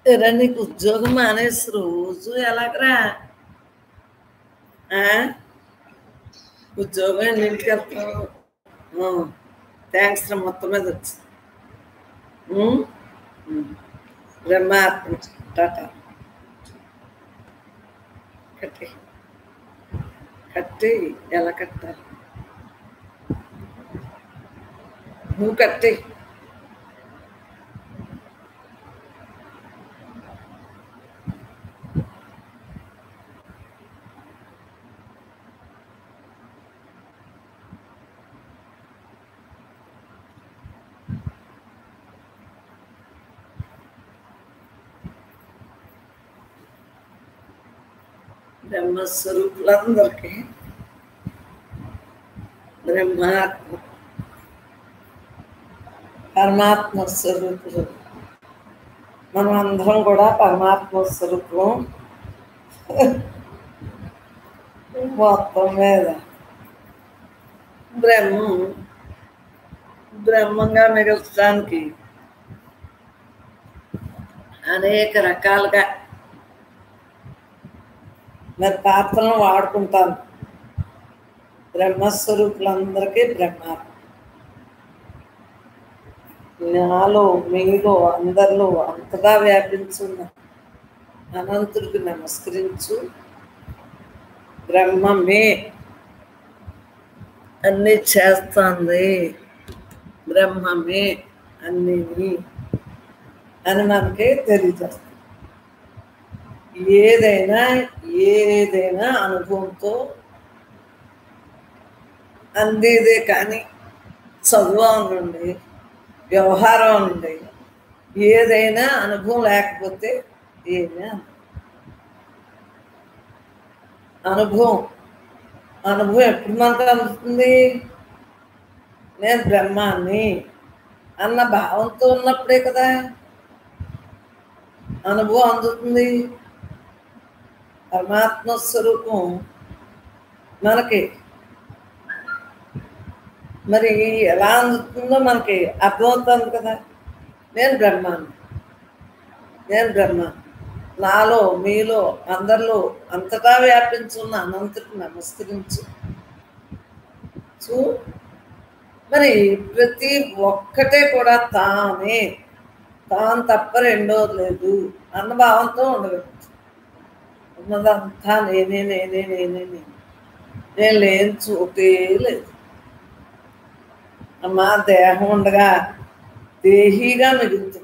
ఎరా నీకు ఉద్యోగం మానేసి రోజు ఎలాగరా ఆ? ఉద్యోగం ఎన్నింటికి వెళ్తావు థ్యాంక్స్ రా మొత్తం మీద వచ్చి ఉమ్? ఉమ్. బ్రహ్మాత్మ టాటా కట్టి కట్టి ఎలా కట్టాలి నువ్వు కట్టి బ్రహ్మస్వరూపులందరికీ బ్రహ్మాత్మ పరమాత్మ స్వరూపులు మనం అందరం కూడా పరమాత్మ స్వరూపం మొత్తం మీద బ్రహ్మం బ్రహ్మంగా మిగల్చడానికి అనేక రకాలుగా మరి పాత్రలను వాడుకుంటాను బ్రహ్మస్వరూపులందరికీ బ్రహ్మాత్మ నాలో మీలో అందరిలో అంతగా వ్యాపించున్న అనంతుడికి నమస్కరించు బ్రహ్మమే అన్ని చేస్తుంది బ్రహ్మమే అన్నీ అని మనకి తెలియజేస్తుంది ఏదైనా ఏదైనా అనుభవంతో అందేదే కానీ చదువు నుండి వ్యవహారం నుండి ఏదైనా అనుభవం లేకపోతే ఏమీ అందదు. అనుభవం అనుభవం ఎప్పుడు మనకు అందుతుంది నేను బ్రహ్మాన్ని అన్న భావంతో ఉన్నప్పుడే కదా అనుభవం అందుతుంది పరమాత్మ స్వరూపం మనకి మరి ఎలా అందుతుందో మనకి అర్థమవుతుంది కదా నేను బ్రహ్మాన్ని నేను బ్రహ్మ నాలో మీలో అందరిలో అంతటా వ్యాపించున్న అనంతుడికి నమస్కరించు చూ మరి ప్రతి ఒక్కటే కూడా తానే తాను తప్ప రెండోది లేదు అన్న భావంతో ఉండవచ్చు ఉన్నదంతా నేనే నేనే నేనే నేనే నేను లేని చోటే లేదు అమ్మా దేహం ఉండగా దేహీగా మిగులుతుంది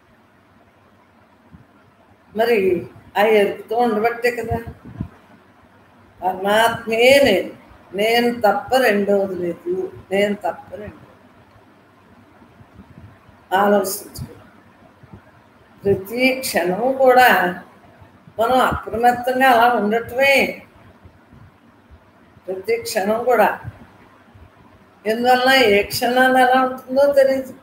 మరి ఆ ఎరుపుతో ఉండబట్టే కదా పరమాత్మే నేను నేను తప్ప రెండవది లేదు నేను తప్ప రెండవది ఆలోచించుకో ప్రతి క్షణం కూడా మనం అప్రమత్తంగా అలా ఉండటమే ప్రతి క్షణం కూడా ఎందువల్ల ఏ క్షణాన్ని ఎలా ఉంటుందో తెలియదు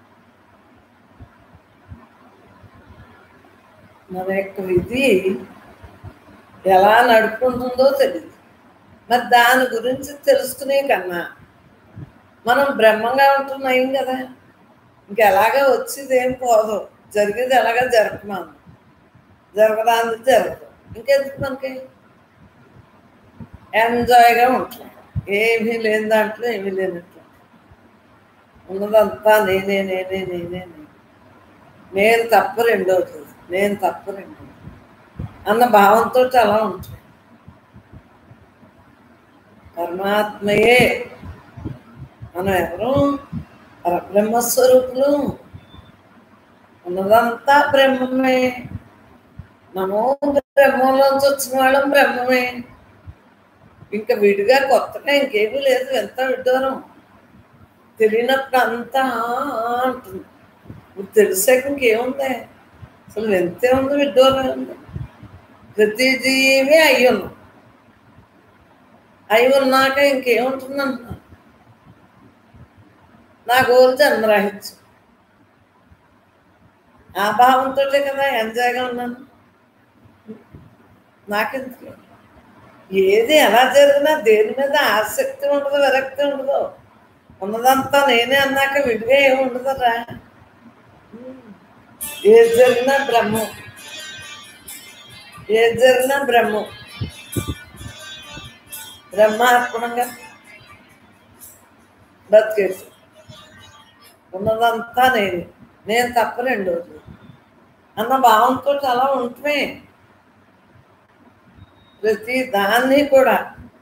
మన యొక్క విధి ఎలా నడుపుకుంటుందో తెలియదు మరి దాని గురించి తెలుసుకునే కన్నా మనం బ్రహ్మంగా ఉంటున్నాం కదా ఇంకెలాగా వచ్చేది ఏం పోదు జరిగేది ఎలాగా జరగమాను జరగదాని జరగదు ఇంకెందుకు మనకి ఎంజాయ్గా ఉంటాం ఏమీ లేని దాంట్లో ఏమీ లేనట్లు ఉన్నదంతా నేనే నేనే నేనే నేనే నేను తప్ప రెండోది నేను తప్ప రెండోది అన్న భావంతో అలా ఉంటుంది పరమాత్మయే మనం ఎవరు పరబ్రహ్మస్వరూపులు ఉన్నదంతా బ్రహ్మమే మనము బ్రహ్మంలోంచి వచ్చిన వాళ్ళం బ్రహ్మమే ఇంకా విడిగా కొత్తగా ఇంకేమీ లేదు ఎంత విడ్డూరం తెలియనప్పుడు అంతా అంటుంది ఇప్పుడు తెలిసాక ఇంకేముంది అసలు ఎంతే ఉంది విడ్డూరం ఉంది ప్రతి జీవి అయి ఉన్నాం అయి ఉన్నాక ఇంకేముంటుంది అంటున్నా నా గోల్ జన్మరాహిత్యం ఆ భావంతో కదా ఎంజాయ్గా ఉన్నాను నాకెందుకు ఏది ఎలా జరిగినా దేని మీద ఆసక్తి ఉండదు విరక్తి ఉండదు ఉన్నదంతా నేనే అన్నాక విడిగా ఏమి ఉండదురా ఏది జరిగినా బ్రహ్మం ఏది జరిగినా బ్రహ్మం బ్రహ్మార్పణంగా బతికేసి ఉన్నదంతా నేను నేను తప్ప రెండోది అన్న భావంతో అలా ఉంటుమే ప్రతి దాన్ని కూడా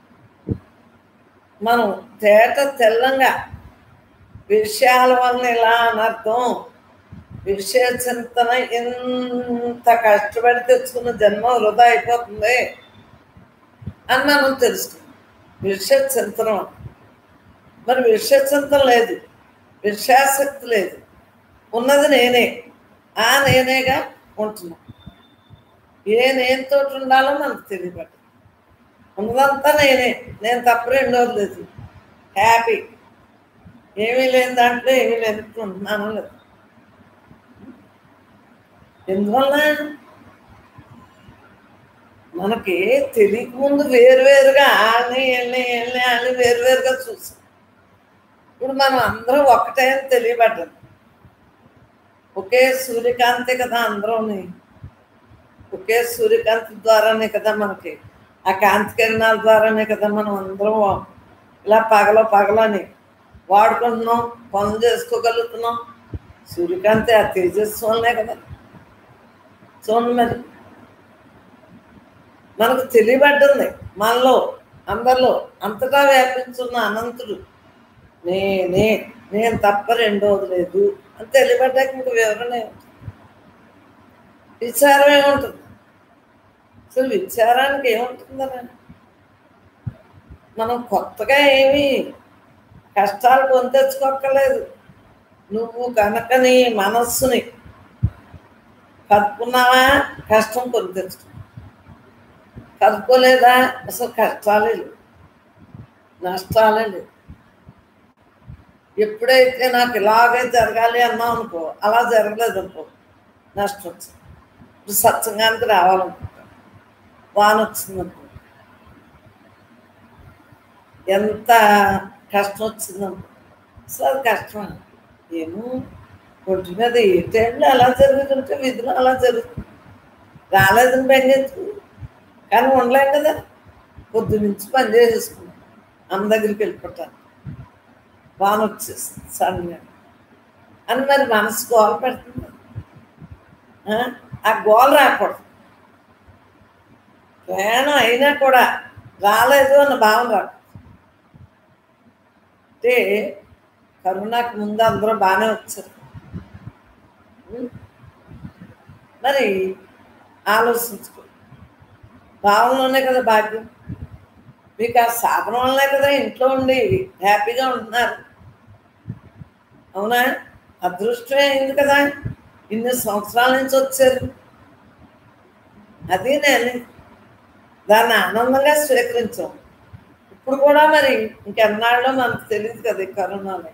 మనం తేట తెల్లంగా విషయాల వల్ల ఇలా అనర్థం విషయ చింతన ఇంత కష్టపడి తెచ్చుకున్న జన్మ వృధా అయిపోతుంది అని మనం తెలుసుకున్నాం విషయ చింతన మరి విషయ చింతన లేదు విషయాసక్తి లేదు ఉన్నది నేనే ఆ నేనేగా ఉంటున్నాం ఏ నేనుతో ఉండాలో మనకు తెలియబట్ట ఉన్నదంతా నేనే నేను తప్ప రెండోది లేదు హ్యాపీ ఏమీ లేని దాంట్లో ఏమీ లేనుకుంటున్నాను లేదు ఎందువల్ల మనకి తెలియక ముందు వేరువేరుగా వాళ్ళని వీళ్ళని వీళ్ళని వాళ్ళని వేరువేరుగా చూసాం ఇప్పుడు మనం అందరం ఒకటే అని తెలియబడ్డది ఒకే సూర్యకాంతి కదా అందరూని ఒకే సూర్యకాంతి ద్వారానే కదా మనకి ఆ కాంతి కిరణాల ద్వారానే కదా మనం అందరం ఇలా పగల పగలని వాడుకుంటున్నాం పనులు చేసుకోగలుగుతున్నాం సూర్యకాంతి ఆ తేజస్సు వల్లనే కదా చూడండి మరి మనకు తెలియబడ్డంది మనలో అందరిలో అంతటా వ్యాపించున్న అనంతుడు నేనే నేను తప్ప రెండోది లేదు అని తెలియబడ్డాక ఇంక వివరణ ఏముంటుంది విచారం ఏముంటుంది అసలు విచారానికి ఏముంటుందని మనం కొత్తగా ఏమీ కష్టాలు కొని తెచ్చుకోక్కర్లేదు నువ్వు కనుక నీ మనస్సుని కలుపుకున్నావా కష్టం కొని తెచ్చుకో కలుపుకోలేదా అసలు కష్టాలే లేవు నష్టాలే లేవు ఎప్పుడైతే నాకు ఇలాగే జరగాలి అన్నాం అనుకో అలా జరగలేదు అనుకో నష్టం వచ్చింది ఇప్పుడు సత్సంగానికి రావాలనుకుంటా వాన వచ్చిందనుకో ఎంత కష్టం వచ్చిందనుకో అసలు అది కష్టం ఏమో ఒంటి మీద ఏ టైంలో అలా జరుగుతుంటే విధులు అలా జరుగుతుంది రాలేదని బెంగెత్తు కానీ ఉండలేం కదా పొద్దు నుంచి పని చేసేసుకున్నాం అమ్మ దగ్గరికి వెళ్ళిపోతాను వాన వచ్చేస్తుంది సడన్గా అని మరి మనసు గోల పెడుతుంది ఆ? ఆ గోల రాకూడదు ప్రయాణం అయినా కూడా రాలేదు అన్న భావన రాకూడదు అంటే కరోనాకి ముందు అందరూ బాగానే వచ్చారు ఉం? మరి ఆలోచించుకో భావంలోనే కదా భాగ్యం మీకు ఆ సాధన వల్లనే కదా ఇంట్లో ఉండి హ్యాపీగా ఉంటున్నారు అవునా అదృష్టమే అయింది కదా ఇన్ని సంవత్సరాల నుంచి వచ్చారు అది నేను దాన్ని ఆనందంగా స్వీకరించాం ఇప్పుడు కూడా మరి ఇంకెన్నాళ్ళలో మనకు తెలియదు కదా ఈ కరోనాలో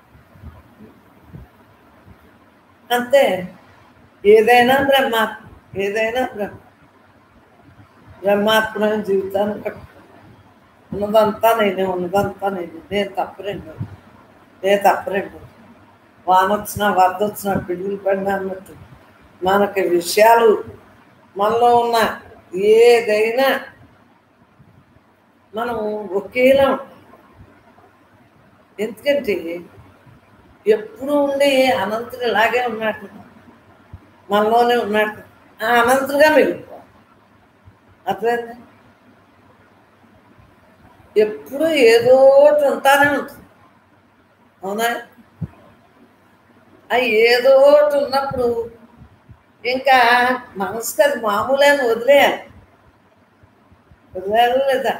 అంతే ఏదైనా బ్రహ్మాత్మ ఏదైనా బ్రహ్మ బ్రహ్మాత్మైన జీవితాన్ని కట్టు ఉన్నదంతా నేనే ఉన్నదంతా నేనే నేను తప్పరెండు నేను తప్పరెండు వాన వచ్చినా వరద వచ్చినా పిడుగులు పడినా అన్నట్టు మనకి విషయాలు మనలో ఉన్న ఏదైనా మనం ఒకేలా ఉంటాం. ఎందుకంటే ఎప్పుడు ఉండే అనంతుడు ఇలాగే ఉన్నాడు కదా. మనలోనే ఉన్నాడు కదా. ఆ అనంతుడుగా మిగిలిపోవాలి అర్థమైందా ఎప్పుడు ఏదో ఒకటి ఉంటానే ఉంటుంది అవునా ఆ ఏదో ఒకటి ఉన్నప్పుడు ఇంకా మనసుకి అది మామూలేని వదిలేయాలి వదిలేయాలి లేదా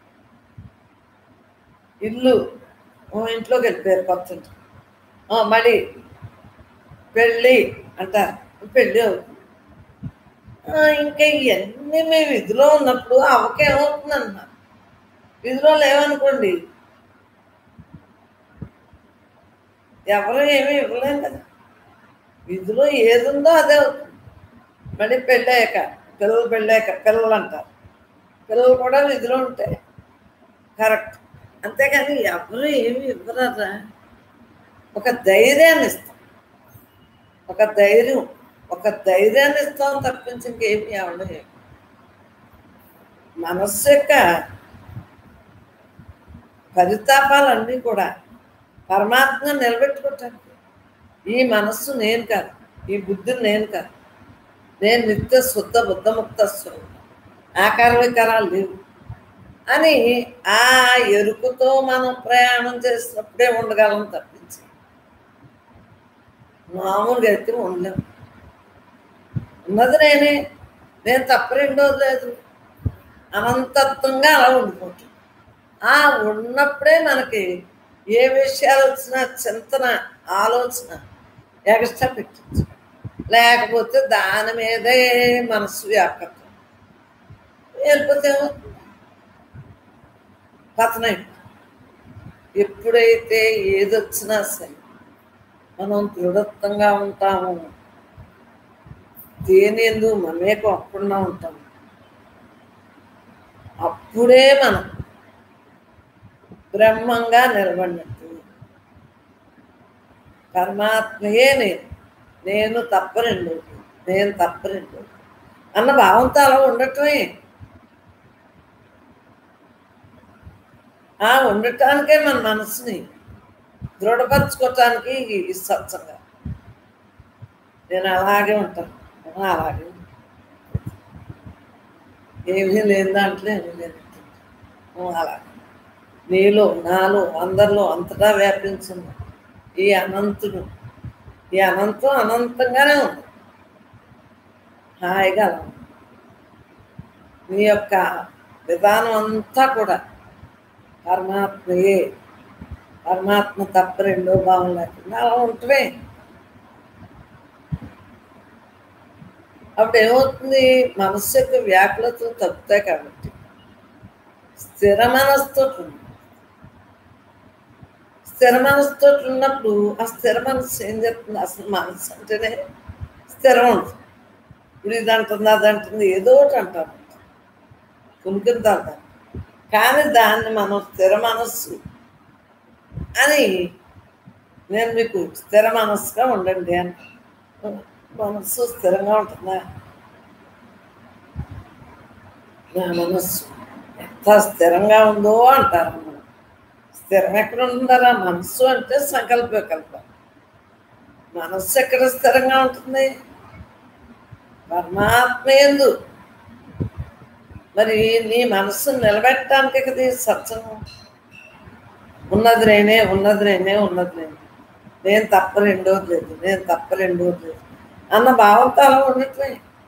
ఇల్లు ఓ ఇంట్లోకి వెళ్ళిపోయారు కొత్త ఇంట్లో ఆ, మళ్ళీ పెళ్ళి అంటారు పెళ్ళి అవుతుంది ఆ, ఇంకా ఇవన్నీ మేము విధిలో ఉన్నప్పుడు అవకేమవుతుంది అన్నారు విధిలో లేవనుకోండి ఎవరు ఏమీ ఇవ్వలేం కదా విధిలో ఏది ఉందో అదే అవుతుంది మళ్ళీ పెళ్ళాక పిల్లలు పెళ్ళాక పిల్లలు అంటారు పిల్లలు కూడా విధిలో ఉంటాయి కరెక్ట్ అంతేగాని ఎవరు ఏమి ఇవ్వరారా ఒక ధైర్యాన్ని ఇస్తాం ఒక ధైర్యం ఒక ధైర్యాన్ని ఇస్తాం తప్పించి ఇంకేమి ఎవరు మనస్సు యొక్క పరితాపాలన్నీ కూడా పరమాత్మ నిలబెట్టుకోవటానికి ఈ మనస్సు నేను కాదు ఈ బుద్ధి నేను కాదు నేను నిత్య శుద్ధ బుద్ధముక్త స్వరూపం ఆకార వికారాలు లేవు అని ఆ ఎరుకుతో మనం ప్రయాణం చేసినప్పుడే ఉండగలం తప్పించి మామూలుగా అయితే ఉండలేము ఉన్నది నేనే నేను తప్ప రెండోది లేదు అనంతత్వంగా అలా ఉండిపోతుంది ఆ ఉన్నప్పుడే మనకి ఏ విషయాలు వచ్చినా చింతన ఆలోచన ఎక్స్ట్రా పెట్టచ్చు లేకపోతే దాని మీదే మనసు వ్యాపకత్వం వెళ్ళిపోతే ఏమవుతుంది? పతనం ఎప్పుడైతే ఏదొచ్చినా సరే మనం దృఢత్వంగా ఉంటాము దేని ఎందు మమేకం అప్పుడున్నా ఉంటాము అప్పుడే మనం బ్రహ్మంగా నిలబడినట్టు పరమాత్మయే నేను నేను తప్ప రెండు నేను తప్ప రెండు అన్న భావంతో అలా ఉండటమే ఆ ఉండటానికే మన మనసుని దృఢపరచుకోవటానికి ఈ సత్సంగా నేను అలాగే ఉంటాను నేను అలాగే ఉంటాను. ఏమీ లేని దాంట్లో ఏమీ లేదు నువ్వు అలాగే నీలో నాలో అందరిలో అంతటా వ్యాపించింది ఈ అనంతుడు ఈ అనంతం అనంతంగానే ఉంది హాయిగా అలా ఉంది. నీ యొక్క విధానం అంతా కూడా పరమాత్మయే పరమాత్మ తప్ప రెండో భావం లేకుండా అలా ఉంటమే అప్పుడు ఏమవుతుంది మనస్సు యొక్క వ్యాకులతలు తగ్గుతాయి కాబట్టి స్థిర మనసుతో ఉంది స్థిర మనసుతో ఉన్నప్పుడు ఆ స్థిర మనసు ఏం చెప్తుంది అసలు మనసు అంటేనే స్థిరం ఉంటుంది ఇప్పుడు ఇది అంటుంది అది అంటుంది ఏదో ఒకటి అంటారు కుమికింతారు కానీ దాన్ని మనం స్థిర మనస్సు అని నేను మీకు స్థిర మనస్సుగా ఉండండి అని మనస్సు స్థిరంగా ఉంటుందా నా మనస్సు ఎంత స్థిరంగా ఉందో అంటారు మనం స్థిరం ఎక్కడ ఉంటుందా మనస్సు అంటే సంకల్ప వికల్పం మనస్సు ఎక్కడ స్థిరంగా ఉంటుంది పరమాత్మ ఎందు మరి నీ మనస్సును నిలబెట్టడానికి కదా ఈ సత్సంగం ఉన్నది నేనే ఉన్నది నేనే ఉన్నది నేనే నేను తప్ప రెండోది లేదు నేను తప్ప రెండోది లేదు అన్న భావంతో అలా ఉండట్లే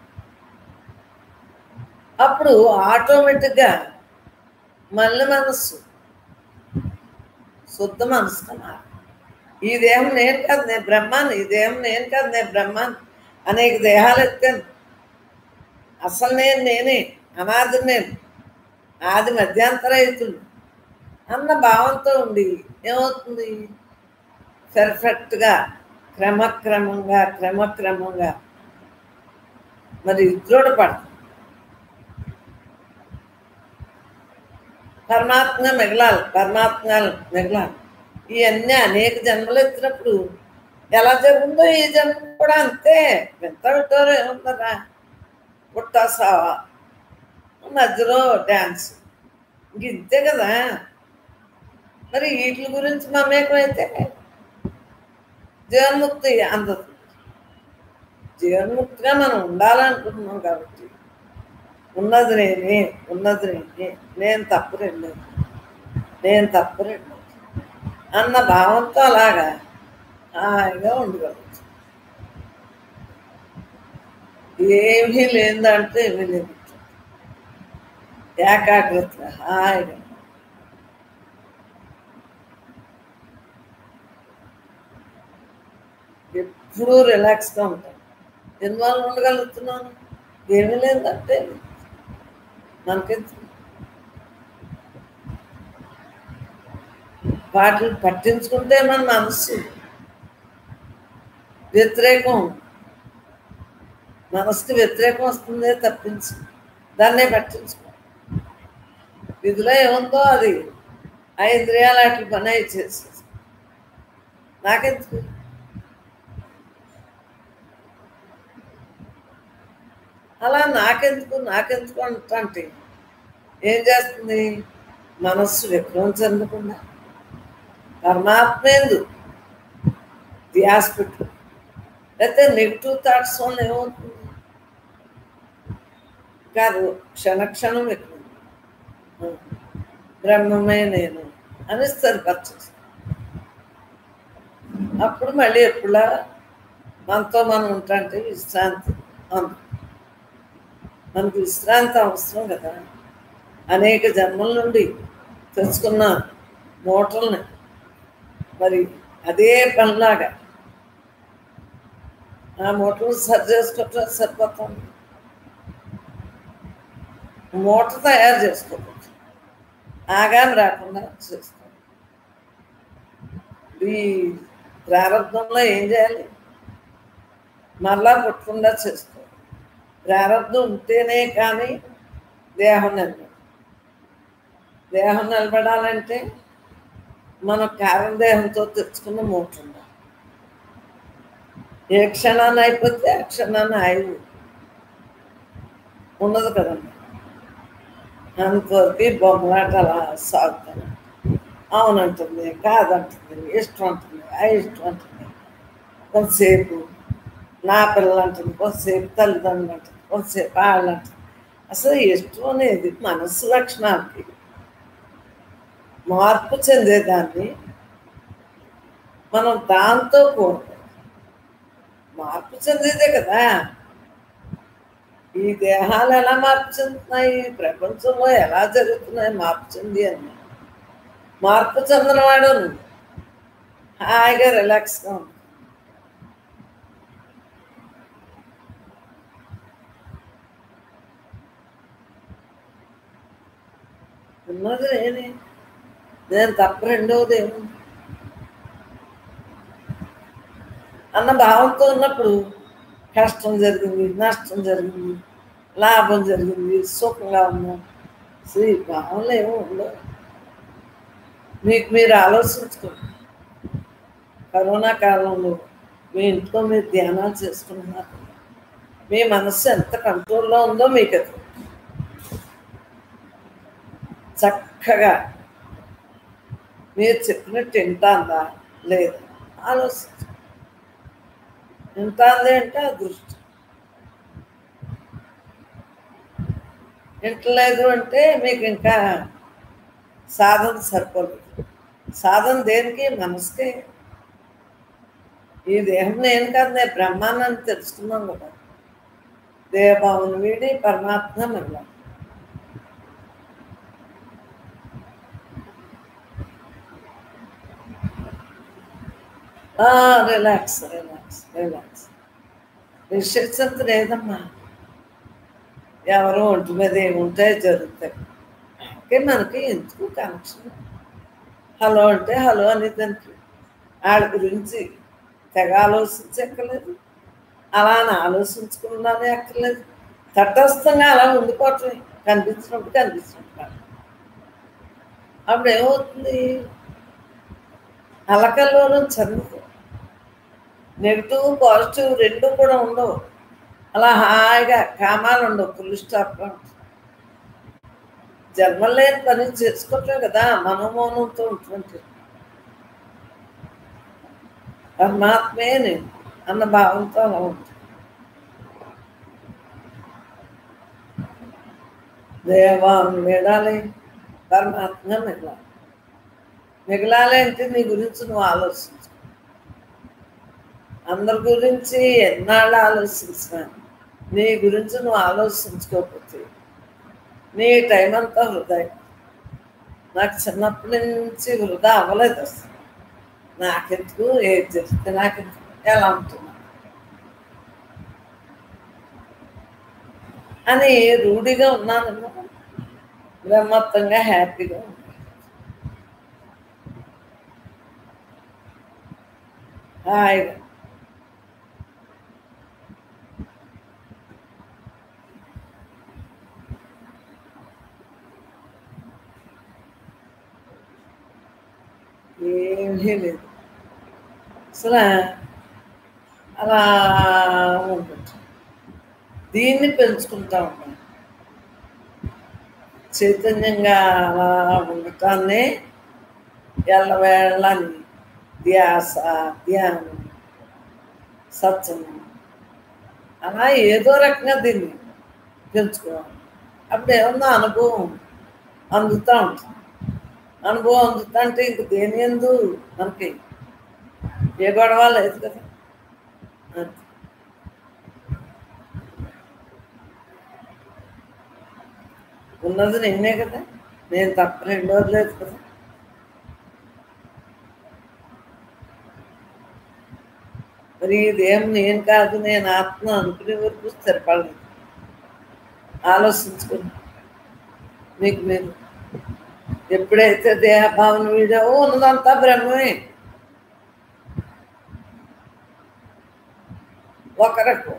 అప్పుడు ఆటోమేటిక్గా మళ్ళీ మనస్సు శుద్ధ మనసుగా మారు ఈ దేహం నేను కాదు నేను బ్రహ్మాన్ని ఈ దేహం నేను కాదు నేను బ్రహ్మాన్ని అనేక దేహాలు ఎత్తాను అసలు నేను నేనే అనాది నేను ఆది మధ్యాంతరహితుడు అన్న భావంతో ఉండి ఏమవుతుంది పెర్ఫెక్ట్గా క్రమక్రమంగా క్రమక్రమంగా మరి దృఢపడతాం పరమాత్మ మిగలాలి పరమాత్మ మిగలాలి ఇవన్నీ అనేక జన్మలు ఎత్తినప్పుడు ఎలా జరుగుతుందో ఈ జన్మ కూడా అంతే వింత వింటారు ఏముందరా పుట్టాసావా మధ్యలో డ్యాన్స్ ఇంక ఇంతే కదా మరి వీటి గురించి మమేకమైతే జీవన్ముక్తి అందదు జీవన్ముక్తిగా మనం ఉండాలనుకుంటున్నాం కాబట్టి ఉన్నది నేనే ఉన్నది నేనే నేను తప్పు రెండు నేను తప్పు రెండు అన్న భావంతో అలాగా హాయిగా ఉండగలచ్చు ఏమీ లేదంటే ఏమీ లేదు ఏకాగ్రత హాయిగా ఎప్పుడూ రిలాక్స్గా ఉంటాను ఎందువల్ల ఉండగలుగుతున్నాను ఏమీ లేదంటే మనకెందుకు వాటిని పట్టించుకుంటే మన మనసు వ్యతిరేకం మనసుకి వ్యతిరేకం వస్తుందే తప్పించి దాన్నే పట్టించుకో విధిలో ఏముందో అది ఆ ఇంద్రియాలు అట్లా పని అయి చేసేసి నాకెందుకు అలా నాకెందుకు నాకెందుకు అంటే ఏం చేస్తుంది మనస్సు విక్రమం చెందకుండా పరమాత్మేందు ధ్యాస పెట్టు లేకపోతే నెగిటివ్ థాట్స్ వల్ల ఏమవుతుంది కాదు క్షణక్షణం విక్రమం బ్రహ్మమే నేను అని స్థిరపరచేస్తాం అప్పుడు మళ్ళీ ఎప్పుడా మనతో మనం ఉంటాంటే విశ్రాంతి అందు మనకు విశ్రాంతి అవసరం కదా అనేక జన్మల నుండి తెచ్చుకున్న మూటల్ని మరి అదే పనిలాగా ఆ మూటలు సరి చేసుకోవటం సరిపోతాం మూట తయారు చేసుకోవచ్చు ఆగామి రాకుండా చేస్తాం ఈ ప్రారంభంలో ఏం చేయాలి మళ్ళా పుట్టకుండా చేసుకో ప్రారంభం ఉంటేనే కానీ దేహం నిలబడి దేహం నిలబడాలంటే మన కారణదేహంతో తెచ్చుకున్న మూట ఉండాలి ఏ క్షణాన్ని అయిపోతే ఆ క్షణాన్ని ఆయువు ఉన్నది కదండి అంతవరకు బొమ్మలాట అలా సాగుతాను అవునంటుంది కాదంటుంది ఇష్టం అంటుంది అయిష్టం అంటుంది కొంతసేపు నా పిల్లలు అంటుంది కొంతసేపు తల్లిదండ్రులు అంటుంది కొంతసేపు వాళ్ళు అంటుంది అసలు ఇష్టం అనేది మనస్సు లక్షణానికి మార్పు చెందేదాన్ని మనం దాంతో కూడదు మార్పు చెందేదే కదా ఈ దేహాలు ఎలా మార్పు చెందుతున్నాయి ప్రపంచంలో ఎలా జరుగుతున్నాయి మార్పు చెంది అని మార్పు చెందినవాడు నువ్వు హాయిగా రిలాక్స్గా ఉంది ఉన్నది నేనే నేను తప్ప రెండవది ఏముంది అన్న భావంతో ఉన్నప్పుడు కష్టం జరిగింది నష్టం జరిగింది లాభం జరిగింది సుఖంగా ఉన్నాం శ్రీ భావంలో ఏమో ఉండవు మీకు మీరు ఆలోచించుకోండి కరోనా కాలంలో మీ ఇంట్లో మీరు ధ్యానాలు చేసుకుంటున్నారు మీ మనస్సు ఎంత కంట్రోల్లో ఉందో మీకు అది చక్కగా మీరు చెప్పినట్టు వింటాందా లేదా ఆలోచించు వింటాంది అంటే అదృష్టం వింటలేదు అంటే మీకు ఇంకా సాధన సరిపోలేదు సాధన దేనికి మనసుకే ఈ దేహం నేను కాదు నేను బ్రహ్మాన్ని తెలుసుకున్నాం కదా దేవభావన వీడి పరమాత్మ మళ్ళా రిలాక్స్ రిలాక్స్ రిలాక్స్ రిస్ట్రిక్ట్స్ అంత లేదమ్మా ఎవరు ఒంటి మీద ఏముంటాయి జరుగుతాయి ఓకే మనకి ఎందుకు కనెక్షన్ హలో అంటే హలో అని దానికి వాళ్ళ గురించి తెగ ఆలోచించక్కర్లేదు అలా అని ఆలోచించుకున్నానే అక్కర్లేదు తటస్థంగా అలా ఉండిపోవటమే కనిపించినప్పుడు కనిపించినప్పుడు అప్పుడు ఏమవుతుంది అలకల్లోనూ చదువు నెగిటివ్ పాజిటివ్ రెండు కూడా ఉండవు అలా హాయిగా కామాలు ఉండవు ఫుల్ స్టాప్గా జన్మలేని పని చేసుకోవట్లే కదా మనోమౌనంతో ఉంటుంది పరమాత్మే నేను అన్న భావంతో అలా ఉంటుంది దేవాన్ని మిగలాలి పరమాత్మ మిగలాలి మిగలాలి అంటే నీ గురించి నువ్వు ఆలోచించు అందరి గురించి ఎన్నాళ్ళు ఆలోచించినా నీ గురించి నువ్వు ఆలోచించుకోకపోతే నీ టైం అంతా వృధా నాకు చిన్నప్పటి నుంచి వృధా అవ్వలేదు అసలు నాకెందుకు ఏది చెప్తే నాకెందుకు ఎలా ఉంటున్నా అని రూఢిగా ఉన్నానమ్మా బ్రహ్మత్తంగా హ్యాపీగా ఉన్నాను హాయిగా ఏమీ లేదు అసలు అలా ఉంటుంది దీన్ని పెంచుకుంటా ఉన్నాను చైతన్యంగా అలా ఉండటాన్నే ఎల్లవేళ్ళని ధ్యాస ధ్యానం సత్సంగం అలా ఏదో రకంగా దీన్ని పెంచుకోవాలి అప్పుడు ఏమన్నా అనుభవం అందుతూ ఉంటుంది అనుభవం అందుతా అంటే ఇంక దేని ఎందు మనకి ఏ గొడవ లేదు కదా అంతే. ఉన్నది నేనే కదా నేను తప్ప రెండోది లేదు కదా మరి ఇదేం నేను కాదు నేను ఆత్మ అనుకునే వరకు స్థిరపడలేదు ఆలోచించుకుని మీకు మీరు ఎప్పుడైతే దేహభావన వీడావో ఉన్నదంతా బ్రహ్మమే ఒక రకం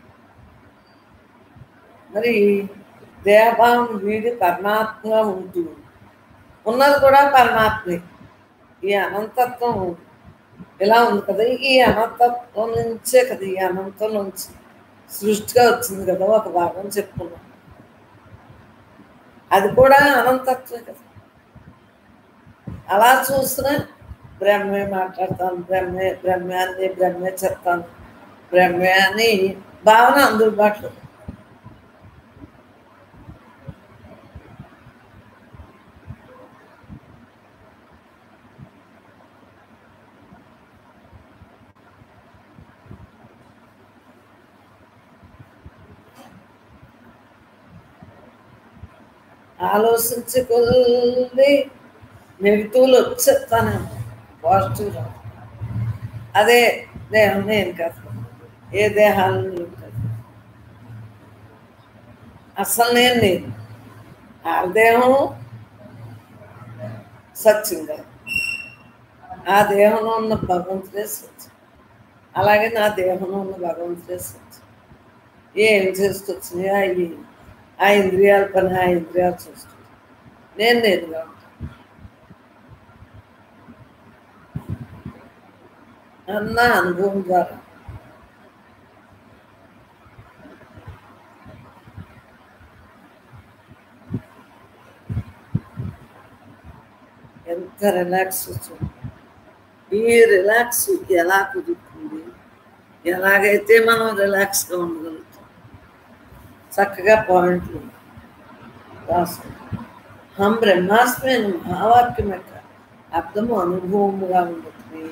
మరి దేహభావం వీడి పరమాత్మగా ఉంటూ ఉన్నది కూడా పరమాత్మే ఈ అనంతత్వం ఇలా ఉంది కదా ఈ అనంతత్వం నుంచే కదా ఈ అనంతం నుంచి సృష్టిగా వచ్చింది కదా ఒక భాగం చెప్పుకున్నాం అది కూడా అనంతత్వే కదా అలా చూసినా బ్రహ్మే మాట్లాడతాను బ్రహ్మే బ్రహ్మే అని బ్రహ్మే చెప్తాను బ్రహ్మే అని భావన అందుబాటులో ఆలోచించి కొద్ది నెగిటివ్లు వచ్చేస్తాను పాజిటివ్ రాదు అదే దేహం నేను కాదు ఏ దేహాలను నేను కాదు అసలు నేను నేను ఆ దేహం సత్యం కాదు ఆ దేహంలో ఉన్న భగవంతుడే సత్యం అలాగే నా దేహంలో ఉన్న భగవంతుడే సత్యం ఏం చేసుకొచ్చినాయి అవి ఆ ఇంద్రియాల పని ఆ ఇంద్రియాలు చూస్తుంది నేను నేనుగా ఉంటాను అన్న అనుభవం ద్వారా ఎంత రిలాక్స్ వచ్చింది ఈ రిలాక్స్ ఎలా కుదురుతుంది ఎలాగైతే మనం రిలాక్స్గా ఉండగలుగుతాం చక్కగా పాయింట్లు రాస్తాం హం బ్రహ్మాస్మి అని మహావాక్యం యొక్క అర్థము అనుభవముగా ఉంటుంది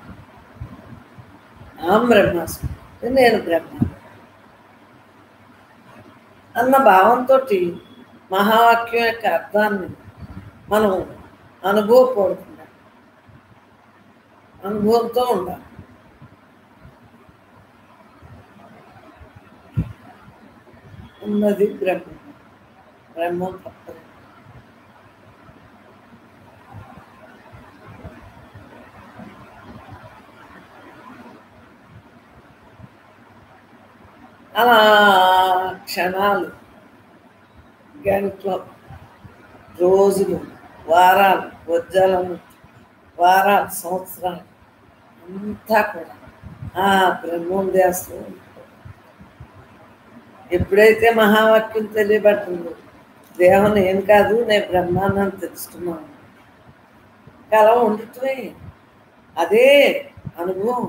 హం బ్రహ్మాస్మి నేను బ్రహ్మ అన్న భావంతో మహావాక్యం యొక్క అర్థాన్ని మనం అనుభవపూర్వకంగా అనుభవంతో ఉండాలి ఉన్నది బ్రహ్మం బ్రహ్మం తప్పదు అలా క్షణాలు గంటలు రోజులు వారాలు వజ్జాలను వారాలు సంవత్సరాలు అంతా కూడా ఆ బ్రహ్మం దేశం ఎప్పుడైతే మహావాక్యం తెలియబడుతుందో దేహం నేను కాదు నేను బ్రహ్మాండాన్ని తెలుసుకున్నాను అలా ఉండటమే అదే అనుభవం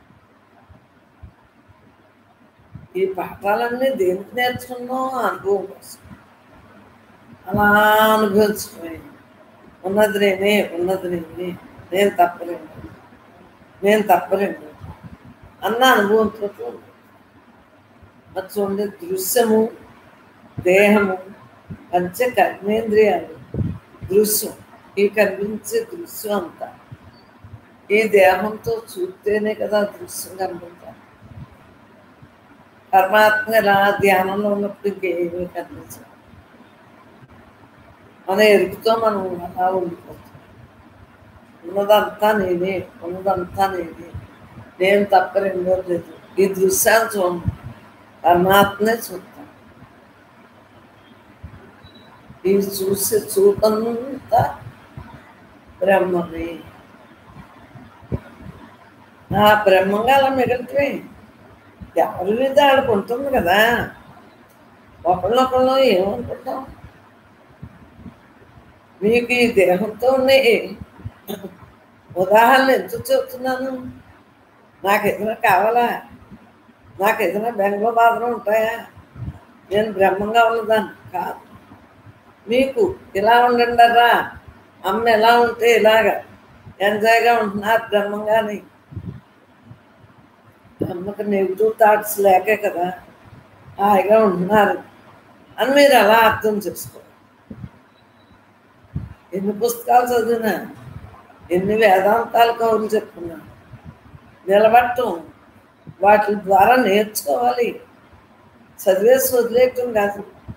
ఈ పాఠాలన్నీ దేనికి నేర్చుకున్నాం అనుభవం కోసం అలా అనుభవించడమే ఉన్నది నేనే ఉన్నది నేనే నేను తప్పలేను నేను తప్పలేను అన్న అనుభవంతో ఉంది. మరి చూడండి దృశ్యము దేహము పంచ కర్మేంద్రియాలు దృశ్యం ఈ కనిపించే దృశ్యం అంతా ఈ దేహంతో చూస్తేనే కదా దృశ్యం కనిపించాలి పరమాత్మ ఇలా ధ్యానంలో ఉన్నప్పుడు ఇంకేమీ కనిపించదు మన ఎరుకుతో మనం అలా ఉండిపోతాం ఉన్నదంతా నేనే ఉన్నదంతా నేనే నేను తప్ప రెండో లేదు ఈ దృశ్యాన్ని చూడండి పరమాత్మనే చూస్తాం ఈ చూసే చూపంతా బ్రహ్మమే ఆ బ్రహ్మంగా అలా మిగలితే ఎవరి మీద ఆడుకుంటుంది కదా ఒకళ్ళొకళ్ళు ఏమనుకుంటాం మీకు ఈ దేహంతో ఉదాహరణ ఎందుకు చెప్తున్నాను నాకు ఏదైనా కావాలా నాకు ఏదైనా బెంగళ బాధలు ఉంటాయా నేను బ్రహ్మంగా ఉన్నదాన్ని కాదు మీకు ఇలా ఉండండరా అమ్మ ఎలా ఉంటే ఇలాగా ఎంజాయ్గా ఉంటున్నారు బ్రహ్మంగాని అమ్మకి నెగిటివ్ థాట్స్ లేకే కదా హాయిగా ఉంటున్నారు అని మీరు అలా అర్థం చేసుకో ఎన్ని పుస్తకాలు చదివినా ఎన్ని వేదాంతాల కవులు చెప్పుకున్నా నిలబడటం వాటి ద్వారా నేర్చుకోవాలి చదివేసి వదిలేయటం కాదు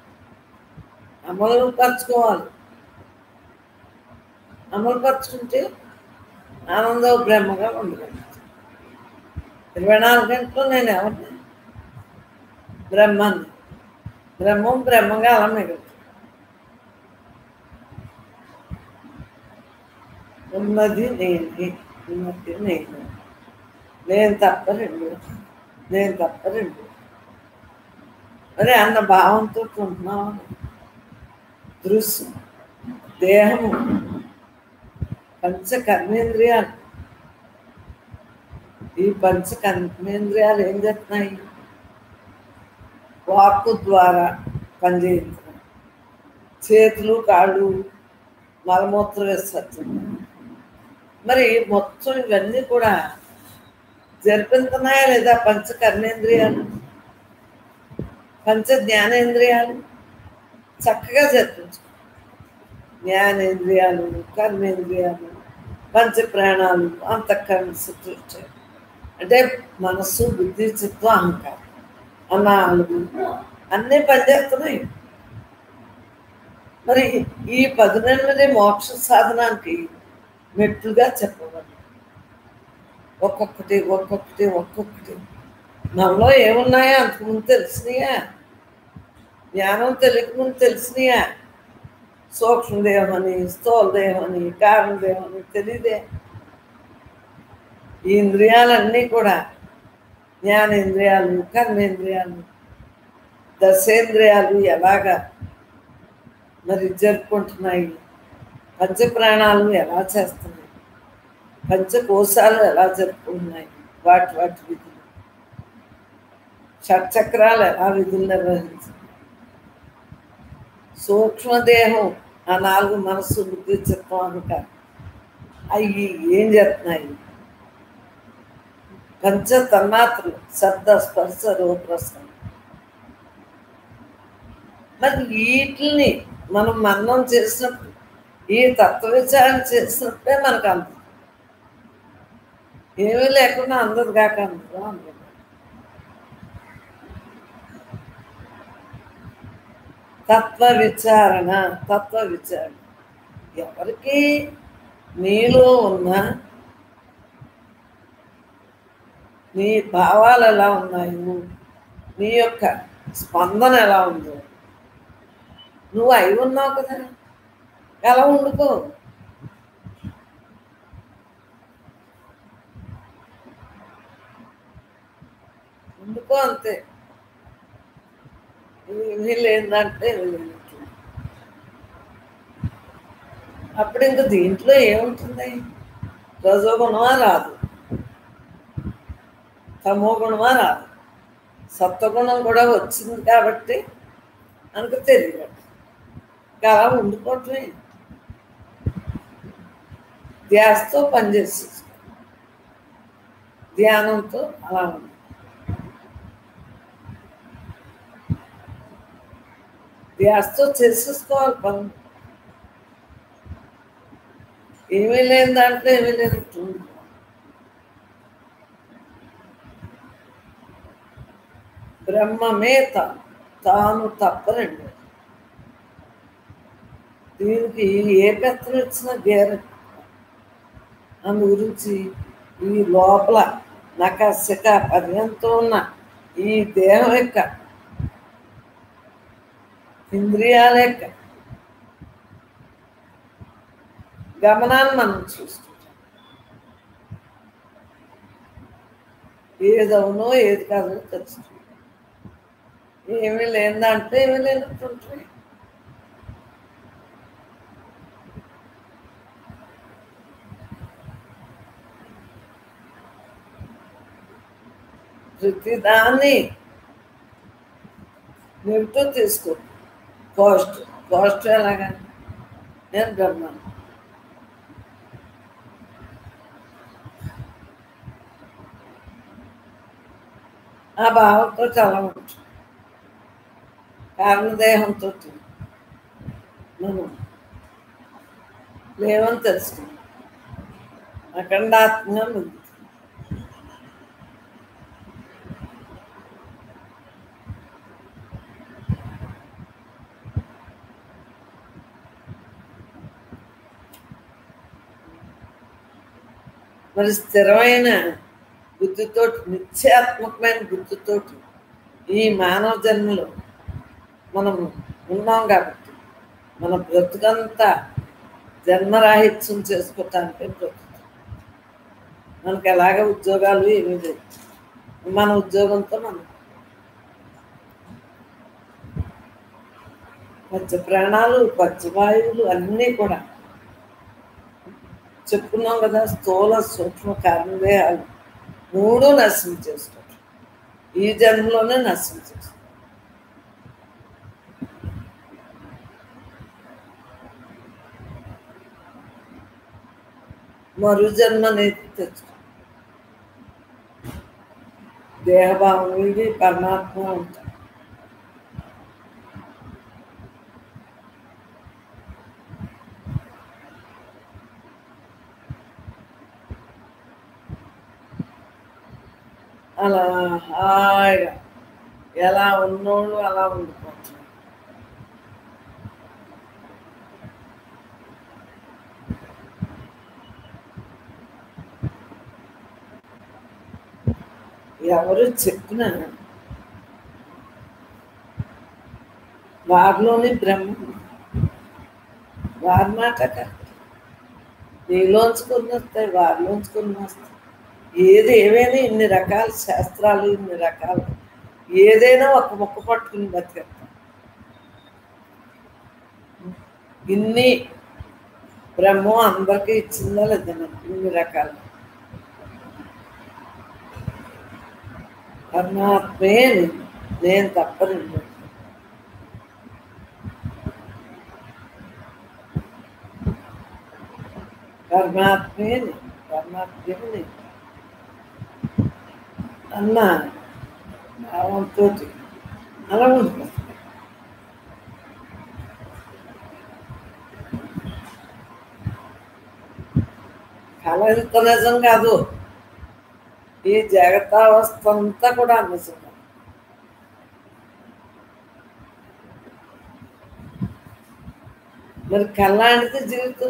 అమలు పరచుకోవాలి అమలు పరుచుకుంటే ఆనంద బ్రహ్మగా ఉండగలుగుతాను ఇరవై నాలుగు గంటలు నేను ఎవరిని బ్రహ్మాన్ని బ్రహ్మం బ్రహ్మగా అలా మిగులుతుంది ఉన్నది నేనే ఉన్నది నేను నేను తప్ప రెండు నేను తప్ప రెండు మరి అన్న భావంతో ఉంటున్నాం దృశ్యం దేహము పంచ కర్మేంద్రియాలు ఈ పంచ కర్మేంద్రియాలు ఏం చేస్తున్నాయి వాక్కు ద్వారా పనిచేయించడం చేతులు కాళ్ళు మలమూత్ర విసర్జన మరి మొత్తం ఇవన్నీ కూడా జరిపించున్నాయా లేదా పంచ కర్మేంద్రియాలు పంచ జ్ఞానేంద్రియాలు చక్కగా జరిపించు జ్ఞానేంద్రియాలు కర్మేంద్రియాలు పంచ ప్రాణాలు అంతఃకరణ సృష్టి అంటే మనస్సు బుద్ధి చిత్తం అహంకారం ఆ నాలుగు అన్నీ పనిచేస్తున్నాయి మరి ఈ పదునెనిమిది మోక్ష సాధనానికి మెట్టుగా చెప్పబడి ఒక్కొక్కటి ఒక్కొక్కటి ఒక్కొక్కటి మనలో ఏమున్నాయా అంతకుముందు తెలిసినాయా జ్ఞానం తెలియకముందు తెలిసినాయా సూక్ష్మదేహం అని స్థూలదేహం అని కారణదేహం అని తెలియదే ఈ ఇంద్రియాలన్నీ కూడా జ్ఞానేంద్రియాలు కర్మేంద్రియాలు దశేంద్రియాలు ఎలాగా మరి జరుపుకుంటున్నాయి పంచప్రాణాలు ఎలా చేస్తున్నాయి పంచకోశాలు ఎలా జరుపుకుంటున్నాయి వాటి వాటి విధులు షట్చక్రాలు ఎలా విధులు నిర్వహించాయి సూక్ష్మదేహం ఆ నాలుగు మనస్సు బుద్ధి చిత్తం అహంకారం అవి ఏం చేస్తున్నాయి పంచ తన్మాత్రలు శబ్ద స్పర్శ రూపరసం మరి వీటిని మనం మన్నం చేసినప్పుడు ఈ తత్వ విచారణ చేసినప్పుడే మనకు అందదు ఏమీ లేకుండా అందదు కాక అందదు అందదు తత్వ విచారణ తత్వ విచారణ ఎవరికి నీలో ఉన్న నీ భావాలు ఎలా ఉన్నాయో నీ యొక్క స్పందన ఎలా ఉందో నువ్వు అయి ఉన్నావు కదా ఎలా ఉండుకో ఉండుకో అంతే ఏమీ లేదంటే లేనట్లు. అప్పుడు ఇంక దీంట్లో ఏముంటుంది రజోగుణమా రాదు తమో గుణమా రాదు సత్వగుణం కూడా వచ్చింది కాబట్టి మనకు తెలియదు ఇంకా అలా ఉండిపోవటమే ధ్యాసతో పనిచేసి ధ్యానంతో అలా ఉంది ధ్యాసతో చేసేసుకోవాలి పని ఏమీ లేని దాంట్లో ఏమీ లేదు బ్రహ్మమే తాను తాను తప్పరండి దీనికి ఏ పెత్తనం ఇచ్చినా గేర అందు గురించి ఈ లోపల నకసిక పర్యంతం ఉన్న ఈ దేహం యొక్క ఇంద్రియాల యొక్క గమనాన్ని మనం చూసుకుంటాం ఏదవునో ఏది కాదో తెలుస్తుంది ఏమీ లేని దాంట్లో ఏమీ లేనట్టుంటుంది ప్రతిదాన్ని నెగిటివ్ తీసుకో పాజిటివ్ పాజిటివ్ ఎలాగా నేను బ్రహ్మాను ఆ భావంతో చాలా ఉంటుంది కారణదేహంతో మనం లేవని తెలుసుకున్నాం అఖండాత్మగా మిగులుతుంది మరి స్థిరమైన బుద్ధితోటి నిత్యాత్మకమైన బుద్ధితోటి ఈ మానవ జన్మలో మనం ఉన్నాం కాబట్టి మన బ్రతుకంతా జన్మరాహిత్యం చేసుకోవటానికి బ్రతుకుతాం మనకి ఎలాగ ఉద్యోగాలు ఏమీ లేవు మన ఉద్యోగంతో మనం పచ్చ ప్రాణాలు పచ్చవాయువులు అన్నీ కూడా చెప్పుకున్నాం కదా స్థూల సూక్ష్మ కారణదేహాలు మూడు నశనం చేసుకోవటం ఈ జన్మలోనే నశనం చేసుకో మరు జన్మ అనేది తెచ్చుకో దేహభావం వీడి పరమాత్మ ఉంటాం అలా హాయిగా ఎలా ఉన్నోళ్ళు అలా ఉండిపోతారు ఎవరు చెప్పినా వారిలోని బ్రహ్మ వారి మాట కాదు నీలోంచి కొన్ని వస్తాయి వారిలోంచి కొన్ని వస్తాయి ఏది ఏవైనా ఇన్ని రకాల శాస్త్రాలు ఇన్ని రకాలు ఏదైనా ఒక మొక్క పట్టుకుని బతికేస్తాం ఇన్ని బ్రహ్మం అందరికీ ఇచ్చిందా లేదా నాకు ఇన్ని రకాలు పరమాత్మే నేను నేను తప్పనండి పరమాత్మే నేను పరమాత్మే నేను అన్న భావంతో అలా ఉంటుంది కళ ఇంత నిజం కాదు ఈ జగతావస్థ అంతా కూడా నిజం మరి కళ్ళాంటిది జీవితం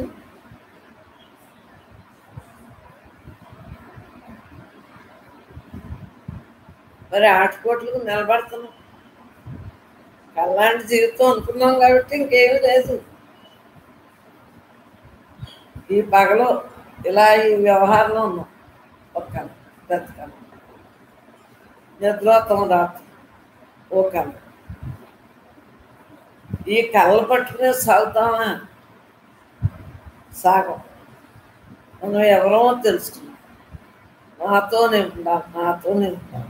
మరి ఆటపోట్లకు నిలబడుతున్నాం కళ్ళాంటి జీవితం అనుకున్నాం కాబట్టి ఇంకేమీ లేదు ఈ పగలో ఇలా ఈ వ్యవహారంలో ఉన్నాం ఒక కళ పెద్ద కళ నిద్రోత్తం రాత్రి ఓ కళ ఈ కళ్ళ పట్టుకునే సాగుతామా సాగం మనం ఎవరో తెలుసుకున్నాం నాతోనే ఉండాలి నాతోనే ఉండాలి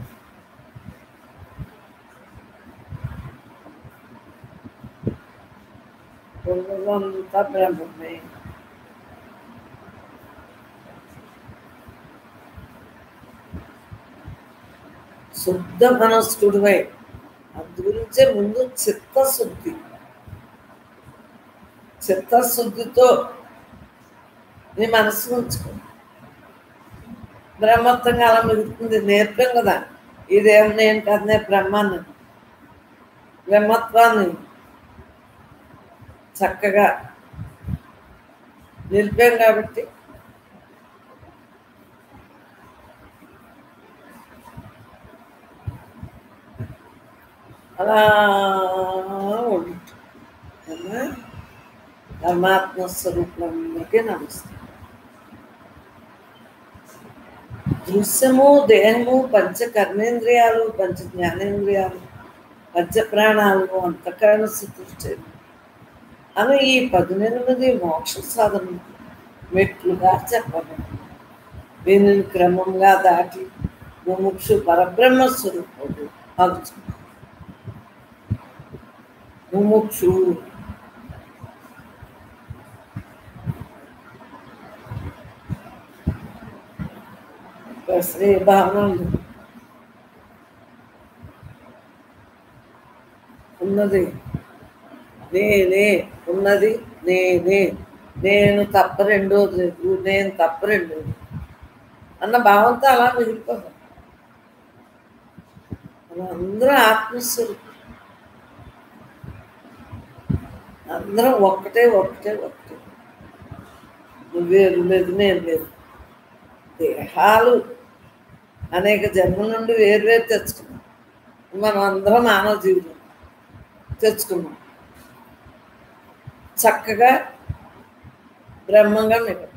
అంతా బ్రహ్మమే శుద్ధ మనస్కుడివై అందు గురించే ముందు చిత్తశుద్ధి చిత్తశుద్ధితో నీ మనసు ఉంచుకో బ్రహ్మత్వంగా అలా మిగులుతుంది నేర్పాం కదా ఇదేం నేను కాదు నేను బ్రహ్మాన్ని బ్రహ్మత్వాన్ని చక్కగా నిలిపాం కాబట్టి అలా ఉంటుంది పరమాత్మ స్వరూపంలోకి నమస్తే దృశ్యము దేహము పంచ కర్మేంద్రియాలు పంచ జ్ఞానేంద్రియాలు పంచ ప్రాణాలు అంతఃకరణ సృష్టి అని ఈ పద్దెనిమిది మోక్ష సాధన మెట్లుగా చెప్పను దీనిని క్రమంగా దాటి ముముక్షు పరబ్రహ్మ స్వరూపుడు అర్జున ముముక్షు శ్రీ భావన ఉన్నది నేనే ఉన్నది నేనే నేను తప్ప రెండోది లేదు నేను తప్ప రెండోది అన్న భావంతో అలా మిగిలిపోతాం మనం అందరూ ఆత్మస్వరూపం అందరం ఒక్కటే ఒక్కటే ఒక్కటే నువ్వు వేరు లేదు నేను లేదు దేహాలు అనేక జన్మల నుండి వేరు వేరు తెచ్చుకున్నాం మనం అందరం మానవ జీవితం తెచ్చుకున్నాం చక్కగా బ్రహ్మంగా మిగతా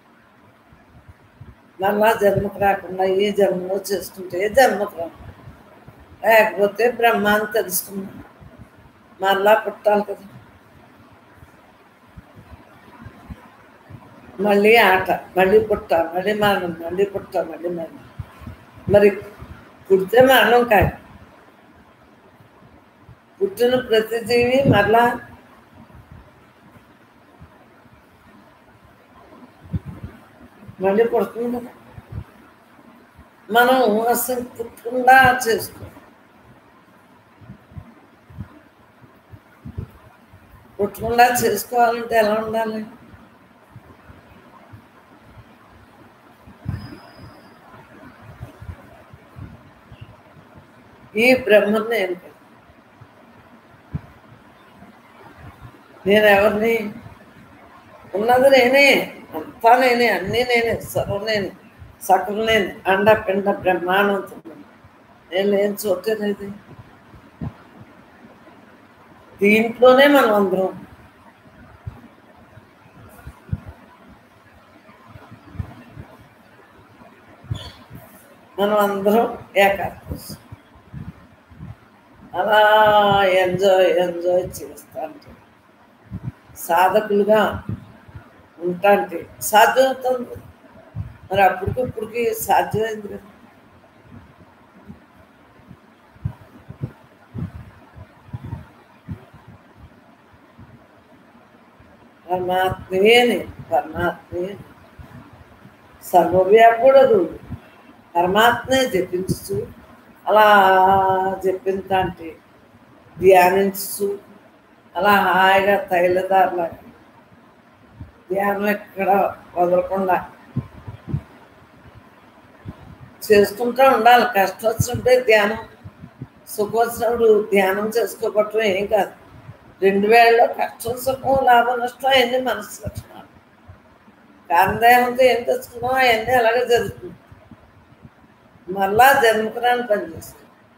మళ్ళా జన్మకు రాకుండా ఈ జన్మలో చేసుకుంటే జన్మకు రా లేకపోతే బ్రహ్మాన్ని తెలుసుకున్నాం మళ్ళా పుట్టాలి కదా మళ్ళీ ఆట మళ్ళీ పుట్ట మళ్ళీ మరణం మళ్ళీ పుట్ట మళ్ళీ మరణం మరి పుడితే మరణం కాదు పుట్టిన ప్రతి జీవి మరలా మళ్ళీ పుడుతుంది కదా మనం అసలు పుట్టకుండా చేసుకో పుట్టకుండా చేసుకోవాలంటే ఎలా ఉండాలి ఈ బ్రహ్మను నేను కాదు. నేను ఎవరిని ఉన్నది నేనే అంతా నేనే అన్నీ నేనే సర్వం నేనే సకలు నేనే అండ పిండ బ్రహ్మానంతం నేను లేని చోటే లేదు దీంట్లోనే మనం అందరం మనం అందరం ఏకాత్మ అలా ఎంజాయ్ ఎంజాయ్ చేస్తా అంటే సాధకులుగా ఉంటాంటే సాధ్యమవుతుంది మరి అప్పటికి ఇప్పటికి సాధ్యమైంది కదా పరమాత్మేని పరమాత్మే సర్వవ్యాపుడదు పరమాత్మే జపించు అలా జపించ అంటే ధ్యానించు అలా హాయిగా తైలదారులాగా ధ్యానం ఎక్కడ వదలకుండా చేసుకుంటూ ఉండాలి కష్టం వచ్చినప్పుడే ధ్యానం సుఖం వచ్చినప్పుడు ధ్యానం చేసుకోవటం ఏం కాదు రెండు వేలలో కష్టం సుఖం లాభం నష్టం అవన్నీ మనసు లక్షణాలు కాందేహంతో ఏం తెచ్చుకున్నాం అవన్నీ అలాగే జరుగుతుంది మళ్ళా జన్మకురాన్ని పనిచేస్తాం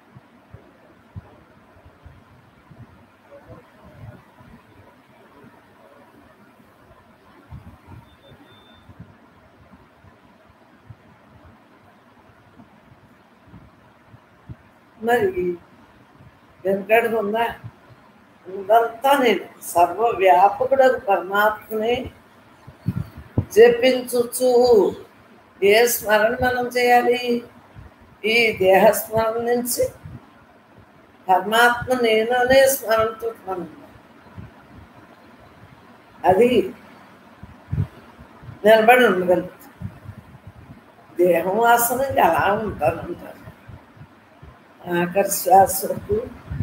మరి వెనకడిది ఉందా ఉందంతా నేను సర్వవ్యాపకుడు పరమాత్మని జపించుచు ఏ స్మరణ మనం చేయాలి ఈ దేహ స్మరణ నుంచి పరమాత్మ నేను అనే స్మరణతో మనం అది నిలబడి ఉండగలుగుతుంది దేహం వాసన ఇంకా అలా ఉంటానంటారు ఆఖరి శ్వాస వరకు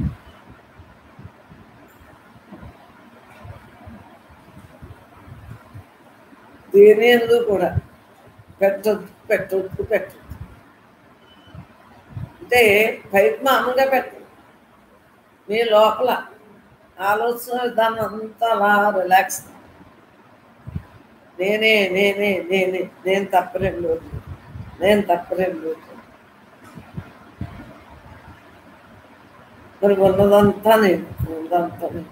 దేని ఎందు కూడా పెట్టొద్దు పెట్టొద్దు పెట్టొద్దు అంటే పైకి మామూలుగా పెట్టదు మీ లోపల ఆలోచన విధానం అంతా అలా రిలాక్స్ నేనే నేనే నేనే నేను తప్పలేదు నేను తప్పలేదు మరి ఉన్నదంతా నేను ఉన్నదంతా నేను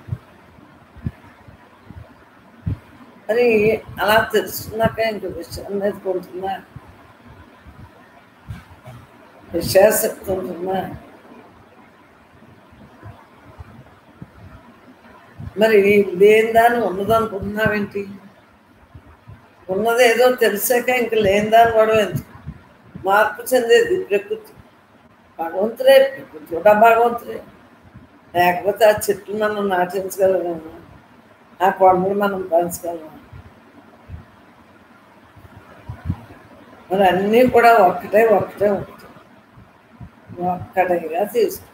మరి అలా తెలుసుకున్నాక ఇంక విషయం అనేది కొంటున్నా విషయాశక్తి ఉంటుందా మరి లేని దాన్ని ఉన్నదనుకుంటున్నావేంటి ఉన్నది ఏదో తెలిసాక ఇంక లేని దాన్ని కూడా ఎందుకు మార్పు చెందేది ప్రకృతి భగవంతుడే ప్రకృతి కూడా భగవంతుడే లేకపోతే ఆ చెట్లు మనం నాటించగలము ఆ కొండలు మనం పెంచగలము మరి అన్నీ కూడా ఒక్కటే ఒక్కటే ఒకటే ఒక్కటిగా తీసుకుంటాం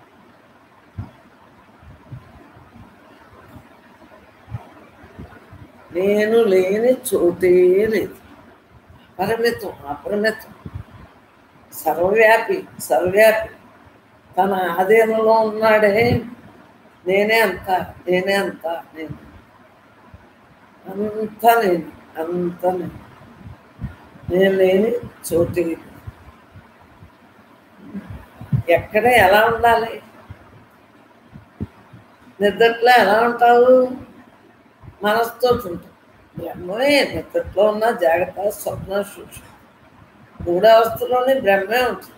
నేను లేని చోటే లేదు పరిమితం అపరిమితం సర్వవ్యాపి సర్వవ్యాపి తన ఆధీనంలో ఉన్నాడే నేనే అంత నేనే అంత నేను అంతా నేను అంతా నేను నేను లేని చోటు ఎక్కడ ఎలా ఉండాలి నిద్రలో ఎలా ఉంటావు మనసుతో ఉంటావు బ్రహ్మమే నిద్రలో ఉన్న జాగ్రత్త స్వప్న సూక్ష్మ మూడో అవస్థలోనే బ్రహ్మే ఉంటుంది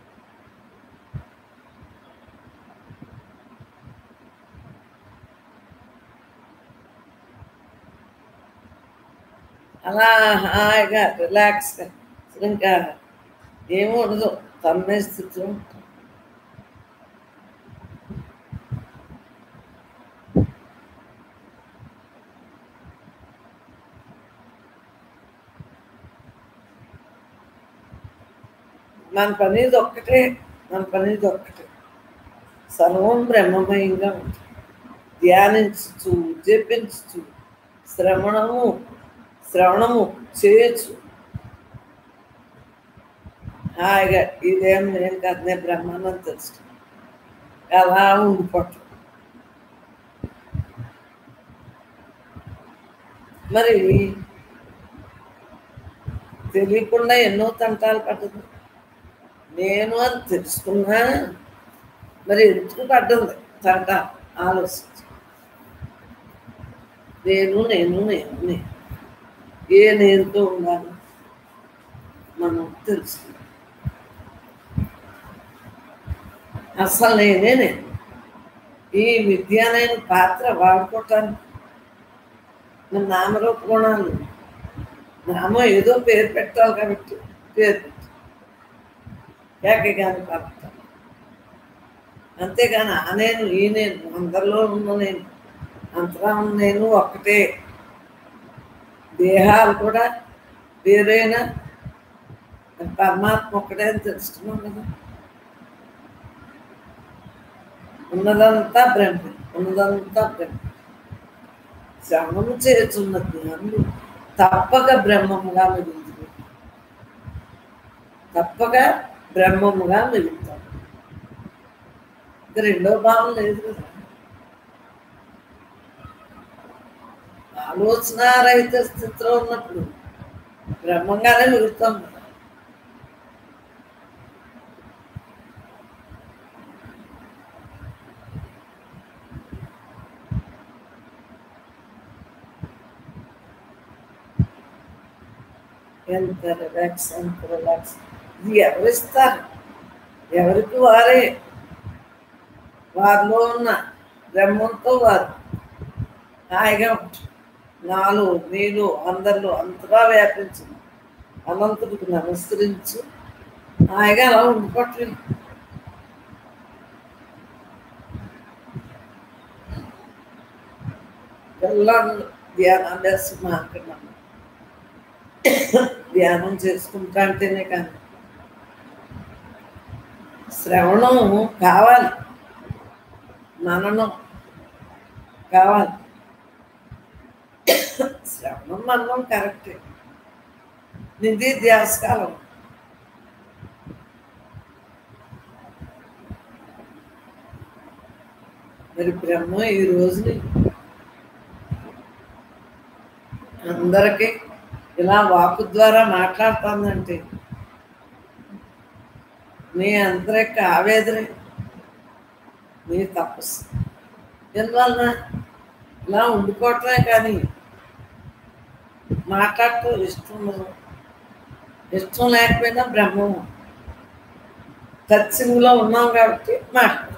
అలా హాయిగా రిలాక్స్గా ఇంకా ఏమీ ఉండదు తన్మే స్థితిలో ఉంటాం మన పని ఇది ఒక్కటే మన పని ఇది ఒక్కటే సర్వం బ్రహ్మమయంగా ఉంటుంది ధ్యానించు జపించు శ్రవణము శ్రవణము చేయొచ్చు హాయిగా ఇదేం నేను కాదు నేను బ్రహ్మాండం తెలుసు అలా ఉండిపోవటం మరి తెలియకుండా ఎన్నో తంటాలు పడ్డది నేను అని తెలుసుకున్నా మరి ఎందుకు పడ్డది తంట ఆలోచించి నేను నేను నేను నేను ఏ నేనుతో ఉండాలి మనం తెలుసుకున్నాం అసలు నేనే నేను ఈ విద్య నేను పాత్ర వాడుకోవటానికి నా నామరూప గుణాలు నామం ఏదో పేరు పెట్టాలి కాబట్టి పేరు పెట్టు ఏకగాని పాత్ర అంతేగాని ఆ నేను ఈ నేను అందరిలో ఉన్న నేను అంతరా ఉన్న నేను ఒక్కటే దేహాలు కూడా వేరైనా పరమాత్మ ఒక్కటే అని తెలుసుకున్నాం కదా ఉన్నదంతా బ్రహ్మ ఉన్నదంతా బ్రహ్మ శ్రవణము చేస్తున్న జ్ఞానులు తప్పక బ్రహ్మముగా మిగులుతుంది తప్పక బ్రహ్మముగా మిగులుతాం ఇంకా రెండో భావం లేదు కదా ఆలోచన రహిత స్థితిలో ఉన్నప్పుడు బ్రహ్మంగానే మిగులుతాం కదా ఎంత రిలాక్స్ ఎంత రిలాక్స్ ఇది ఎవరిస్తారు ఎవరికి వారే వారిలో ఉన్న బ్రహ్మంతో వారు హాయిగా ఉంటారు నాలో నీలో అందరిలో అంతగా వ్యాపించింది అనంతుడికి నమస్కరించు హాయిగా అలా ఉండిపోవట్లేదు పిల్లలు ధ్యానాభ్యాసం మాట్లాడినాము ధ్యానం చేసుకుంటా అంటేనే కానీ శ్రవణం కావాలి మననం కావాలి శ్రవణం మననం కరెక్టే నిధి ధ్యాసకాలం మరి బ్రహ్మ ఈ రోజుని అందరికీ ఇలా వాకు ద్వారా మాట్లాడుతుందంటే మీ అందరికి ఆవేదనే మీ తపస్సు ఎందువలన ఇలా ఉండిపోవటమే కానీ మాట్లాడటం ఇష్టం ఉండదు ఇష్టం లేకపోయినా బ్రహ్మం టచ్చింగ్లో ఉన్నాం కాబట్టి మాట్లాడుకుంటాం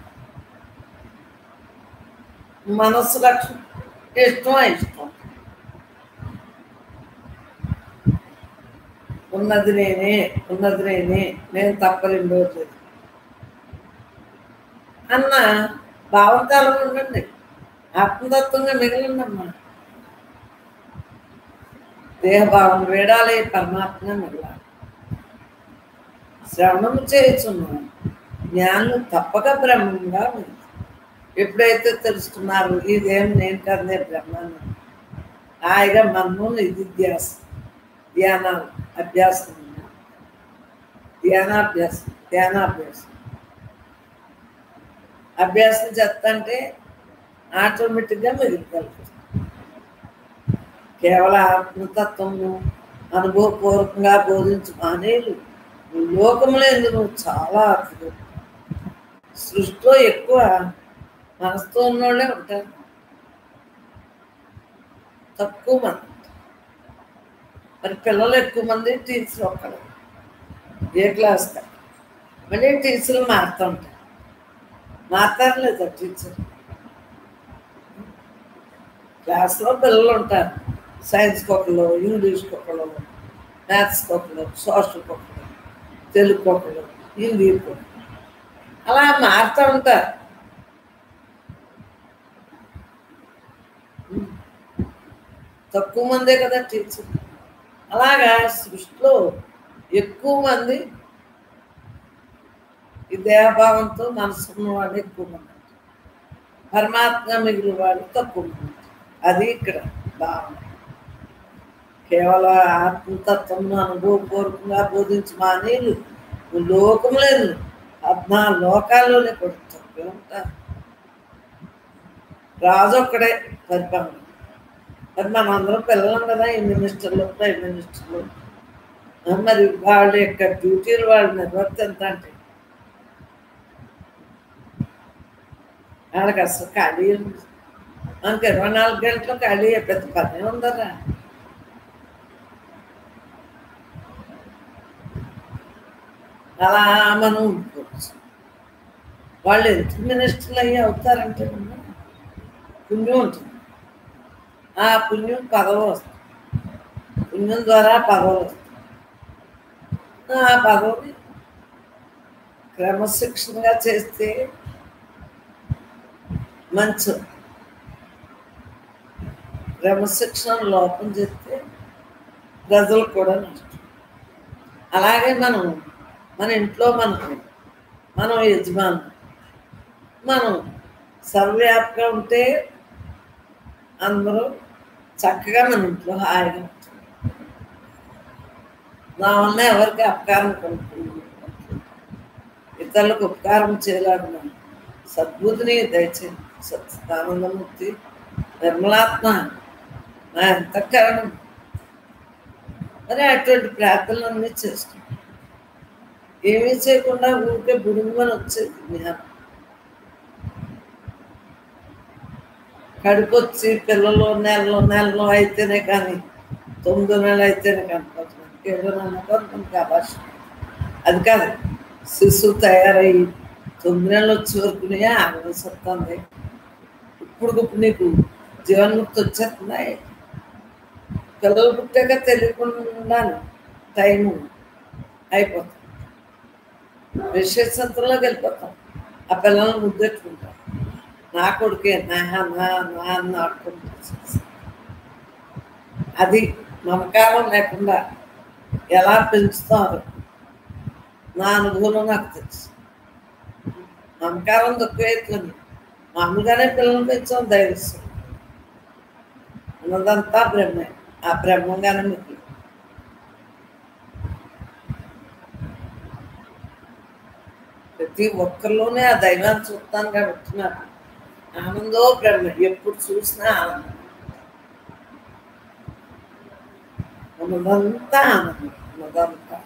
మనస్సు లక్ష్యం ఇష్టం ఇష్టం ఉన్నది నేనే ఉన్నది నేనే నేను తప్ప రెండోది లేదు అన్న భావకాలం ఉండండి ఆత్మతత్వంగా మిగిలిందమ్మా దేహభావం వేడాలి పరమాత్మ మిగలాలి శ్రవణము చేయుచున్నాను జ్ఞానం తప్పక బ్రహ్మంగా ఉంది ఎప్పుడైతే తెలుసుకున్నారు ఇదేం నేను కదే బ్రహ్మాన్ని హాయిగా మనము నిధిధ్యాసం ధ్యానాలు అభ్యాసం ధ్యానాభ్యాసం ధ్యానాభ్యాసం అభ్యాసం చేస్తంటే ఆటోమేటిక్గా మిగిలిగలుగుతుంది కేవలం ఆత్మతత్వము అనుభవపూర్వకంగా బోధించు మానేలు లోకంలో ఎందుకు నువ్వు చాలా అద్భుతం సృష్టిలో ఎక్కువ మనసుతో ఉన్నోళ్ళే ఉంటారు తక్కువ మంది మరి పిల్లలు ఎక్కువ మంది టీచర్ ఒక్కడు ఏ క్లాస్ కా మళ్ళీ టీచర్లు మారుతూ ఉంటారు మారుతారు లేదా టీచర్ క్లాస్లో పిల్లలు ఉంటారు సైన్స్కి ఒకళ్ళు ఇంగ్లీష్కి ఒకళ్ళు మ్యాథ్స్కి ఒకళ్ళు సోషల్కి ఒకళ్ళు తెలుగుకి ఒకళ్ళు హిందీకి ఒకళ్ళు అలా మారుతూ ఉంటారు తక్కువ మందే కదా టీచర్ అలాగా సృష్టిలో ఎక్కువ మంది ఈ దేహభావంతో మనసు ఉన్నవాడు ఎక్కువ మంది పరమాత్మ మిగిలిన వాడు తక్కువ మంది అది ఇక్కడ భావన కేవలం ఆత్మతత్వం అనుభవపూర్వకంగా బోధించి మానేలు లోకం లేదు పద్నాలుగు లోకాల్లోనే కూడా తక్కువే ఉంటారు రాజు ఒక్కడే పరిపాలన మరి మనం అందరం పిల్లలం కదా ఈ మినిస్టర్లు ప్రైమ్ మినిస్టర్లు ఆ, మరి వాళ్ళ యొక్క డ్యూటీలు వాళ్ళు నిర్వర్తింత అంటే వాళ్ళకి అసలు ఖాళీ ఉంది. మనకి ఇరవై నాలుగు గంటలు ఖాళీ పెద్ద పని ఉందరా అలా మనం ఉండిపోవచ్చు వాళ్ళు ఎంత మినిస్టర్లు అయ్యి అవుతారంటే మనం పుణ్యం ఉంటుంది ఆ పుణ్యం పదవి వస్తుంది పుణ్యం ద్వారా పదవులు వస్తాయి ఆ పదవిని క్రమశిక్షణగా చేస్తే మంచి క్రమశిక్షణ లోపం చేస్తే ప్రజలు కూడా నష్టం అలాగే మనం మన ఇంట్లో మనకు మనం యజమాను మనం సర్వవ్యాప్గా ఉంటే అందరూ చక్కగా మన ఇంట్లో హాయిగా ఉంటారు నా వల్ల ఎవరికి అపకారం కలుగుతుంది ఇతరులకు ఉపకారం చేయలేకుండా సద్బుద్ధిని దయచేయండి సత్స్థానందమూర్తి నిర్మలాత్మ నా ఎంత కారణం మరి అటువంటి ప్రార్థనలన్నీ చేస్తాం ఏమీ చేయకుండా ఊరికే బుడుమని వచ్చేది జ్ఞానం కడుపు వచ్చి పిల్లలు నెలలో నెలలో అయితేనే కానీ తొమ్మిది నెలలు అయితేనే కనపడుతుంది ఏదో నమ్మకం భాష అది కాదు శిశువు తయారయ్యి తొమ్మిది నెలలు వచ్చే వరకునే ఆగవస్తుంది ఇప్పుడు ఇప్పుడు నీకు జీవన్ముక్తి వచ్చేస్తున్నాయి పిల్లలు పుట్టాక తెలియకుండా టైము అయిపోతుంది విశేషంతలోకి వెళ్ళిపోతాం ఆ పిల్లల్ని ముద్దెట్టుకుంటాం నా కొడుకే నా నా నా అని ఆడుకుంటాం అది మమకారం లేకుండా ఎలా పెంచుతారు నా అనుభవం నాకు తెలుసు మమకారం తక్కువైతుంది మామూలుగానే పిల్లలు పెంచాం ధైర్యం ఉన్నదంతా బ్రహ్మే ఆ బ్రహ్మంగానే మీకు ప్రతి ఒక్కరిలోనే ఆ దైవాన్ని చూస్తాను కాబట్టి నాకు ఆనందో బ్రహ్మ ఎప్పుడు చూసినా ఆనందం ఉన్నదంతా ఆనందం ఉన్నదంతా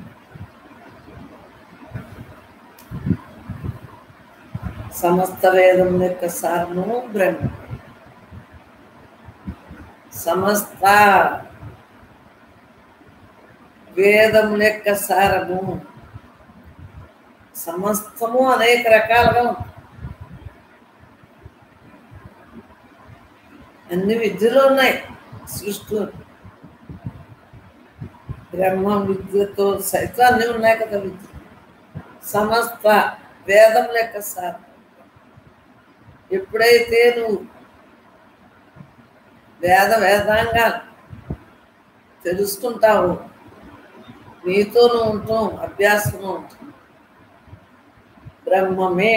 సమస్త వేదం యొక్క సారము బ్రహ్మ సమస్త వేదం యొక్క సారము సమస్తము అనేక రకాలుగా ఉంది అన్ని విద్యలు ఉన్నాయి సృష్టిలో బ్రహ్మ విద్యతో సైతం అన్నీ ఉన్నాయి కదా విద్య సమస్త వేదం లెక్క సార్ ఎప్పుడైతే నువ్వు వేద వేదాంగాలు తెలుసుకుంటావు నీతో నువ్వు ఉంటాం అభ్యాసం ఉంటాం బ్రహ్మమే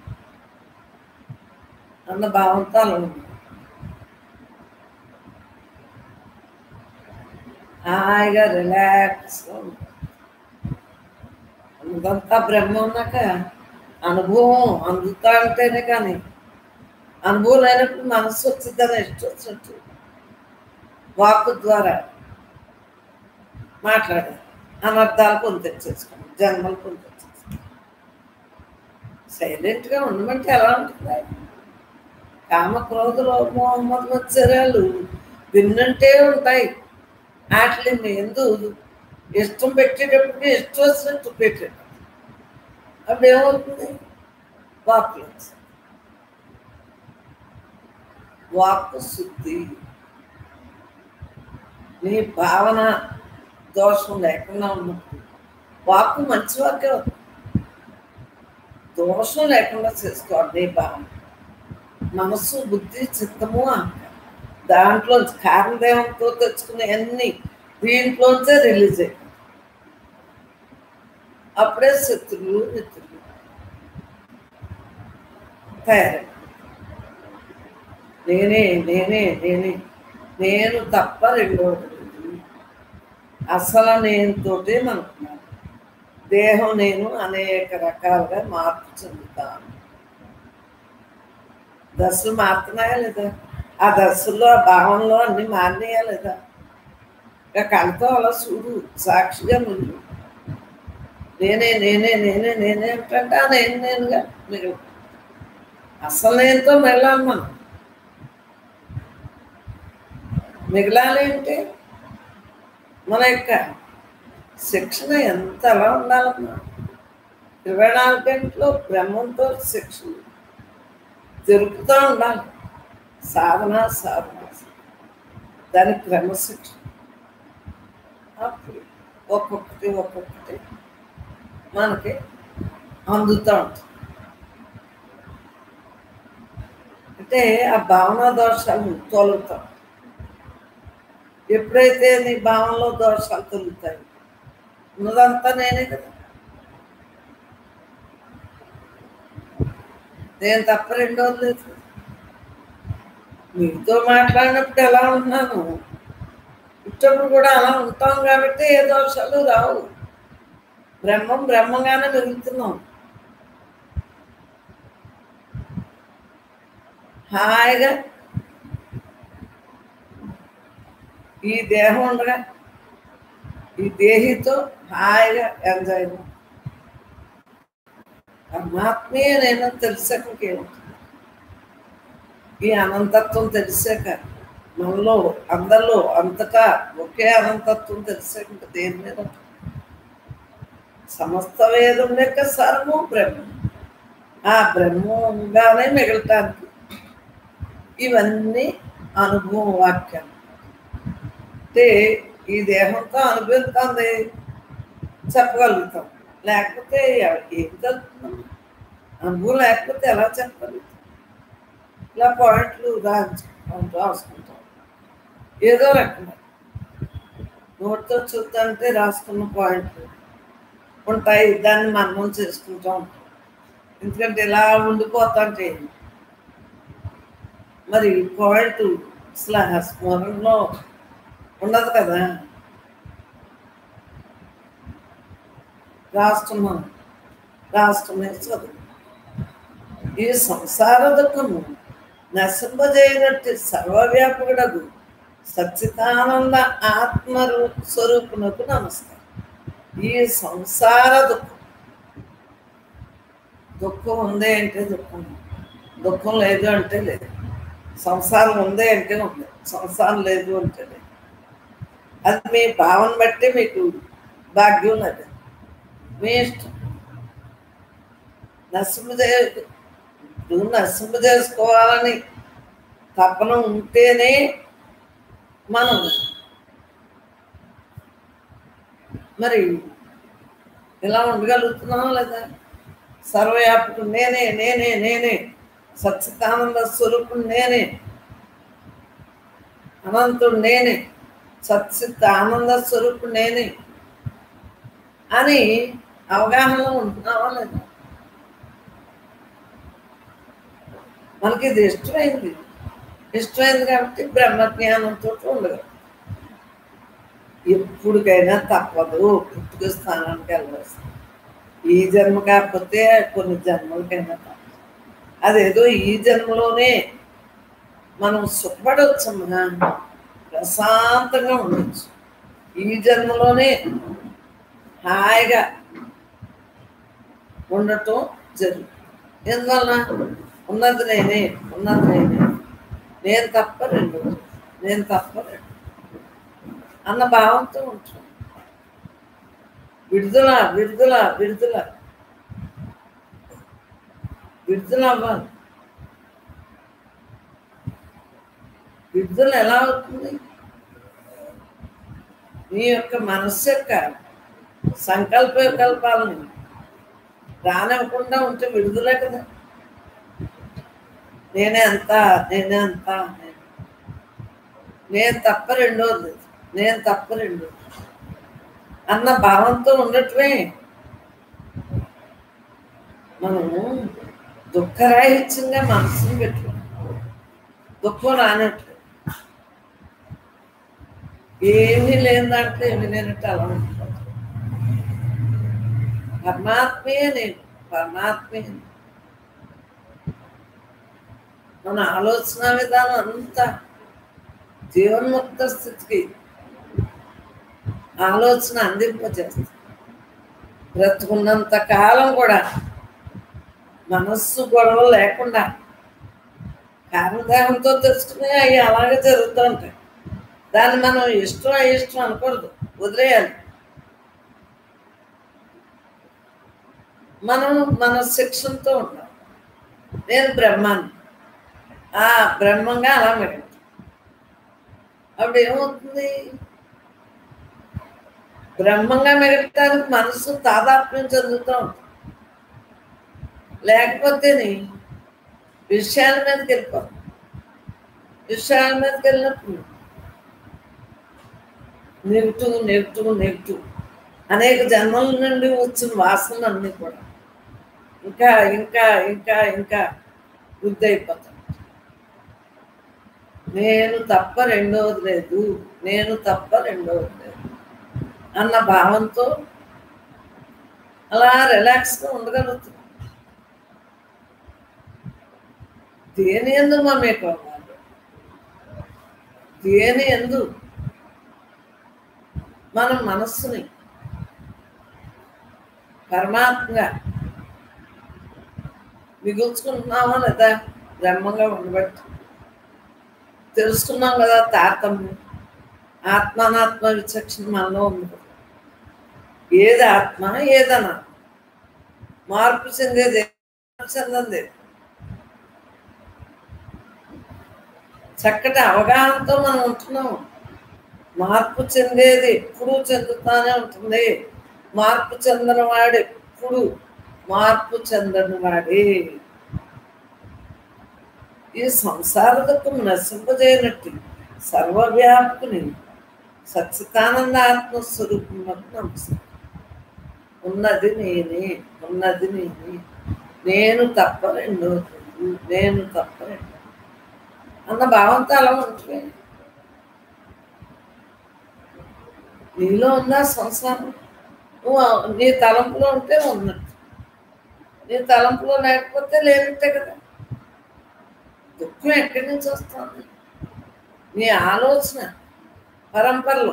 అన్న భావంతో అలా ఉంది హాయిగా రిలాక్స్గా ఉంది అదంతా బ్రహ్మ ఉన్నాక అనుభవం అందుతా అంటేనే కానీ అనుభవం లేనప్పుడు మనసు వచ్చిందని ఇష్టం వచ్చినట్టు వాక్కు ద్వారా మాట్లాడారు అనర్థాలు కొని తెచ్చేసుకోండి జన్మలు కొని తెచ్చేసుకోండి సైలెంట్గా ఉండమంటే ఎలా ఉంటుంది కామ క్రోధ మొహమ్మద్ మత్సరాలు విన్నంటే ఉంటాయి వాటిని ఎందు ఇష్టం పెట్టేటప్పటికి ఇష్టం వచ్చినట్టు పెట్టేటప్పుడు అప్పుడు ఏమవుతుంది వాక్లో వాక్కు శుద్ధి నీ భావన దోషం లేకుండా ఉన్నప్పుడు వాక్కు మంచి వాక్యం అవుతుంది. దోషం లేకుండా చేసుకోవాలి నీ భావన మనస్సు బుద్ధి చిత్తము అహంకారం దాంట్లో కారణదేవంతో తెచ్చుకునే అన్ని దీంట్లోంచే రిలీజ్ అయ్యి అప్పుడే శత్రువులు మిత్రులు తయారై నేనే నేనే నేనే నేను తప్ప రెండోది లేదు. అసలు నేనుతోటే మనకున్నాను దేహం నేను అనేక రకాలుగా మార్పు చెందుతాను దశలు మారుతున్నాయా లేదా ఆ దశల్లో ఆ భావంలో అన్ని మారినాయా లేదా ఇక కళ్ళతో అలా చూడు సాక్షిగా ముందు నేనే నేనే నేనే నేనే అంటే ఆ నేను నేనుగా మీరు అసలు నేనుతో వెళ్ళాలి మనం మిగలాలి అంటే మన యొక్క శిక్షణ ఎంత ఎలా ఉండాలన్నా ఇరవై నాలుగు గంటలు బ్రహ్మంతో శిక్షణ జరుపుతూ ఉండాలి సాధన సాధన దాని క్రమశిక్షణ అప్పుడు ఒక్కొక్కటి ఒక్కొక్కటి మనకి అందుతూ ఉంటుంది అంటే ఆ భావన దోషాలు తొలుగుతాం ఎప్పుడైతే నీ భావనలో దోషాలు తొలుగుతాయి ఉన్నదంతా నేనే కదా నేను తప్ప రెండోది లేదు మీతో మాట్లాడినప్పుడు ఎలా ఉన్నాను ఇట్టప్పుడు కూడా అలా ఉంటాం కాబట్టి ఏ దోషాలు రావు బ్రహ్మం బ్రహ్మంగానే మిగులుతున్నాం హాయిగా ఈ దేహం ఉండగా ఈ దేహితో హాయిగా ఎంజాయ్ పరమాత్మీయ నేను తెలిసాక ఇంకేముంటుంది ఈ అనంతత్వం తెలిసాక మనలో అందరిలో అంతటా ఒకే అనంతత్వం తెలిసాక ఇంకా దేని మీద ఉంటుంది? సమస్త వేదం యొక్క సర్వం బ్రహ్మం ఆ బ్రహ్మంగానే మిగలటానికి ఇవన్నీ అనుభవం వాక్యాలు అంటే ఈ దేహంతో అనుభవిస్తుంది చెప్పగలుగుతాం లేకపోతే ఎవ- ఏం చదువుతున్నాం అనుభవం లేకపోతే ఎలా చెప్పగలుగుతాం ఇలా పాయింట్లు రాయించుకుంటాం రాసుకుంటాం ఏదో రకంగా నోట్తో చూద్దాంటే రాసుకున్న పాయింట్లు ఉంటాయి దాన్ని మనం చేసుకుంటూ ఉంటాం ఎందుకంటే ఇలా ఉండిపోతాంటే మరి పాయింట్ అసలు ఆ స్మరణలో ఉండదు కదా రాస్తున్నాం రాష్ట్రమే చదువు ఈ సంసార దుఃఖము నశింపజేయనట్టు సర్వవ్యాపకుడగు సచ్చిదానంద ఆత్మ రూ- స్వరూపునకు నమస్కారం ఈ సంసార దుఃఖం దుఃఖం ఉంది అంటే దుఃఖం ఉంది. దుఃఖం లేదు అంటే లేదు సంసారం ఉంది అంటే ఉంది సంసారం లేదు అంటే లేదు అది మీ భావన బట్టి మీకు భాగ్యం లేదు మీ ఇష్టం నశింపజే ఇప్పుడు నశింప చేసుకోవాలని తపన ఉంటేనే మనం మరి ఇలా ఉండగలుగుతున్నావా లేదా సర్వవ్యాపకుడు నేనే నేనే నేనే సచ్చిదానంద స్వరూపుడు నేనే అనంతుడు నేనే సచ్చిత్ ఆనంద స్వరూపుడు నేనే అని అవగాహనలో ఉంటున్నావా లేదా మనకి ఇది ఇష్టమైంది ఇష్టమైంది కాబట్టి బ్రహ్మజ్ఞానంతో ఉండదు ఎప్పటికైనా తప్పదు పుట్టుక స్థానానికి వెళ్ళవలసింది ఈ జన్మ కాకపోతే కొన్ని జన్మలకైనా తప్పదు అదేదో ఈ జన్మలోనే మనం సుఖపడవచ్చమ్మా ప్రశాంతంగా ఉండొచ్చు ఈ జన్మలోనే హాయిగా ఉండటం జరుగుతుంది ఎందువలన ఉన్నది నేనే ఉన్నది నేనే నేను తప్ప రెండు నేను తప్ప రెండు అన్న భావంతో ఉంటాం విడుదల విడుదల విడుదల విడుదల అవ్వాలి విడుదల ఎలా అవుతుంది మీ యొక్క మనస్సు యొక్క సంకల్ప వికల్పాలని రానివ్వకుండా ఉంటే విడుదలే కదా నేనే అంత నేనే అంత నేను నేను తప్ప రెండోది నేను తప్ప రెండోది అన్న భావంతో ఉండటమే మనము దుఃఖరాహిత్యంగా మనసుని పెట్టుకున్నాం దుఃఖం రానట్లేదు ఏమీ లేని దాంట్లో ఏమీ లేనట్టు అలా ఉంటుంది పరమాత్మే నేను పరమాత్మే నేను. మన ఆలోచన విధానం అంతా జీవన్ముక్త స్థితికి ఆలోచన అందింపజేస్తుంది బ్రతుకున్నంత కాలం కూడా మనస్సు గొడవ లేకుండా కారణదేహంతో తెలుసుకుని అవి అలాగే జరుగుతూ ఉంటాయి దాన్ని మనం ఇష్టం అయిష్టం అనకూడదు వదిలేయాలి మనం మన శిక్షణతో ఉండాలి నేను బ్రహ్మాన్ని ఆ బ్రహ్మంగా అలా మెరుగుతాం అప్పుడు ఏమవుతుంది బ్రహ్మంగా మెరగటానికి మనసు తాదాత్మ్యం చెందుతూ ఉంటుంది లేకపోతేని విషయాల మీదకి వెళ్ళిపోతాం విషయాల మీదకి వెళ్ళినప్పుడు నెగిటివ్ నెగిటివ్ నెగిటివ్ అనేక జన్మల నుండి వచ్చిన వాసనలు అన్నీ కూడా ఇంకా ఇంకా ఇంకా ఇంకా వృద్ధి అయిపోతాం నేను తప్ప రెండవది లేదు నేను తప్ప రెండవది లేదు అన్న భావంతో అలా రిలాక్స్గా ఉండగలుగుతున్నాం దేని ఎందు మమేకోవాలి దేని ఎందు మన మనస్సుని పరమాత్మగా మిగుల్చుకుంటున్నామా లేదా బ్రహ్మంగా ఉండబట్టి తెలుసుకున్నాం కదా తారతమ్యం ఆత్మానాత్మ విచక్షణ మనలో ఉంది కదా. ఏది ఆత్మ ఏదనా మార్పు చెందేది మార్పు చెందంది చక్కటి అవగాహనతో మనం ఉంటున్నాం మార్పు చెందేది ఎప్పుడు చెందుతానే ఉంటుంది మార్పు చెందని వాడు ఎప్పుడు మార్పు చెందని వాడే ఈ సంసార దుఃఖం నశింపజేయనట్టు సర్వవ్యాపకుని సచ్చితానంద ఆత్మస్వరూపం నమస్కారం ఉన్నది నేనే ఉన్నది నేనే నేను తప్ప రెండో నేను తప్ప రెండో అన్న భావంతో అలా ఉంటుంది నీలో ఉందా సంసారం నువ్వు నీ తలంపులో ఉంటే ఉన్నట్టు నీ తలంపులో లేకపోతే లేనట్టే కదా దుఃఖం ఎక్కడి నుంచి వస్తుంది నీ ఆలోచన పరంపరలో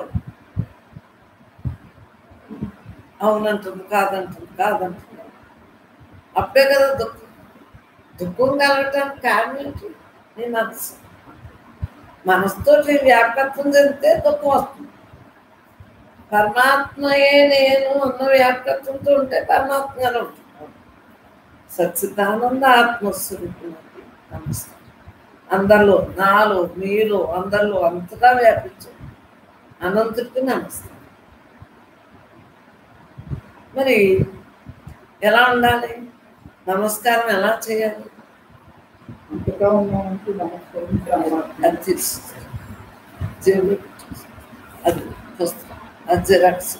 అవునంటుంది కాదంటుంది కాదంటుంది అప్పుడే కదా దుఃఖం దుఃఖం కలగటానికి కారణం ఏంటి నీ మనసు మనసుతో వ్యాపకత్వం చెందితే దుఃఖం వస్తుంది పరమాత్మయే నేను అన్న వ్యాపకత్వంతో ఉంటే పరమాత్మగానే ఉంటుంది సచ్చిదానంద ఆత్మస్వరూపం నమస్కారం అందరిలో నాలో మీలో అందరిలో అంతటా వ్యాపించు అనంతుడికి నమస్కారం మరి ఎలా ఉండాలి నమస్కారం ఎలా చేయాలి అంతటా ఉన్నామంటే నమస్కరించి అలవాటు. అది తీసుకో జేబులో పెట్టేసుకో. అది పుస్తకం అది జిరాక్స్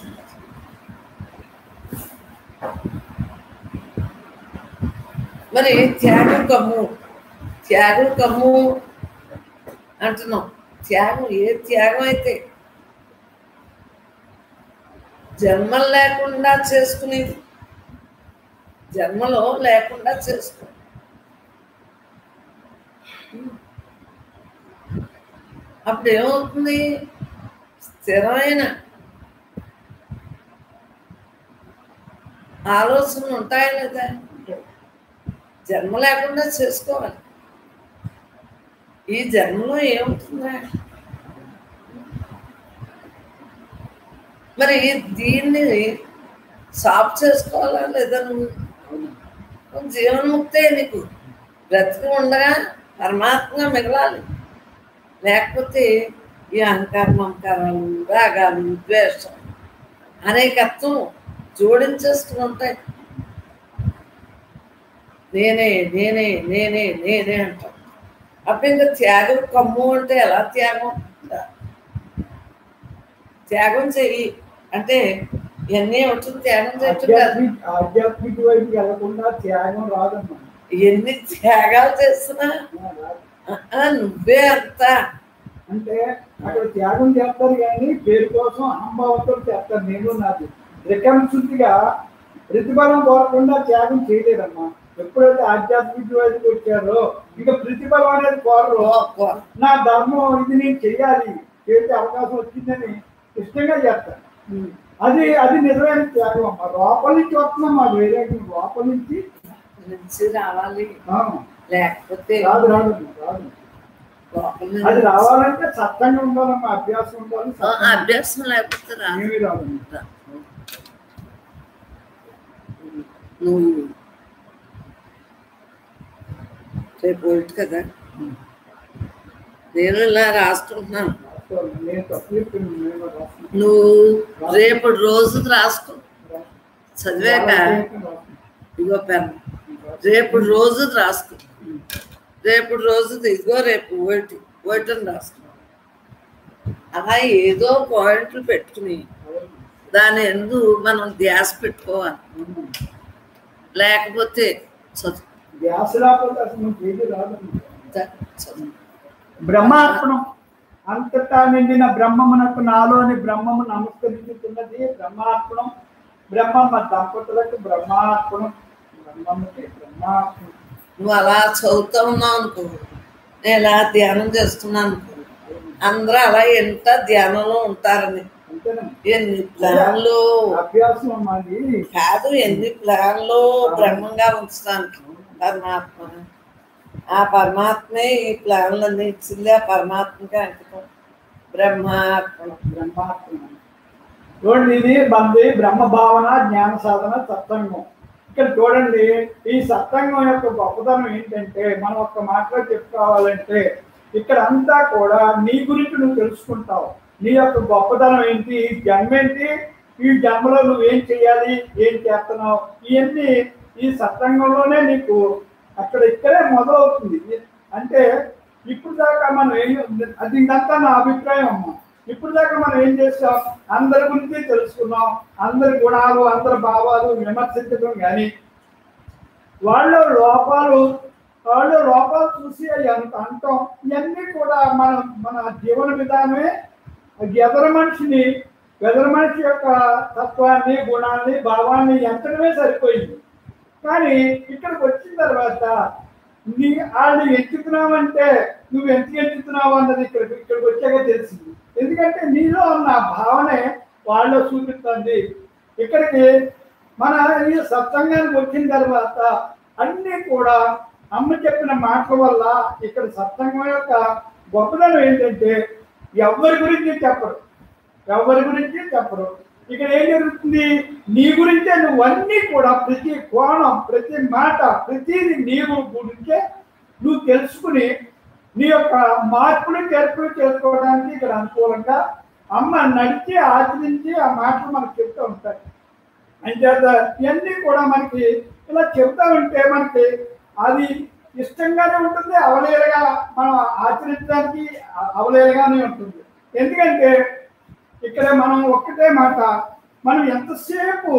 మరి త్యాగం కమ్ము త్యాగం కమ్ము అంటున్నాం త్యాగం ఏ త్యాగం అయితే జన్మలు లేకుండా చేసుకునేది జన్మలో లేకుండా చేసుకో అప్పుడు ఏమవుతుంది స్థిరమైన ఆలోచనలు ఉంటాయా లేదా జన్మ లేకుండా చేసుకోవాలి ఈ జన్మలో ఏముంటుందా మరి దీన్ని సాఫ్ చేసుకోవాలా లేదా నువ్వు నువ్వు జీవన్ముక్తే నీకు బ్రతికి ఉండగా పరమాత్మగా మిగలాలి లేకపోతే ఈ అహంకార మమకారాలు రాగాలు ద్వేషం అనేకత్వం జోడించేస్తూ ఉంటాయి నేనే నేనే నేనే నేనే అంటాం అప్పుడు ఇంకా త్యాగం కమ్ము అంటే ఎలా త్యాగం త్యాగం చెయ్యి అంటే ఇవన్నీ ఉంటుంది త్యాగం చేయటం కాదు ఆధ్యాత్మిక ఆధ్యాత్మిక వైపు వెళ్లకుండా త్యాగం రాదమ్మా ఎన్ని త్యాగాలు చేస్తున్నా రాదు. ఆ, నువ్వే అంత అంటే అక్కడ త్యాగం చేస్తారు కానీ పేరు కోసం అహంభావంతో చేస్తారు నేను నాది రికంశుద్ధిగా ప్రతిఫలం కోరకుండా త్యాగం చేయలేదమ్మా ఎప్పుడైతే ఆధ్యాత్మిక వైపుకి వచ్చారో ఇక ప్రతిఫలం అనేది కోరరు కో- నా ధర్మం ఇది నేను చెయ్యాలి చేసే అవకాశం వచ్చిందని ఇష్టంగా చేస్తాను అది అది నిజమైన త్యాగం అమ్మా లోపల నుంచి వస్తున్నాం మా వేరే లోపల నుంచి నుంచి రావాలి ఆ, లేకపోతే రాదు రాదు రాదు లోపల నుంచి అది రావాలంటే సత్తంగా ఉండాలమ్మా అభ్యాసం ఉండాలి ఆ, సత్తంగా అభ్యాసం లేకపోతే రా ఏమీ రాదు రా. నువ్వు రేపు ఒకటి కదా నేను ఇలా రాసుకుంటున్నాను నేను తప్పు చెప్పాను నేను రాస్తున్నాను. నువ్వు రేపు రోజు రాసుకో చదివాక రాస్తున్నాను. ఇగో పెన్ రేపు రోజు రాసుకో రేపు రోజు ఇదిగో రేపు ఒకటి ఒకటి అని రాసుకో అలా ఏదో పాయింట్లు పెట్టుకుని దాని ఎందు మనం ధ్యాస పెట్టుకోవాలి లేకపోతే చదువు ధ్యాస లేకపోతే అసలు మనకి ఏది రాదు చదువు బ్రహ్మార్పణం అంతటా నిండిన బ్రహ్మమునకు నాలోని బ్రహ్మము నమస్కరించుతున్నది బ్రహ్మార్పణం బ్రహ్మమ్మ దంపతులకు బ్రహ్మార్పణం బ్రహ్మమ్మకి బ్రహ్మార్పణం నువ్వు అలా చదువుతూ ఉన్నావు అనుకో నేను ఇలా ధ్యానం చేస్తున్నాను అనుకో అందరూ అలా ఎంత ధ్యానంలో ఉంటారని అంతేనా ఎన్ని ప్లాన్లు అభ్యాసం మాది కాదు ఎన్ని ప్లాన్లు బ్రహ్మంగా ఉంచడానికి పరమాత్మ ఆ పరమాత్మే ఈ ప్లాన్లన్నీ ఇచ్చింది ఆ పరమాత్మకే అంకితం బ్రహ్మాత్మ బ్రహ్మార్పణం చూడండి ఇది మంది బ్రహ్మ భావన జ్ఞాన సాధన సత్సంగం ఇక్కడ చూడండి ఈ సత్సంగం యొక్క గొప్పతనం ఏంటంటే మనం ఒక్క మాటలో చెప్పుకోవాలంటే ఇక్కడ అంతా కూడా నీ గురించి నువ్వు తెలుసుకుంటావు నీ యొక్క గొప్పతనం ఏంటి ఈ జన్మ ఏంటి ఈ జన్మలో నువ్వేం చేయాలి ఏం చేస్తున్నావు ఇవన్నీ ఈ సత్సంగంలోనే నీకు అక్కడ ఇక్కడే మొదలవుతుంది అంటే ఇప్పుడు దాకా మనం ఏం అది ఇంకంతా నా అభిప్రాయం అమ్మా ఇప్పుడు దాకా మనం ఏం చేస్తాం అందరి గురించి తెలుసుకున్నాం అందరి గుణాలు అందరి భావాలు విమర్శించడం కానీ వాళ్ళ లోపాలు వాళ్ళ లోపాలు చూసి అవి అంత అంటాం ఇవన్నీ కూడా మన మన జీవన విధానమే ఎదర మనిషిని ఎదర మనిషి యొక్క తత్వాన్ని గుణాన్ని భావాన్ని ఎంతనే సరిపోయింది కానీ ఇక్కడికి వచ్చిన తర్వాత నీ వాళ్ళు ఎంచుతున్నావంటే నువ్వు ఎందుకు ఎంచుతున్నావు అన్నది ఇక్కడ ఇక్కడికి వచ్చాక తెలిసింది ఎందుకంటే నీలో ఉన్న ఆ భావనే వాళ్ళు చూపిస్తుంది ఇక్కడికి మన ఈ సత్సంగానికి వచ్చిన తర్వాత అన్నీ కూడా అమ్మ చెప్పిన మాటల వల్ల ఇక్కడ సత్సంగం యొక్క గొప్పదనం ఏంటంటే ఎవరి గురించి చెప్పరు ఎవరి గురించి చెప్పరు ఇక్కడ ఏం జరుగుతుంది నీ గురించే నువ్వు అన్నీ కూడా ప్రతి కోణం ప్రతి మాట ప్రతిది నీ గురించే నువ్వు తెలుసుకుని నీ యొక్క మార్పులు చేర్పులు చేసుకోవడానికి ఇక్కడ అనుకూలంగా అమ్మ నడిచి ఆచరించి ఆ మాటలు మనకు చెప్తూ ఉంటాయి అంచేత ఇవన్నీ కూడా మనకి ఇలా చెప్తా ఉంటే మనకి అది ఇష్టంగానే ఉంటుంది అవలేలుగా మనం ఆచరించడానికి అ- అవలేలుగానే ఉంటుంది ఎందుకంటే ఇక్కడ మనం ఒక్కటే మాట మనం ఎంతసేపు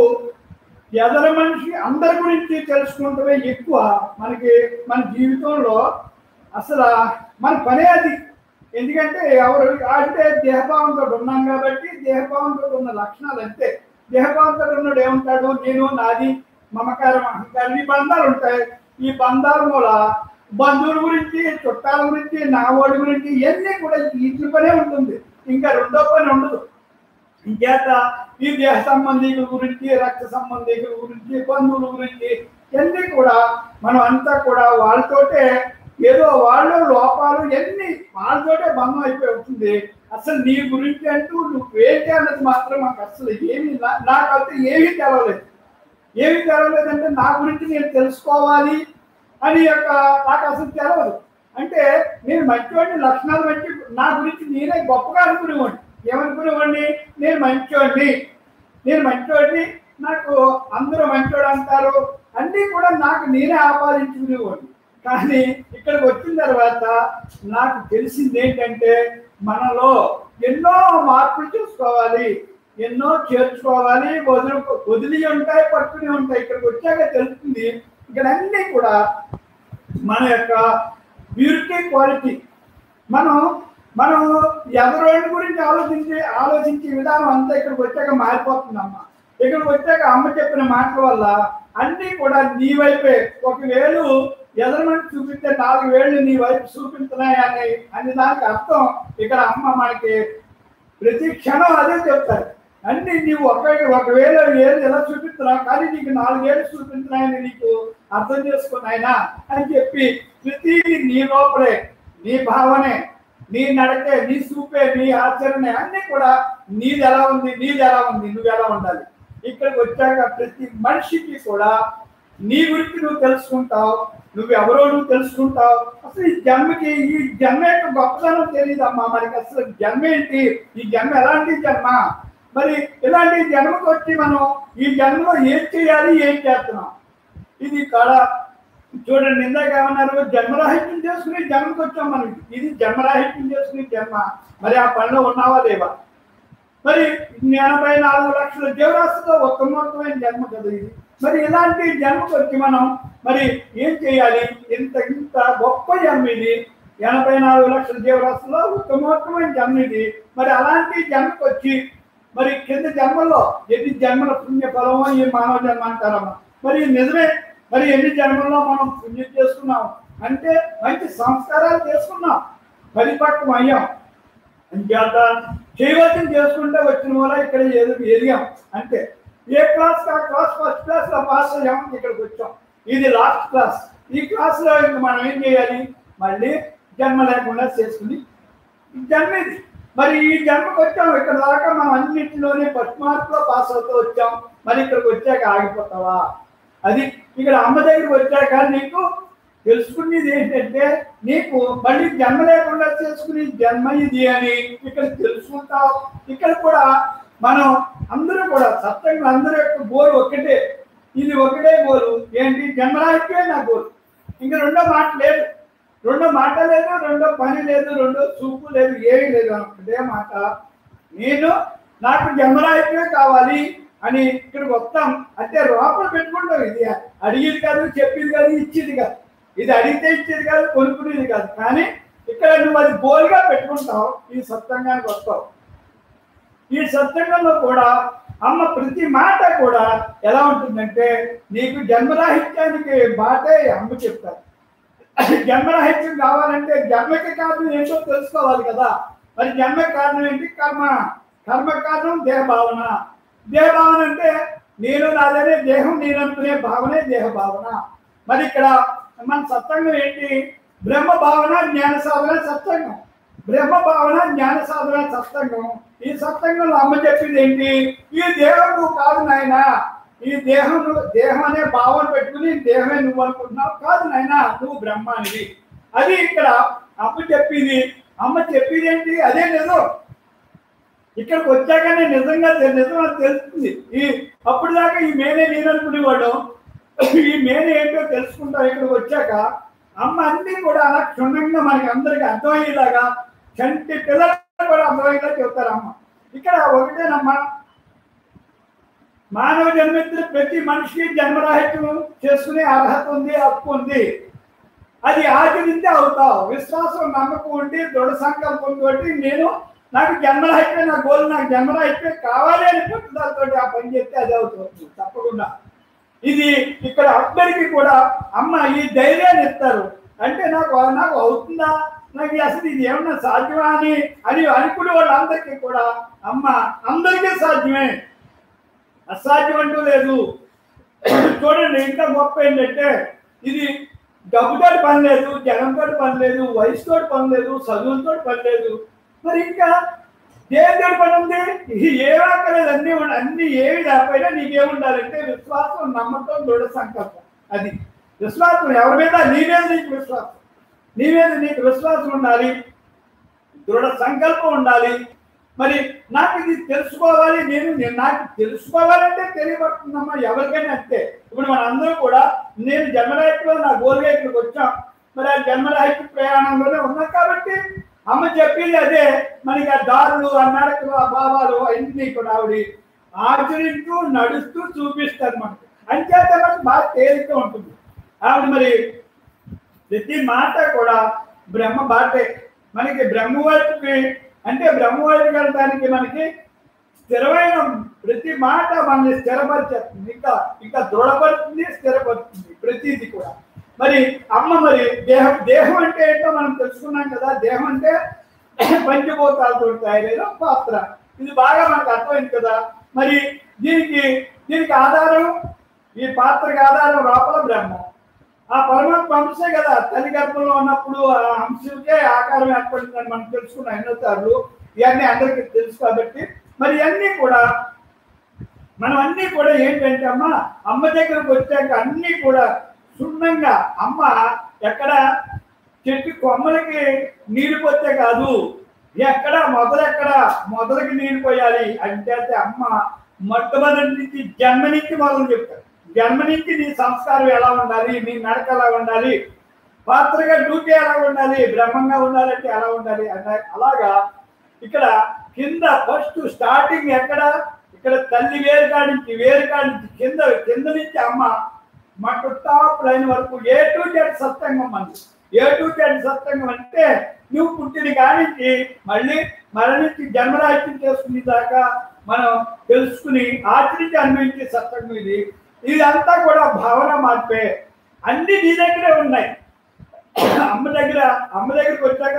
ఎదర మనిషి అందరి గురించి తెలుసుకుంటమే ఎక్కువ మనకి మన జీవితంలో అసలు మన పనే అది ఎందుకంటే ఎవరు అంటే దేహభావంతో ఉన్నాం కాబట్టి దేహభావంతో ఉన్న లక్షణాలు అంతే దేహభావంతో ఉన్నాడు ఏముంటాడు నేను నాది మమకారం అహంకారం ఈ బంధాలు ఉంటాయి ఈ బంధాల మూల బంధువుల గురించి చుట్టాల గురించి నా ఓడి గురించి ఇవన్నీ కూడా వీటి పనే ఉంటుంది ఇంకా రెండో పని ఉండదు ఇంకేత ఈ దేహ సంబంధికుల గురించి రక్త సంబంధికుల గురించి బంధువుల గురించి ఇవన్నీ కూడా మనం అంతా కూడా వాళ్ళతోటే ఏదో వాళ్ళు లోపాలు ఎన్ని వాళ్ళతోటే బంధం అయిపోయి ఉంటుంది అసలు నీ గురించి అంటూ నువ్వేంటి అన్నది మాత్రం మాకు అసలు ఏమి నా- నాకు అయితే ఏమీ తెలవలేదు ఏమి తెలవలేదంటే నా గురించి నేను తెలుసుకోవాలి అని యొక్క నాకు అసలు తెలవదు అంటే నేను మంచివాడిని లక్షణాలు బట్టి నా గురించి నేనే గొప్పగా అనుకునేవాడిని ఏమనుకునేవాడిని నేను మంచివాడిని నేను మంచివాడిని నాకు అందరూ మంచివాడు అంటారు అన్నీ కూడా నాకు నేనే ఆపాదించుకునేవాడిని కానీ ఇక్కడికి వచ్చిన తర్వాత నాకు తెలిసింది ఏంటంటే మనలో ఎన్నో మార్పులు చేసుకోవాలి ఎన్నో చేర్చుకోవాలి వదులు వదిలి ఉంటాయి పట్టుకుని ఉంటాయి ఇక్కడికి వచ్చాక తెలుస్తుంది ఇక్కడ అన్నీ కూడా మన యొక్క బ్యూటీ క్వాలిటీ మనం మనం ఎవరోని గురించి ఆలోచించి ఆలోచించే విధానం అంతా ఇక్కడికి వచ్చాక మారిపోతుందమ్మా ఇక్కడికి వచ్చాక అమ్మ చెప్పిన మాటల వల్ల అన్నీ కూడా నీ వైపే ఒక వేలు ఎదరమని చూపిస్తే నాలుగు వేళ్ళు నీ వైపు చూపించున్నాయి అని అని దానికి అర్థం ఇక్కడ అమ్మ మనకి ప్రతి క్షణం అదే చెప్తారు అన్ని నీవు ఒక ఒకవేళ ఏది ఎలా చూపిస్తున్నావు కానీ నీకు నాలుగేళ్ళు చూపించినాయని నీకు అర్థం చేసుకున్నాయినా అని చెప్పి ప్రతిదీ నీ లోపలే నీ భావనే నీ నడకే నీ చూపే నీ ఆచరణ అన్ని కూడా నీది ఎలా ఉంది నీది ఎలా ఉంది నువ్వు ఎలా ఉండాలి ఇక్కడికి వచ్చాక ప్రతి మనిషికి కూడా నీ గురించి నువ్వు తెలుసుకుంటావు నువ్వు ఎవరో నువ్వు తెలుసుకుంటావు అసలు ఈ జన్మకి ఈ జన్మ యొక్క గొప్పతనం తెలియదమ్మా మనకి అసలు జన్మ ఏంటి ఈ జన్మ ఎలాంటి జన్మ మరి ఇలాంటి జన్మకు వచ్చి మనం ఈ జన్మలో ఏం చేయాలి ఏం చేస్తున్నాం ఇది కళ చూడండి ఇందాక ఏమన్నారు జన్మరాహిత్యం చేసుకుని జన్మకు వచ్చాం మనం ఇది జన్మరాహిత్యం చేసుకుని జన్మ మరి ఆ పనిలో ఉన్నావా లేవా మరి ఎనభై నాలుగు లక్షల జీవరాశితో ఉత్తమోత్తమైన జన్మ కదా ఇది మరి ఇలాంటి జన్మకు వచ్చి మనం మరి ఏం చేయాలి ఇంత ఇంత గొప్ప జన్మ ఇది ఎనభై నాలుగు లక్షల జీవరాశిలో ఉత్తమోత్తమైన జన్మ ఇది మరి అలాంటి జన్మకు వచ్చి మరి కింద జన్మలో ఎన్ని జన్మల పుణ్య ఫలమో ఈ మానవ జన్మ అంటారమ్మా మరి నిజమే మరి ఎన్ని జన్మల్లో మనం పుణ్యం చేసుకున్నాం అంటే మంచి సంస్కారాలు చేసుకున్నాం పరిపక్వం అయ్యాం అంచేత చేయవలసింది చేసుకుంటే వచ్చిన వల్ల ఇక్కడ ఏదో ఎదిగాం అంతే ఏ క్లాస్ ఆ క్లాస్ ఫస్ట్ క్లాస్ లో పాస్ అయ్యాం ఇక్కడికి వచ్చాం ఇది లాస్ట్ క్లాస్ ఈ క్లాస్ లో ఇంక మనం ఏం చేయాలి మళ్ళీ జన్మ లేకుండా చేసుకుని ఈ జన్మ ఇది మరి ఈ జన్మకు వచ్చాం ఇక్కడ దాకా మనం అన్నింటిలోనే ఫస్ట్ మార్క్ లో పాస్ అవుతూ వచ్చాం మరి ఇక్కడికి వచ్చాక ఆగిపోతావా అది ఇక్కడ అమ్మ దగ్గరికి వచ్చాక నీకు తెలుసుకునేది ఏంటంటే నీకు మళ్ళీ జన్మ లేకుండా చేసుకునే జన్మ ఇది అని ఇక్కడ తెలుసుకుంటావు ఇక్కడ కూడా మనం అందరూ కూడా సత్యంగా అందరూ యొక్క గోల్ ఒక్కటే ఇది ఒకటే గోలు ఏంటి జన్మరాహిత్యమే నా గోల్ ఇంకా రెండో మాట లేదు రెండో మాట లేదు రెండో పని లేదు రెండో చూపు లేదు ఏమీ లేదు ఒకటే మాట నేను నాకు జన్మరాహిత్యమే కావాలి అని ఇక్కడికి వస్తాం అంటే లోపల పెట్టుకుంటాం ఇది అడిగేది కాదు చెప్పేది కాదు ఇచ్చేది కాదు ఇది అడిగితే ఇచ్చేది కాదు కొనుక్కునేది కాదు కానీ ఇక్కడ నువ్వు అది గోల్గా పెట్టుకుంటావు ఈ సత్సంగానికి వస్తావు ఈ సత్సంగంలో కూడా అమ్మ ప్రతి మాట కూడా ఎలా ఉంటుందంటే నీకు జన్మరాహిత్యానికి బాటే అమ్మ చెప్తారు జన్మరాహిత్యం కావాలంటే జన్మకి కారణం ఏంటో తెలుసుకోవాలి కదా మరి జన్మ కారణం ఏంటి కర్మ కర్మ కారణం దేహ భావన దేహ భావన అంటే నేను నాదనే దేహం నేను అనుకునే భావనే దేహ భావన మరి ఇక్కడ మన సత్సంగం ఏంటి బ్రహ్మ భావన జ్ఞాన సాధన సత్సంగం బ్రహ్మ భావన జ్ఞాన సాధన సత్సంగం ఈ సత్సంగంలో అమ్మ చెప్పింది ఏంటి ఈ దేహం నువ్వు కాదు నాయన ఈ దేహం నువ్వు దేహం అనే భావన పెట్టుకుని దేహమే నువ్వు అనుకుంటున్నావు కాదు నాయన నువ్వు బ్రహ్మానివి అది ఇక్కడ అమ్మ చెప్పింది అమ్మ చెప్పింది ఏంటి అదే నిజం ఇక్కడికి వచ్చాకనే నిజంగా తె- నిజం అని తెలుస్తుంది ఈ అప్పుడు దాకా ఈ మేనే నేను అనుకునేవాడు ఈ మేనే ఏంటో తెలుసుకుంటాం ఇక్కడికి వచ్చాక అమ్మ అన్ని కూడా అలా క్షుణ్ణంగా మనకి అందరికి అర్థమయ్యేలాగా చంటి పిల్లలకు కూడా అర్థమయ్యేలా చెప్తారు అమ్మ ఇక్కడ ఒకటేనమ్మా మానవ జన్మెత్తిన ప్రతి మనిషికి జన్మరాహిత్యం చేసుకునే అర్హత ఉంది హక్కు ఉంది అది ఆచరిస్తే అవుతావు విశ్వాసం నమ్మకం ఉండి దృఢ సంకల్పం తోటి నేను నాకు జన్మరాహిత్యం నా గోల్ నాకు జన్మరాహిత్యం కావాలి అని పట్టుదలతో ఆ పని చేస్తే అది అవుతుంది తప్పకుండా ఇది ఇక్కడ అందరికీ కూడా అమ్మ ఈ ధైర్యాన్ని ఇస్తారు అంటే నాకు నాకు అవుతుందా నాకు అసలు ఇది ఏమన్నా సాధ్యమా అని అని అనుకునే వాళ్ళందరికీ కూడా అమ్మ అందరికీ సాధ్యమే అసాధ్యం అంటూ లేదు చూడండి ఇంకా గొప్ప ఏంటంటే ఇది డబ్బుతో పని లేదు జనంతో పని లేదు వయసుతో పని లేదు చదువులతో పని లేదు మరి ఇంకా దేనితో పని ఉంది ఇది ఏమక్కర్లేదు అన్ని ఉండ- అన్ని ఏమి లేకపోయినా నీకేముండాలంటే విశ్వాసం నమ్మకం దృఢ సంకల్పం అది విశ్వాసం ఎవరి మీద నీ మీద నీకు విశ్వాసం నీ మీద నీకు విశ్వాసం ఉండాలి దృఢ సంకల్పం ఉండాలి మరి నాకు ఇది తెలుసుకోవాలి నేను నేను నాకు తెలుసుకోవాలంటే తెలియబడుతుందమ్మా ఎవరికైనా అంతే ఇప్పుడు మన అందరూ కూడా నేను జన్మరాహిత్యంలో నా గోల్గా ఇక్కడికి వచ్చాం మరి ఆ జన్మరాహిత్య ప్రయాణంలోనే ఉన్నాం కాబట్టి అమ్మ చెప్పింది అదే మనకి ఆ దారులు ఆ నడకలు ఆ భావాలు అన్ని కూడా ఆవిడ ఆచరిస్తూ నడుస్తూ చూపిస్తారు మనకు అంచేత మనకు బాగా తేలిక ఉంటుంది ఆవిడ మరి ప్రతి మాట కూడా బ్రహ్మ బాటే మనకి బ్రహ్మ వైపుకి అంటే బ్రహ్మ వైపు వెళ్ళడానికి మనకి స్థిరమైన ప్రతి మాట మనల్ని స్థిరపరిచేస్తుంది ఇంకా ఇంకా దృఢపడుతుంది స్థిరపడుతుంది ప్రతిది కూడా మరి అమ్మ మరి దేహం దేహం అంటే ఏంటో మనం తెలుసుకున్నాం కదా దేహం అంటే పంచభూతాలతో తయారైన పాత్ర ఇది బాగా మనకు అర్థమైంది కదా మరి దీనికి దీనికి ఆధారం ఈ పాత్రకి ఆధారం లోపల బ్రహ్మం ఆ పరమాత్మ అంశే కదా తల్లి గర్భంలో ఉన్నప్పుడు ఆ అంశకే ఆకారం ఏర్పడిందని మనం తెలుసుకున్నాం ఎన్నో సార్లు ఇవన్నీ అందరికీ తెలుసు కాబట్టి మరి ఇవన్నీ కూడా మనం అన్నీ కూడా ఏంటంటే అమ్మ అమ్మ దగ్గరకు వచ్చాక అన్నీ కూడా క్షుణ్ణంగా అమ్మ ఎక్కడ చెట్టు కొమ్మలకి నీళ్లు పోతే కాదు ఎక్కడ మొదలెక్కడ మొదలకి నీళ్లు పోయాలి అంటే అంటే అమ్మ మొట్టమొదటి నుంచి జన్మ నుంచి మొదలు చెప్తారు జన్మ నుంచి నీ సంస్కారం ఎలా ఉండాలి నీ నడక ఎలా ఉండాలి పాత్రగా డ్యూటీ ఎలా ఉండాలి బ్రహ్మంగా ఉండాలంటే ఎలా ఉండాలి అన్న అలాగా ఇక్కడ కింద ఫస్ట్ స్టార్టింగ్ ఎక్కడ ఇక్కడ తల్లి వేరు కాడి నుంచి వేరు కాడి నుంచి కింద కింద నుంచి అమ్మ మట్టు టాప్ లైన్ వరకు ఏ టు జెడ్ సత్సంగం మనది ఏ టు జెడ్ సత్సంగం అంటే నువ్వు పుట్టిన కానించి మళ్ళీ మరణించి జన్మరాజ్యం చేసుకునే దాకా మనం తెలుసుకుని ఆచరించి అన్వయించే సత్సంగం ఇది ఇదంతా కూడా భావన మార్పే అన్ని నీ దగ్గరే ఉన్నాయి అమ్మ దగ్గర అమ్మ దగ్గరికి వచ్చాక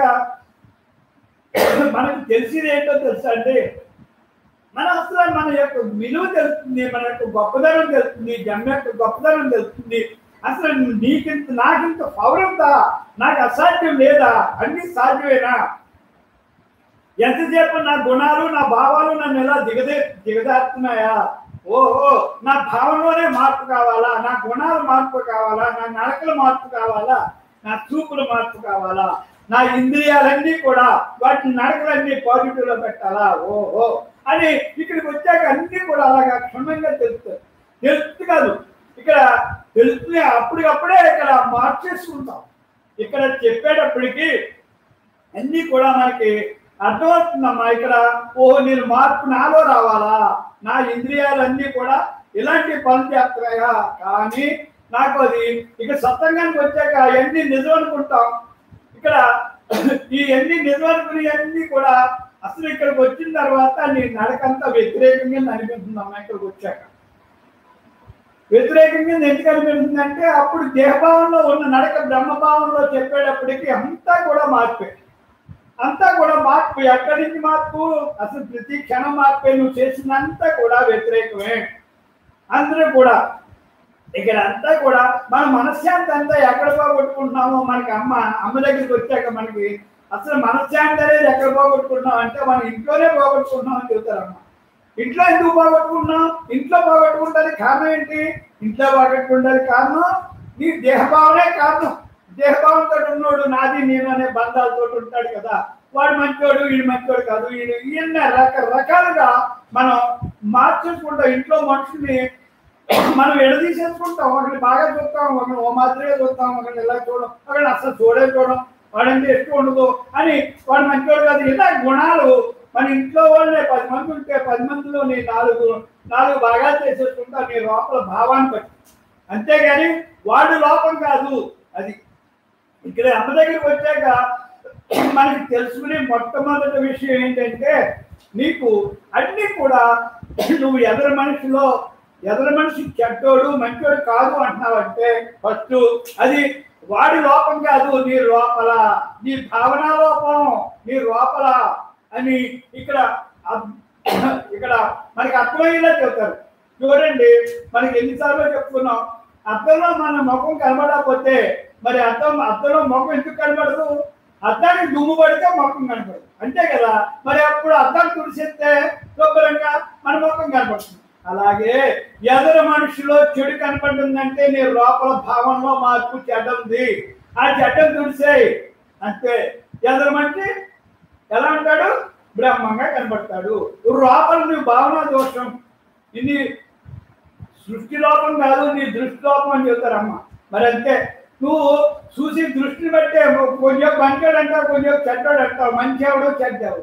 మనకు తెలిసేది ఏంటో తెలుసా అండి మన అసలు మన యొక్క విలువ తెలుస్తుంది మన యొక్క గొప్పదనం తెలుస్తుంది జన్మ యొక్క గొప్పదనం తెలుస్తుంది అసలు నీకింత నాకింత పవర్ ఉందా నాకు అసాధ్యం లేదా అన్ని సాధ్యమేనా ఎంతసేపు నా గుణాలు నా భావాలు నన్ను ఎలా దిగదే దిగదారుతున్నాయా ఓహో నా భావంలోనే మార్పు కావాలా నా గుణాలు మార్పు కావాలా నా నడకలు మార్పు కావాలా నా చూపులు మార్పు కావాలా నా ఇంద్రియాలన్నీ కూడా వాటి నడకలన్నీ పాజిటివ్ లో పెట్టాలా ఓహో అని ఇక్కడికి వచ్చాక అన్ని కూడా అలాగా క్షుణ్ణంగా తెలుస్తుంది తెలుస్తుంది కాదు ఇక్కడ తెలుస్తుంది అప్పటికప్పుడే ఇక్కడ మార్చేసుకుంటాం ఇక్కడ చెప్పేటప్పటికి అన్నీ కూడా మనకి అర్థమవుతుందమ్మా ఇక్కడ ఓ నేను మార్పు నాలో రావాలా నా ఇంద్రియాలన్నీ కూడా ఇలాంటి పనులు చేస్తున్నాయా కానీ నాకు అది ఇక సత్సంగానికి వచ్చాక అవన్నీ నిజం అనుకుంటాం ఇక్కడ ఈ అన్ని నిజం అనుకుని అన్ని కూడా అసలు ఇక్కడికి వచ్చిన తర్వాత నీ నడకంతా వ్యతిరేకంగా అనిపిస్తుందమ్మా ఇక్కడికి వచ్చాక వ్యతిరేకంగా ఎందుకు అనిపిస్తుంది అంటే అప్పుడు దేహభావంలో ఉన్న నడక బ్రహ్మభావంలో చెప్పేటప్పటికి అంతా కూడా మార్పే అంతా కూడా మార్పు ఎక్కడి నుంచి మార్పు అసలు ప్రతి క్షణం మార్పే నువ్వు చేసినంతా కూడా వ్యతిరేకమే అందరూ కూడా ఇక్కడ అంతా కూడా మన మనశ్శాంతి అంతా ఎక్కడ పోగొట్టుకుంటున్నామో మనకి అమ్మ అమ్మ దగ్గరికి వచ్చాక మనకి అసలు మనశ్శాంతి అనేది ఎక్కడ పోగొట్టుకుంటున్నాం అంటే మనం ఇంట్లోనే పోగొట్టుకుంటున్నాం అని చెబుతారు అమ్మ ఇంట్లో ఎందుకు పోగొట్టుకుంటున్నాం ఇంట్లో పోగొట్టుకుంటానికి కారణం ఏంటి ఇంట్లో పోగొట్టుకుంటానికి కారణం నీ దేహభావనే కారణం దేహభావంతో ఉన్నోడు నాది నేను అనే బంధాలతో ఉంటాడు కదా వాడు మంచోడు వీడు మంచోడు కాదు వీడు ఈయన రకరకాలుగా మనం మార్చేసుకుంటాం ఇంట్లో మనుషుల్ని మనం ఎడదీసేసుకుంటాం ఒకరిని బాగా చూస్తాం ఒకరిని ఓ మాదిరిగా చూస్తాం ఒకరిని ఇలా చూడం ఒకరిని అసలు చూడే చూడం వాడంటే ఎక్కువ ఉండదు అని వాడు మంచోడు కాదు ఇలా గుణాలు మన ఇంట్లో వాళ్ళే పది మంది ఉంటే పది మందిలో నీ నాలుగు నాలుగు బాగా చేసేసుకుంటా నీ లోపల భావాన్ని బట్టి అంతేగాని వాడు లోపం కాదు అది ఇక్కడ అమ్మ దగ్గరికి వచ్చాక మనకి తెలుసుకునే మొట్టమొదటి విషయం ఏంటంటే నీకు అన్ని కూడా నువ్వు ఎదరు మనిషిలో ఎదరు మనిషి చెడ్డోడు మంచోడు కాదు అంటున్నావంటే ఫస్ట్ అది వాడి లోపం కాదు నీ లోపల నీ భావన లోపం నీ లోపల అని ఇక్కడ అబ్- ఇక్కడ మనకి అర్థమయ్యేలా చెప్తారు చూడండి మనకి ఎన్నిసార్లు చెప్పుకున్నాం అద్దంలో మన ముఖం కనబడకపోతే మరి అద్దం అద్దంలో ముఖం ఎందుకు కనబడదు అద్దానికి దుమ్ము పడితే ముఖం కనబడదు అంతే కదా మరి అప్పుడు అద్దం తుడిసేస్తే శుభ్రంగా మన ముఖం కనబడుతుంది అలాగే ఎదురు మనిషిలో చెడు కనపడుతుందంటే నీ లోపల భావంలో మార్పు చెడ్డ ఉంది ఆ చెడ్డం తుడిసేయి అంతే ఎదురు మనిషి ఎలా ఉంటాడు బ్రహ్మంగా కనబడతాడు లోపల నీ భావన దోషం ఇది సృష్టి లోపం కాదు నీ దృష్టి లోపం అని చెప్తారమ్మ మరి అంతే నువ్వు చూసి దృష్టిని బట్టే కొంచెం మంచోడు అంటావు కొంచెం చెడ్డోడు అంటావు మంచి ఎవడు చెడ్డావు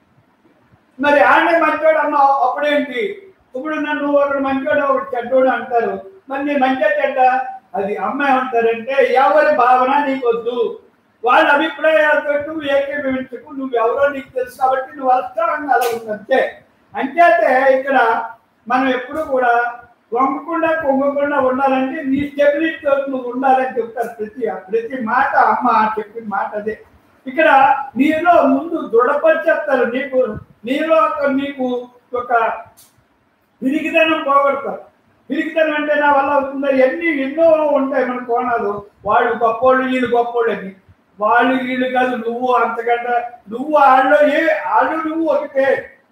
మరి ఆడే మంచోడు అన్నావు అప్పుడేంటి ఇప్పుడు నన్ను ఒకడు మంచోడు ఒకడు చెడ్డోడు అంటారు మరి నీ మంచి చెడ్డ అది అమ్మాయి అంటారంటే ఎవరి భావన నీకొద్దు వాళ్ళ అభిప్రాయాలతో నువ్వు ఏకీభవించకు నువ్వు ఎవరో నీకు తెలుసు కాబట్టి నువ్వు అర్థంగా అలా ఉంది అంతే అంచేతే ఇక్కడ మనం ఎప్పుడు కూడా వంగకుండా కొంగకుండా ఉండాలంటే నీ స్టెబిలిటీతో నువ్వు ఉండాలని చెప్తారు ప్రతి ప్రతి మాట అమ్మ చెప్పిన మాట అదే ఇక్కడ నీలో ముందు దృఢపరిచేస్తారు నీకు నీలో ఒక నీకు ఒక పిరిగిదనం పోగొడతారు పిరిగిదనం అంటే నా వల్ల అవుతుందా ఎన్ని ఎన్నో ఉంటాయి మన కోణాలు వాళ్ళు గొప్పోళ్ళు వీళ్ళు గొప్పోళ్ళు అని వాళ్ళు వీళ్ళు కాదు నువ్వు అంతకంటే నువ్వు వాళ్ళు ఏ వాళ్ళు నువ్వు ఒకటే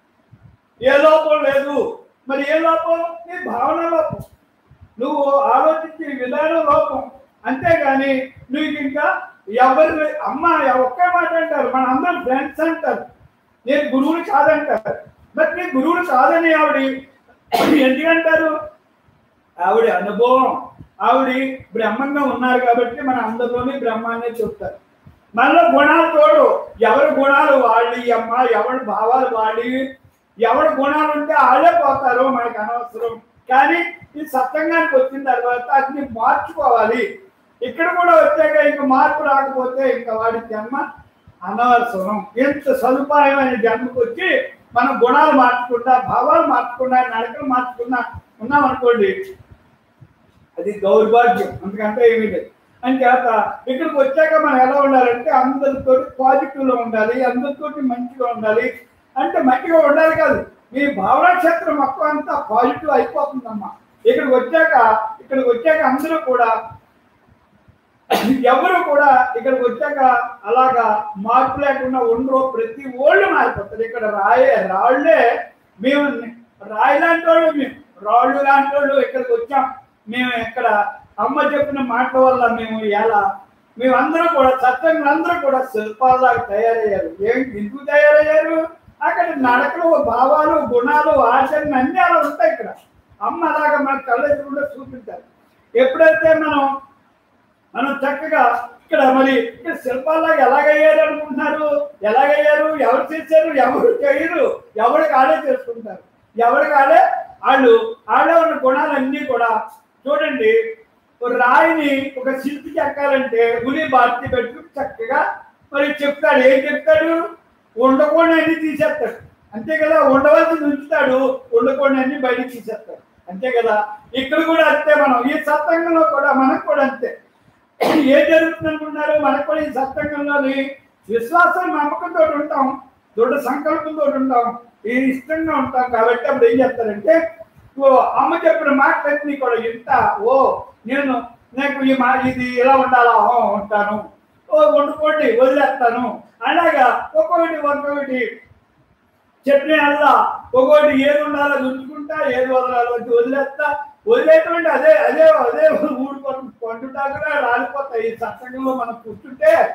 ఏ లోపం లేదు మరి ఏ లోపం నీ భావన లోపం నువ్వు ఆలోచించే విధానం లోపం అంతేగాని నువ్వు ఇంకా ఎవరి అమ్మ ఒకే మాట అంటారు మన అందరం ఫ్రెండ్స్ అంటారు నేను గురువుని కాదంటారు మరి నీ గురువుని కాదని ఆవిడ ఎందుకంటారు ఆవిడ అనుభవం ఆవిడ బ్రహ్మంగా ఉన్నారు కాబట్టి మన అందరిలోని బ్రహ్మాన్నే చెప్తారు మనలో గుణాలు తోడు ఎవరి గుణాలు వాళ్ళి అమ్మ ఎవరి భావాలు వాడి ఎవరి గుణాలు ఉంటే వాళ్ళే పోతారు మనకు అనవసరం కానీ ఈ సత్సంగానికి వచ్చిన తర్వాత అది మార్చుకోవాలి ఇక్కడ కూడా వచ్చాక ఇంక మార్పు రాకపోతే ఇంకా వాడి జన్మ అనవసరం ఎంత సదుపాయమైన జన్మకు వచ్చి మన గుణాలు మార్చకుండా భావాలు మార్చకుండా నడకలు మార్చకుండా ఉన్నాం అనుకోండి అది దౌర్భాగ్యం అందుకంటే ఏమీ లేదు అంచేత ఇక్కడికి వచ్చాక మనం ఎలా ఉండాలంటే అందరితో పాజిటివ్ లో ఉండాలి అందరితోటి మంచిగా ఉండాలి అంటే మంచిగా ఉండాలి కాదు మీ భావన క్షేత్రం మొత్తం అంతా పాజిటివ్ అయిపోతుందమ్మా ఇక్కడికి వచ్చాక ఇక్కడికి వచ్చాక అందరూ కూడా ఎవరు కూడా ఇక్కడికి వచ్చాక అలాగా మార్పు లేకుండా ఉండరు ప్రతి ఓళ్ళు మారిపోతారు ఇక్కడ రాయే రాళ్లే మేము రాయి లాంటి వాళ్ళు మేము రాళ్ళు లాంటి వాళ్ళు ఇక్కడికి వచ్చాం మేము ఇక్కడ అమ్మ చెప్పిన మాట వల్ల మేము ఎలా మేమందరూ కూడా సత్యంగా అందరూ కూడా శిల్పాలాగా తయారయ్యారు ఏం ఎందుకు తయారయ్యారు అక్కడ నడకలు భావాలు గుణాలు ఆచరణ అన్ని అలా ఉంటాయి ఇక్కడ అమ్మ అలాగా మన కళ్ళెదురుగా చూపించారు ఎప్పుడైతే మనం మనం చక్కగా ఇక్కడ మరి ఇక్కడ శిల్పాలాగా ఎలాగయ్యారు అనుకుంటున్నారు ఎలాగయ్యారు ఎవరు చేశారు ఎవరు చేయరు ఎవరికి ఆడే చేసుకుంటారు ఎవరికి ఆడే వాళ్ళు ఆడే ఉన్న గుణాలన్నీ కూడా చూడండి ఒక రాయిని ఒక శిల్పి చెక్కాలంటే ఉలి బాధ్యత పెట్టుకుని చక్కగా మరి చెప్తాడు ఏం చెప్తాడు ఉండకుండా అన్ని తీసేస్తాడు అంతే కదా ఉండవలసి ఉంచుతాడు ఉండకుండా అన్ని బయటికి తీసేస్తాడు అంతే కదా ఇక్కడ కూడా అంతే మనం ఈ సత్సంగంలో కూడా మనకు కూడా అంతే ఏం జరుగుతుంది అనుకుంటున్నారు మనకు కూడా ఈ సత్సంగంలోని విశ్వాసం నమ్మకంతో ఉంటాం దొడ్డ సంకల్పంతో ఉంటాం ఈ ఇష్టంగా ఉంటాం కాబట్టి అప్పుడు ఏం చేస్తారంటే ఓ అమ్మ చెప్పిన మాటలన్నీ కూడా ఇంత ఓ నేను నాకు ఈ మా ఇది ఇలా ఉండాలా ఓ, ఉంటాను ఓ వండుకోండి వదిలేస్తాను అలాగా ఒక్కొక్కటి ఒక్కొక్కటి చెప్పిన అల్లా ఒక్కొక్కటి ఏది ఉండాలో ఉంచుకుంటా ఏది వదలాలో అది వదిలేస్తా వదిలేటువంటి అదే అదే అదే ఊడిపోతుంది పండుటా కూడా రాలిపోతాయి ఈ సత్సంగంలో మనం కూర్చుంటే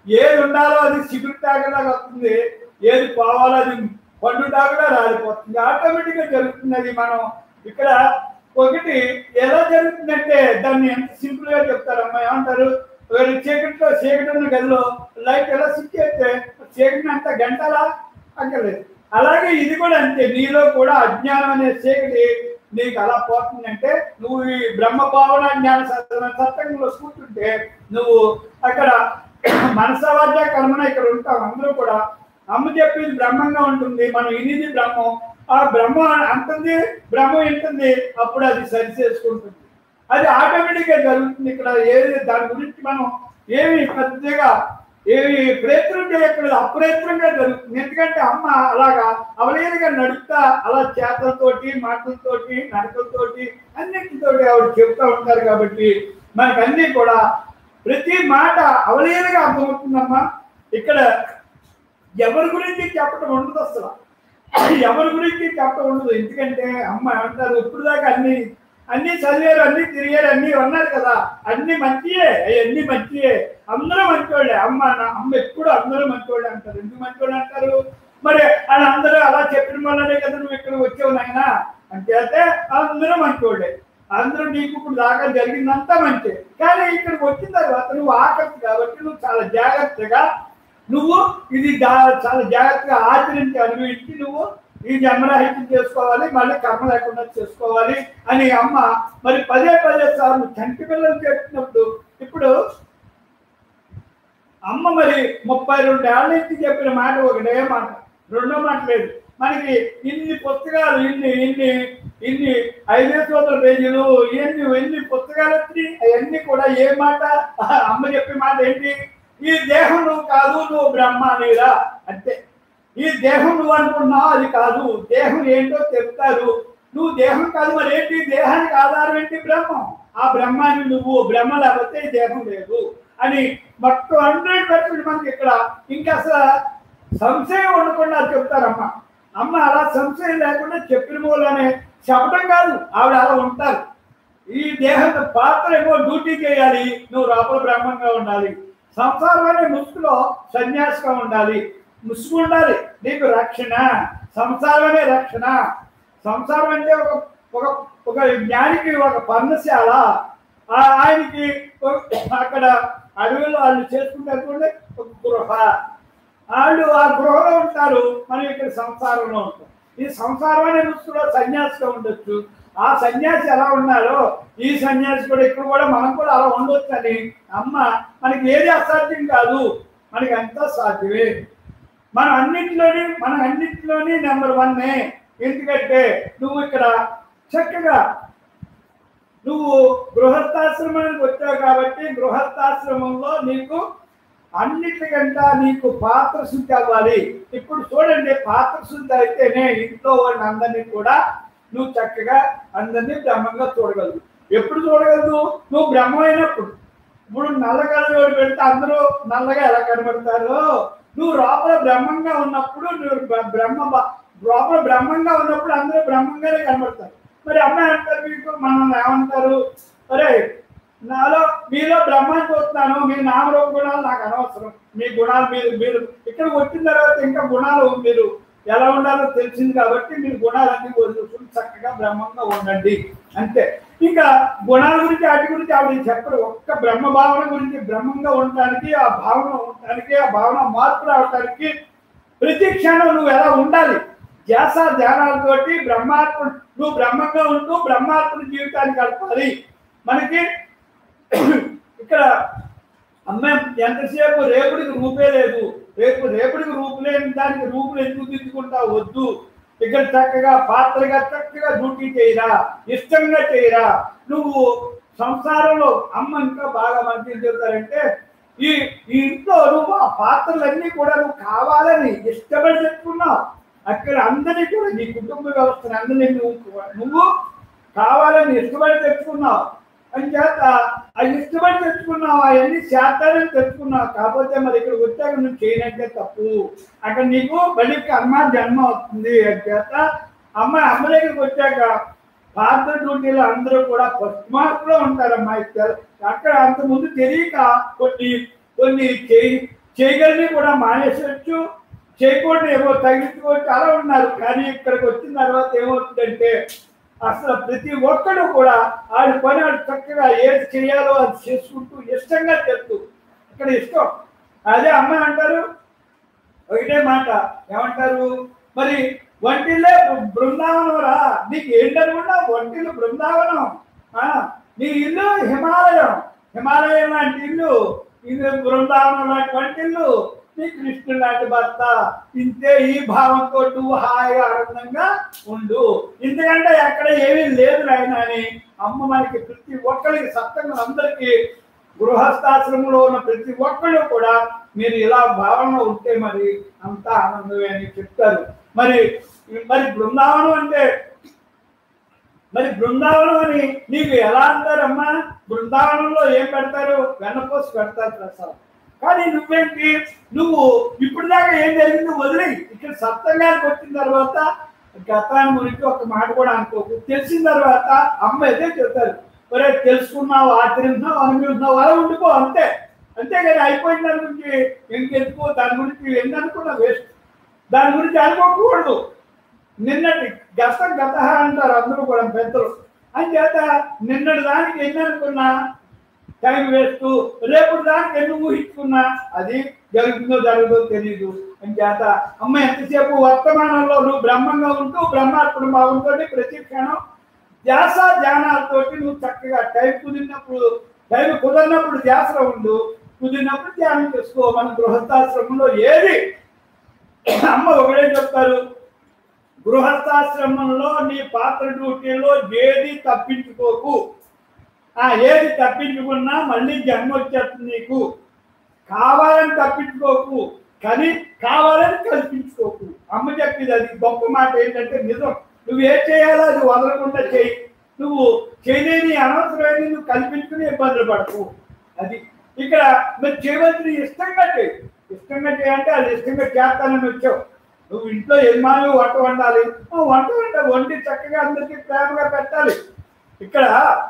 ఏది ఉండాలో అది చిగురు తాగలాగా వస్తుంది ఏది పోవాలో అది పండు తాగలా రాలిపోతుంది ఆటోమేటిక్ గా జరుగుతుంది అది మనం ఇక్కడ ఒకటి ఎలా జరుగుతుందంటే దాన్ని ఎంత సింపుల్ గా చెప్తారమ్మా ఏమంటారు వేరే చీకటిలో చీకటి ఉన్న గదిలో లైట్ ఎలా స్విచ్ చేస్తే చీకటిని అంత గంటలా అక్కర్లేదు అలాగే ఇది కూడా అంతే నీలో కూడా అజ్ఞానం అనే చీకటి నీకు అలా పోతుందంటే నువ్వు ఈ బ్రహ్మ భావన జ్ఞాన సాధన సత్సంగంలో కూర్చుంటే నువ్వు అక్కడ మనసవాద్య కర్మన ఇక్కడ ఉంటాం అందరూ కూడా అమ్మ చెప్పింది బ్రహ్మంగా ఉంటుంది మనం ఇనిది బ్రహ్మం ఆ బ్రహ్మ అంటుంది బ్రహ్మం వింటుంది అప్పుడు అది సరి చేసుకుంటుంది అది ఆటోమేటిక్ గా జరుగుతుంది ఇక్కడ ఏది దాని గురించి మనం ఏమి పెద్దగా ఏమి ప్రయత్నం చేయక్కర్లేదు అప్రయత్నంగా జరుగుతుంది ఎందుకంటే అమ్మ అలాగా అవలేదుగా నడుపుతా అలా చేతలతోటి మాటలతోటి నడకలతోటి అన్నిటితోటి ఆవిడ చెప్తా ఉంటారు కాబట్టి మనకు అన్ని కూడా ప్రతి మాట అవలేదుగా అర్థమవుతుందమ్మా ఇక్కడ ఎవరి గురించి చెప్పడం ఉండదు అసలు ఎవరి గురించి చెప్పడం ఉండదు ఎందుకంటే అమ్మ అంటారు ఇప్పుడు దాకా అన్ని అన్ని చదివారు అన్ని తిరిగారు అన్ని ఉన్నారు కదా అన్ని మంచియే అన్ని మంచియే అందరూ మంచివాళ్ళే అమ్మ నా- అమ్మ ఎప్పుడు అందరూ మంచివాళ్ళే అంటారు ఎందుకు మంచివాళ్ళు అంటారు మరి అని అందరూ అలా చెప్పిన వల్లనే కదా నువ్వు ఇక్కడ వచ్చావు నాయన అంటే అయితే అందరూ మంచివాళ్ళే అందరూ నీకు ఇప్పుడు దాకా జరిగిందంతా మంచి కానీ ఇక్కడికి వచ్చిన తర్వాత నువ్వు ఆకర్షి కాబట్టి నువ్వు చాలా జాగ్రత్తగా నువ్వు ఇది జా- చాలా జాగ్రత్తగా ఆచరించి అనుభవించి నువ్వు ఈ జన్మరాహిత్యం చేసుకోవాలి మళ్ళీ కర్మ లేకుండా చేసుకోవాలి అని అమ్మ మరి పదే పదే సార్లు చంటి పిల్లలు చెప్పినప్పుడు ఇప్పుడు అమ్మ మరి ముప్పై రెండు ఏళ్ళ నుంచి చెప్పిన మాట ఒకటే మాట రెండో మాట లేదు మనకి ఇన్ని పుస్తకాలు ఇన్ని ఇన్ని ఇన్ని ఐదేసి వందల పేజీలు ఎన్ని ఎన్ని పుస్తకాలు వచ్చి అవన్నీ కూడా ఏ మాట అమ్మ చెప్పే మాట ఏంటి ఈ దేహం నువ్వు కాదు నువ్వు బ్రహ్మానిరా అంతే ఈ దేహం నువ్వు అనుకున్నావు అది కాదు దేహం ఏంటో చెప్తారు నువ్వు దేహం కాదు మరి ఏంటి దేహానికి ఆధారం ఏంటి బ్రహ్మం ఆ బ్రహ్మాన్ని నువ్వు బ్రహ్మ లేకపోతే ఈ దేహం లేదు అని మొత్తం హండ్రెడ్ పర్సెంట్ మనకి ఇక్కడ ఇంకా అసలు సంశయం ఉండకుండా చెప్తారమ్మ అమ్మ అలా సంశయం లేకుండా చెప్పిన మూలనే చెప్పడం కాదు ఆవిడ అలా ఉంటారు ఈ దేహం పాత్ర ఏమో డ్యూటీ చేయాలి నువ్వు లోపల బ్రహ్మంగా ఉండాలి సంసారం అనే ముసుగులో సన్యాసిగా ఉండాలి ముసుగు ఉండాలి నీకు రక్షణ సంసారం అనే రక్షణ సంసారం అంటే ఒక ఒక ఒక జ్ఞానికి ఒక పర్ణశాల ఆ- ఆయనకి ఒక- అక్కడ అడవిలో వాళ్ళు చేసుకుంటారు చూడండి, ఒక గృహ వాళ్ళు ఆ గృహలో ఉంటారు మనం ఇక్కడ సంసారంలో ఉంటాం ఈ సంసారం అనే ముసుగులో సన్యాసిగా ఉండొచ్చు ఆ సన్యాసి ఎలా ఉన్నారో ఈ సన్యాసి కూడా ఇక్కడ కూడా మనం కూడా అలా ఉండొచ్చు అని అమ్మ మనకి ఏది అసాధ్యం కాదు మనకి అంతా సాధ్యమే మనం అన్నింటిలోని మనం అన్నింటిలోని నెంబర్ వన్నే ఎందుకంటే నువ్వు ఇక్కడ చక్కగా నువ్వు గృహస్థాశ్రమానికి వచ్చావు కాబట్టి గృహస్థాశ్రమంలో నీకు అన్నిటికంటా నీకు పాత్ర శుద్ధి అవ్వాలి ఇప్పుడు చూడండి పాత్ర శుద్ధి అయితేనే ఇంట్లో వాళ్ళని అందరినీ కూడా నువ్వు చక్కగా అందరినీ బ్రహ్మంగా చూడగలవు ఎప్పుడు చూడగలదు నువ్వు బ్రహ్మ అయినప్పుడు ఇప్పుడు నల్ల కళ్ళజోడు పెడితే అందరూ నల్లగా ఎలా కనబడతారో నువ్వు లోపల బ్రహ్మంగా ఉన్నప్పుడు నువ్వు బ్ర- బ్రహ్మ బ- లోపల బ్రహ్మంగా ఉన్నప్పుడు అందరూ బ్రహ్మంగానే కనబడతారు మరి అమ్మాయి అంటారు మీకు మనం ఏమంటారు అరే నాలో మీలో బ్రహ్మాన్ని చూస్తున్నాను మీ నామరూప గుణాలు నాకు అనవసరం మీ గుణాలు మీరు మీరు ఇక్కడికి వచ్చిన తర్వాత ఇంకా గుణాలు మీరు ఎలా ఉండాలో తెలిసింది కాబట్టి మీరు గుణాలన్నీ వదులుకుని చక్కగా బ్రహ్మంగా ఉండండి అంతే ఇంకా గుణాల గురించి వాటి గురించి ఆవిడ చెప్పరు ఒక్క బ్రహ్మ భావన గురించి బ్రహ్మంగా ఉండటానికి ఆ భావన ఉండటానికి ఆ భావన మార్పు రావటానికి ప్రతి క్షణం నువ్వు ఎలా ఉండాలి ధ్యాస ధ్యానాలతోటి బ్రహ్మార్పణ నువ్వు బ్రహ్మంగా ఉంటూ బ్రహ్మార్పణ జీవితాన్ని గడపాలి మనకి ఇక్కడ అమ్మాయి ఎంతసేపు రేపుడికి రూపే లేదు రేపు రేపుడికి రూపు లేని దానికి రూపులు ఎందుకు దిద్దుకుంటా వద్దు ఇక్కడ చక్కగా పాత్రగా చక్కగా డ్యూటీ చేయరా ఇష్టంగా చేయరా నువ్వు సంసారంలో అమ్మ ఇంకా బాగా మంచిగా చెప్తారంటే ఈ ఈ ఇంట్లో నువ్వు ఆ పాత్రలన్నీ కూడా నువ్వు కావాలని ఇష్టపడి చెప్పుకున్నావు అక్కడ అందరినీ కూడా నీ కుటుంబ వ్యవస్థను అందరినీ నువ్వు నువ్వు కావాలని ఇష్టపడి తెచ్చుకున్నావు అని చేత ఆ ఇష్టపడి తెచ్చుకున్నావు అవన్నీ చేస్తారని తెచ్చుకున్నావు కాకపోతే మరి ఇక్కడ వచ్చాక నువ్వు చేయనంటే తప్పు అక్కడ నీకు మళ్ళీ కర్మ జన్మ అవుతుంది అని చేత అమ్మ అమ్మ దగ్గరికి వచ్చాక పాత డ్యూటీలో అందరూ కూడా ఫస్ట్ మార్క్ లో ఉంటారమ్మా ఇక్కడ అక్కడ అంత ముందు తెలియక కొన్ని కొన్ని చేయి చేయగలిగి కూడా మానేసవచ్చు చేయకూడదు ఏమో తగ్గించుకోవచ్చు అలా ఉన్నారు కానీ ఇక్కడికి వచ్చిన తర్వాత ఏమవుతుందంటే అసలు ప్రతి ఒక్కడు కూడా ఆడి పని ఆడు చక్కగా ఏది చేయాలో అది చేసుకుంటూ ఇష్టంగా చేస్తూ ఇక్కడ ఇష్టం అదే అమ్మాయి అంటారు ఒకటే మాట ఏమంటారు మరి వంటిల్లే బృ- బృందావనం రా నీకు ఏంటనుకున్నా వంటిల్లు బృందావనం ఆ, నీ ఇల్లు హిమాలయం హిమాలయం లాంటి ఇల్లు ఇది బృందావనం లాంటి వంటిల్లు నీ కృష్ణుడు లాంటి భర్త ఇంతే ఈ భావంతో నువ్వు హాయిగా ఆనందంగా ఉండు ఎందుకంటే ఎక్కడ ఏమీ లేదు నాయన అని అమ్మ మనకి ప్రతి ఒక్కరికి సప్తంగా అందరికీ గృహస్థాశ్రమంలో ఉన్న ప్రతి ఒక్కళ్ళు కూడా మీరు ఇలా భావన ఉంటే మరి అంతా ఆనందమే అని చెప్తారు మరి మరి బృందావనం అంటే మరి బృందావనం అని నీకు ఎలా అంటారమ్మా బృందావనంలో ఏం పెడతారు వెన్నపోసి పెడతారు ప్రసాదం కానీ నువ్వేంటి నువ్వు ఇప్పుడు దాకా ఏం జరిగింది వదిలి ఇక్కడ సప్తంగానికి వచ్చిన తర్వాత గతాన్ని గురించి ఒక మాట కూడా అనుకోకు తెలిసిన తర్వాత అమ్మ అయితే చెప్తారు ఒరే తెలుసుకున్నావు ఆచరించినావు అనుభవిస్తున్నావు అలా ఉండిపో అంతే అంతేగాని అయిపోయిన దాని గురించి ఇంకెందుకు దాని గురించి ఎన్ని అనుకున్నా వేస్ట్ దాని గురించి అనుకోకూడదు నిన్నటి గత గత అంటారు అందరూ కూడా పెద్దలు అని చేత నిన్నటి దానికి ఎన్ని అనుకున్నా టైం వేస్ట్ రేపు దానికి ఎన్ని ఊహించుకున్నా అది జరుగుతుందో జరగదో తెలియదు అని చేత అమ్మ ఎంతసేపు వర్తమానంలో నువ్వు బ్రహ్మంగా ఉంటూ బ్రహ్మార్పణ భావంతో ప్రతి క్షణం ధ్యాస ధ్యానాలతోటి నువ్వు చక్కగా టైం కుదిరినప్పుడు టైం కుదరినప్పుడు ధ్యాసలో ఉండు కుదిరినప్పుడు ధ్యానం చేసుకో మన గృహస్థాశ్రమంలో ఏది అమ్మ ఒకటే చెప్తారు గృహస్థాశ్రమంలో నీ పాత్ర డ్యూటీలో ఏది తప్పించుకోకు ఆ ఏది తప్పించుకున్నా మళ్ళీ జన్మ వచ్చేస్తుంది నీకు కావాలని తప్పించుకోకు కానీ కావాలని కల్పించుకోకు అమ్మ చెప్పింది అది గొప్ప మాట ఏంటంటే నిజం నువ్వు ఏం చేయాలో అది వదలకుండా చేయి నువ్వు చేయలేని అనవసరమైన నువ్వు కల్పించుకుని ఇబ్బందులు పడకు అది ఇక్కడ మరి చేయవలసిన ఇష్టంగా చేయి ఇష్టంగా చేయంటే అది ఇష్టంగా చేస్తానని వచ్చావు నువ్వు ఇంట్లో యజమానులు వంట వండాలి ఆ వంట వంట వండి చక్కగా అందరికీ ప్రేమగా పెట్టాలి ఇక్కడ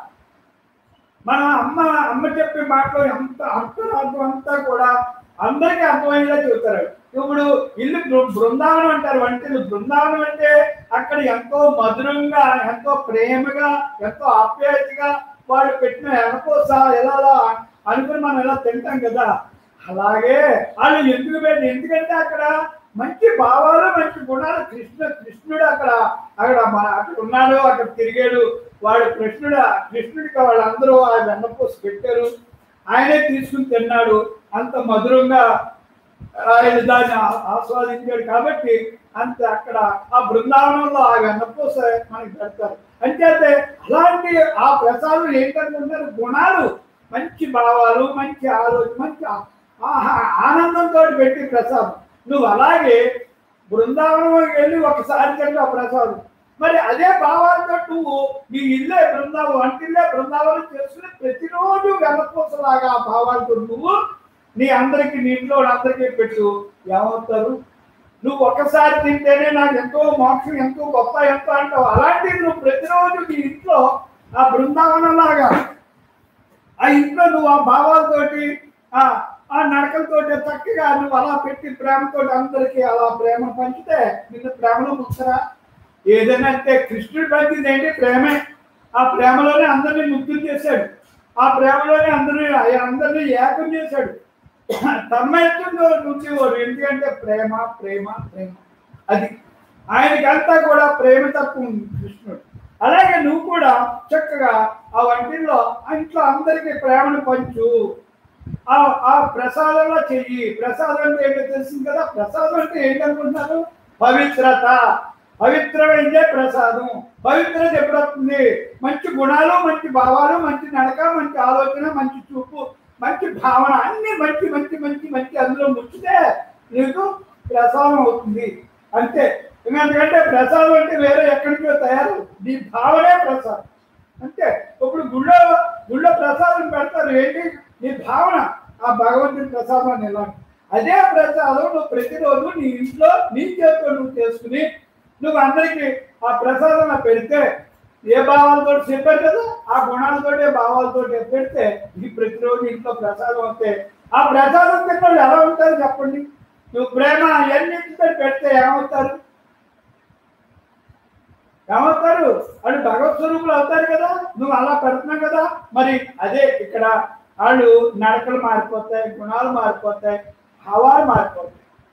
మన అమ్మ అమ్మ చెప్పే మాటలో ఎంత అర్థరార్థం అంతా కూడా అందరికీ అర్థమయ్యేలా చెబుతారు ఇప్పుడు ఇల్లు బృ- బృందావనం అంటారు వంటిల్లు బృందావనం అంటే అక్కడ ఎంతో మధురంగా ఎంతో ప్రేమగా ఎంతో ఆప్యాయతగా వాళ్ళు పెట్టిన ఎనకోస ఎలా అలా అనుకుని మనం ఎలా తింటాం కదా అలాగే వాళ్ళు ఎందుకు పెట్టి ఎందుకంటే అక్కడ మంచి భావాలు మంచి గుణాలు కృష్ణ కృష్ణుడు అక్కడ అక్కడ మా- అక్కడ ఉన్నాడు అక్కడ తిరిగాడు వాడు కృష్ణుడు కృష్ణుడికి వాళ్ళందరూ ఆ వెన్నపూస పెట్టారు ఆయనే తీసుకుని తిన్నాడు అంత మధురంగా ఆయన దాన్ని ఆ- ఆస్వాదించాడు కాబట్టి అంత అక్కడ ఆ బృందావనంలో ఆ వెన్నపూస మనకి పెడతారు అంచేతే అలాంటి ఆ ప్రసాదం ఏంటంటున్నారు గుణాలు మంచి భావాలు మంచి ఆలోచన మంచి ఆ- ఆహా- ఆనందంతో పెట్టి ప్రసాదం నువ్వు అలాగే బృందావనం వెళ్ళి ఒకసారి తింటే ఆ ప్రసాదం మరి అదే భావాలతో నువ్వు నీ ఇల్లే బృందావనం వంటిల్లే బృందావనం చేసుకుని ప్రతిరోజు వెనకోసలాగా ఆ భావాలతో నువ్వు నీ అందరికి నీ ఇంట్లో అందరికీ పెట్టు ఏమవుతారు నువ్వు ఒకసారి తింటేనే నాకు ఎంతో మోక్షం ఎంతో గొప్ప ఎంతో అంటావు అలాంటిది నువ్వు ప్రతిరోజు నీ ఇంట్లో ఆ బృందావనం లాగా ఆ ఇంట్లో నువ్వు ఆ భావాలతోటి ఆ ఆ నడకలతోటి చక్కగా నువ్వు అలా పెట్టి ప్రేమతో అందరికీ అలా ప్రేమ పంచితే నిన్ను ప్రేమలో ముచ్చరా ఏదైనా అంటే కృష్ణుడు పంచింది ఏంటి ప్రేమే ఆ ప్రేమలోనే అందరినీ ముక్తులు చేశాడు ఆ ప్రేమలోనే అందరినీ అందరినీ ఏకం చేశాడు తన్మయత్వంలో నుంచేవాడు ఎందుకంటే ప్రేమ ప్రేమ ప్రేమ అది ఆయనకంతా కూడా ప్రేమ తక్కువ ఉంది కృష్ణుడు అలాగే నువ్వు కూడా చక్కగా ఆ వంటిల్లో ఆ ఇంట్లో అందరికీ ప్రేమను పంచు ఆ ఆ ప్రసాదంలో చెయ్యి ప్రసాదం అంటే ఏంటో తెలిసింది కదా ప్రసాదం అంటే ఏంటనుకుంటున్నారు పవిత్రత పవిత్రమైందే ప్రసాదం పవిత్రత ఎప్పుడు వస్తుంది మంచి గుణాలు మంచి భావాలు మంచి నడక మంచి ఆలోచన మంచి చూపు మంచి భావన అన్ని మంచి మంచి మంచి మంచి అందులో ముచ్చితే నీకు ప్రసాదం అవుతుంది అంతే ఎందుకంటే ప్రసాదం అంటే వేరే ఎక్కడికో తయారు నీ భావనే ప్రసాదం అంతే ఇప్పుడు గుళ్ళో గుళ్ళో ప్రసాదం పెడతారు ఏంటి నీ భావన ఆ భగవంతుని ప్రసాదం అని ఎలా అదే ప్రసాదం నువ్వు ప్రతిరోజు నీ ఇంట్లో నీ చేతితో నువ్వు చేసుకుని నువ్వు అందరికీ ఆ ప్రసాదం పెడితే ఏ భావాలతో చెప్పారు కదా ఆ గుణాలతోటే భావాలతో పెడితే ఈ ప్రతిరోజు ఇంట్లో ప్రసాదం వస్తే ఆ ప్రసాదం తిన్న వాళ్ళు ఎలా ఉంటారు చెప్పండి నువ్వు ప్రేమ ఎన్నింటితో పెడితే ఏమవుతారు ఏమవుతారు వాళ్ళు భగవత్ స్వరూపులు అవుతారు కదా నువ్వు అలా పెడుతున్నావు కదా మరి అదే ఇక్కడ వాళ్ళు నడకలు మారిపోతాయి గుణాలు మారిపోతాయి హవాలు మారిపోతాయి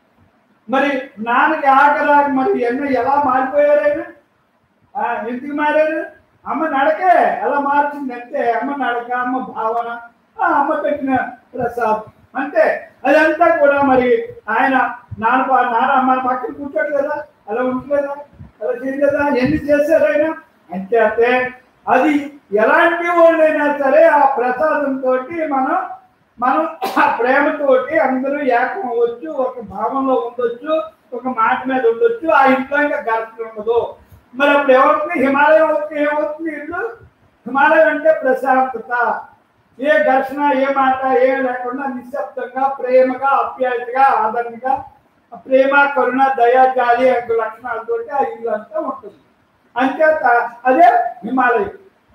మరి నాన్నకి ఆకరా మరి ఎన్నో ఎలా మారిపోయారైనా ఆ, ఎందుకు మారారు అమ్మ నడకే ఎలా మార్చింది అంతే అమ్మ నడక అమ్మ భావన ఆ, అమ్మ పెట్టిన ప్రసాద్ అంతే అదంతా కూడా మరి ఆయన నాన్న పా- నాన్న మన పక్కన కూర్చోడు కదా అలా ఉంటలేదా అలా చేయలేదా ఎన్ని చేశారు ఆయన అంతే అంతే అది ఎలాంటి వాళ్ళైనా సరే ఆ ప్రసాదంతో మనం మనం ఆ ప్రేమతోటి అందరూ ఏకం అవ్వచ్చు ఒక భావంలో ఉండొచ్చు ఒక మాట మీద ఉండొచ్చు ఆ ఇంట్లో ఇంకా ఘర్షణ ఉండదు మరి అప్పుడు ఏమవుతుంది హిమాలయం అవుతుంది ఏమవుతుంది ఇల్లు హిమాలయం అంటే ప్రశాంతత ఏ ఘర్షణ ఏ మాట ఏం లేకుండా నిశ్శబ్దంగా ప్రేమగా అప్యాయతగా ఆదరణగా ప్రేమ కరుణ దయ జాలి అనే లక్షణాలతోటి ఆ ఇల్లు అంతా ఉంటుంది అంచేత అదే హిమాలయం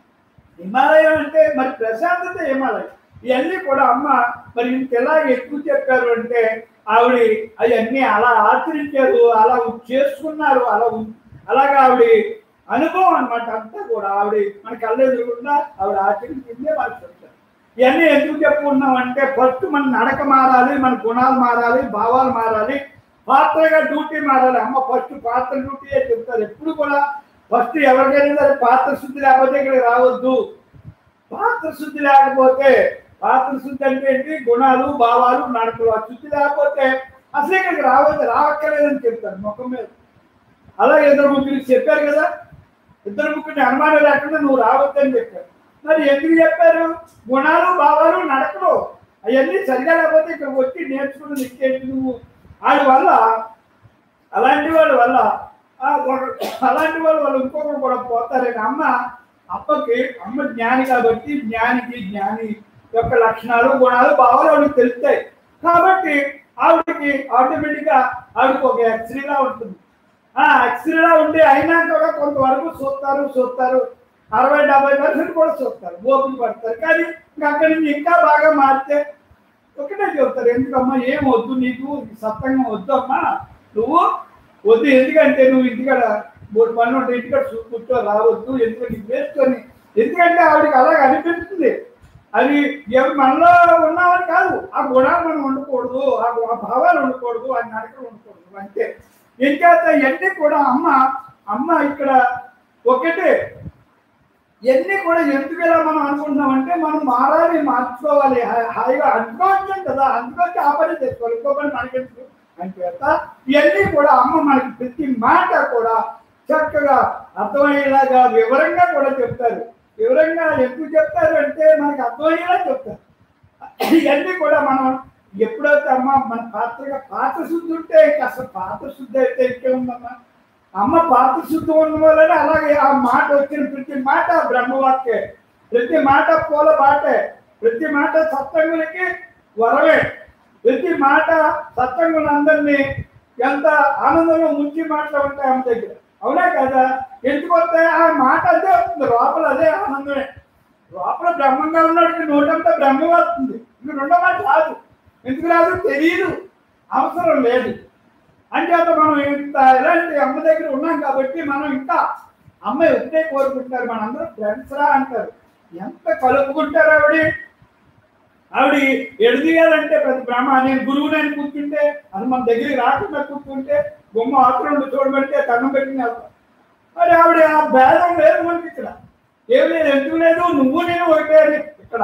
హిమాలయం అంటే మరి ప్రశాంతత హిమాలయం ఇవన్నీ కూడా అమ్మ మరి ఇంత ఎలా ఎక్కువ చెప్పారు అంటే ఆవిడ అవన్నీ అలా ఆచరించారు అలా చేసుకున్నారు అలా ఉం- అలాగా ఆవిడ అనుభవం అన్నమాట అంతా కూడా ఆవిడ మన కళ్ళు ఎదురకుండా ఆవిడ ఆచరించిందే మనకు చెప్తారు ఇవన్నీ ఎందుకు చెప్పుకున్నాం అంటే ఫస్ట్ మన నడక మారాలి మన గుణాలు మారాలి భావాలు మారాలి పాత్రగా డ్యూటీ మారాలి అమ్మ ఫస్ట్ పాత్ర డ్యూటీ చెప్తారు ఎప్పుడు కూడా ఫస్ట్ ఎవరికైనా సరే పాత్ర శుద్ధి లేకపోతే ఇక్కడికి రావద్దు పాత్ర శుద్ధి లేకపోతే పాత్ర శుద్ధి అంటే ఏంటి గుణాలు భావాలు నడకలు ఆ శుద్ధి లేకపోతే అసలు ఇక్కడికి రావద్దు రావక్కర్లేదని చెప్తారు ముఖం మీద అలా ఇద్దరు ముగ్గురికి చెప్పారు కదా ఇద్దరు ముగ్గురిని అనుమానం లేకుండా నువ్వు రావద్దని చెప్పారు మరి ఎందుకు చెప్పారు గుణాలు భావాలు నడకలు అవన్నీ సరిగా లేకపోతే ఇక్కడ వచ్చి నేర్చుకున్నది ఇంకేంటి నువ్వు వాడి వల్ల అలాంటి వాళ్ళ వల్ల ఆ ఒక- అలాంటి వాళ్ళ వల్ల ఇంకొకరు కూడా పోతారని అమ్మ అమ్మకి అమ్మ జ్ఞాని కాబట్టి జ్ఞానికి జ్ఞాని యొక్క లక్షణాలు గుణాలు భావాలు ఆవిడకి తెలుస్తాయి కాబట్టి ఆవిడకి ఆటోమేటిక్ గా ఆవిడకి ఒక ఎక్స్రేలా ఉంటుంది ఆ ఎక్స్రేలా ఉండి అయినా కూడా కొంతవరకు చూస్తారు చూస్తారు అరవై డెబ్బై పర్సెంట్ కూడా చూస్తారు ఓపిక పడతారు కానీ ఇంకా అక్కడి నుంచి ఇంకా బాగా మారితే ఒకటే చెప్తారు ఎందుకమ్మా ఏం వద్దు నీకు సత్తంగా వద్దు అమ్మా నువ్వు వద్దు ఎందుకంటే నువ్వు ఇంటికాడ మూడు పనులు ఉంటే ఇంటికాడ చూ- కూర్చో రావద్దు ఎందుకంటే నీకు వేసుకొని ఎందుకంటే ఆవిడకి అలాగ అనిపిస్తుంది అది ఎవరు మనలో ఉన్నామని కాదు ఆ గుణాలు మనం ఉండకూడదు ఆ గు- ఆ భావాలు ఉండకూడదు ఆ నడకలు ఉండకూడదు అంతే ఇంకేత ఇవన్నీ కూడా అమ్మ అమ్మ ఇక్కడ ఒకటే ఇవన్నీ కూడా ఎందుకు ఇలా మనం అనుకుంటున్నామంటే మనం మారాలి మార్చుకోవాలి హా- హాయిగా అనుకోవచ్చు కదా అందుకొచ్చి ఆ పని చేసుకోవాలి ఇంకో పని మనకెందుకు అంచేత ఇవన్నీ కూడా అమ్మ మనకి ప్రతి మాట కూడా చక్కగా అర్థమయ్యేలాగా వివరంగా కూడా చెప్తారు వివరంగా ఎందుకు చెప్తారు అంటే మనకి అర్థమయ్యేలా చెప్తారు ఇవన్నీ కూడా మనం ఎప్పుడైతే అమ్మ మన పాత్రగా పాత్ర శుద్ధి ఉంటే ఇంకా అసలు పాత్ర శుద్ధి అయితే ఇంకేముందమ్మా అమ్మ పాత్ర శుద్ధి ఉన్న వల్లనే అలాగే ఆ మాట వచ్చిన ప్రతి మాట బ్రహ్మవాక్యే ప్రతి మాట పూల బాటే ప్రతి మాట సత్సంగులకి వరవే ప్రతి మాట సత్సంగులందరినీ ఎంత ఆనందంగా ముంచి మాటలు ఉంటాయి ఆమె దగ్గర అవునా కదా ఎందుకు వస్తాయి ఆ మాట అదే వస్తుంది లోపల అదే ఆనందమే లోపల బ్రహ్మంగా ఉన్నాడు నోటంతా బ్రహ్మ వస్తుంది ఇంక రెండో మాట రాదు ఎందుకు రాదు తెలియదు అవసరం లేదు అంచేత మనం ఇంత ఇలాంటి అమ్మ దగ్గర ఉన్నాం కాబట్టి మనం ఇంకా అమ్మ ఒకటే కోరుకుంటారు మనందరూ ఫ్రెండ్స్ రా అంటారు ఎంత కలుపుకుంటారు ఆవిడ ఆవిడ ఎడదిగాలంటే ప్రతి బ్రహ్మ నేను గురువు నేను కూర్చుంటే అది మన దగ్గరికి రాకుండా కూర్చుంటే బొమ్మ ఆకులు చూడబెడితే కన్నం పెట్టిన మరి ఆవిడ ఆ భేదం లేదు మనకి ఇక్కడ ఏం లేదు ఎందుకు లేదు నువ్వు నేను ఒకటే అని ఇక్కడ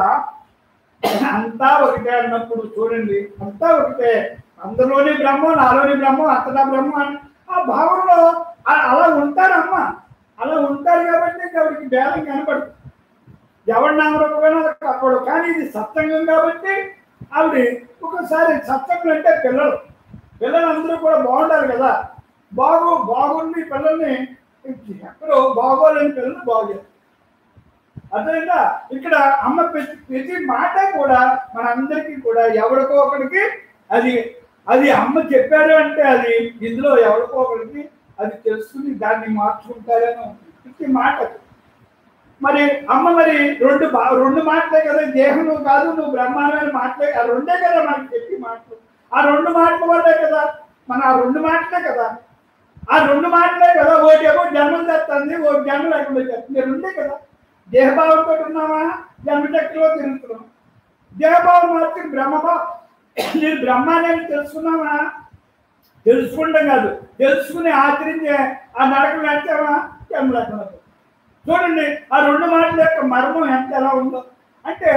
అంతా ఒకటే అన్నప్పుడు చూడండి అంతా ఒకటే అందులోని బ్రహ్మ నాలోని బ్రహ్మ అంతటా బ్రహ్మ అని ఆ భావంలో ఆ- అలా ఉంటారమ్మ అలా ఉంటారు కాబట్టి ఇంకా ఆవిడకి భేదం కనపడదు ఎవరి నామరూపమైనా కనపడదు కానీ ఇది సత్సంగం కాబట్టి ఆవిడ ఒకసారి సత్సంగం అంటే పిల్లలు పిల్లలు అందరూ కూడా బాగుండాలి కదా బాగు బాగుండి పిల్లల్ని ఎక్కడో బాగోలేని పిల్లలు బాగు అదేవిధంగా ఇక్కడ అమ్మ ప్రతి ప్రతి మాట కూడా మనందరికీ కూడా ఎవరికో ఒకరికి అది అది అమ్మ చెప్పారు అంటే అది ఇందులో ఎవరికో ఒకరికి అది తెలుసుకుని దాన్ని మార్చుకుంటారని ఉంటుంది. ప్రతి మాట మరి అమ్మ మరి రెండు బా రెండు మాటలే కదా దేహం నువ్వు కాదు నువ్వు బ్రహ్మాండమైన మాటలే ఆ రెండే కదా మనకి చెప్పి మాటలు ఆ రెండు మాటల వల్లే కదా మన ఆ రెండు మాటలే కదా ఆ రెండు మాటలే కదా ఒకటి ఏమో జన్మం చేస్తుంది ఒక జన్మ లేకుండా చేస్తుంది రెండే కదా దేహభావంతో ఉన్నామా జన్మచక్రలో తిరుగుతున్నాం దేహభావం మార్చుకుని బ్రహ్మభావం నేను బ్రహ్మాన్ని తెలుసుకున్నామా తెలుసుకుంటాం కాదు తెలుసుకుని ఆచరించే ఆ నడక నడిచామా జన్మ లేకుండా పోతుంది. చూడండి ఆ రెండు మాటల యొక్క మర్మం ఎంత ఎలా ఉందో అంటే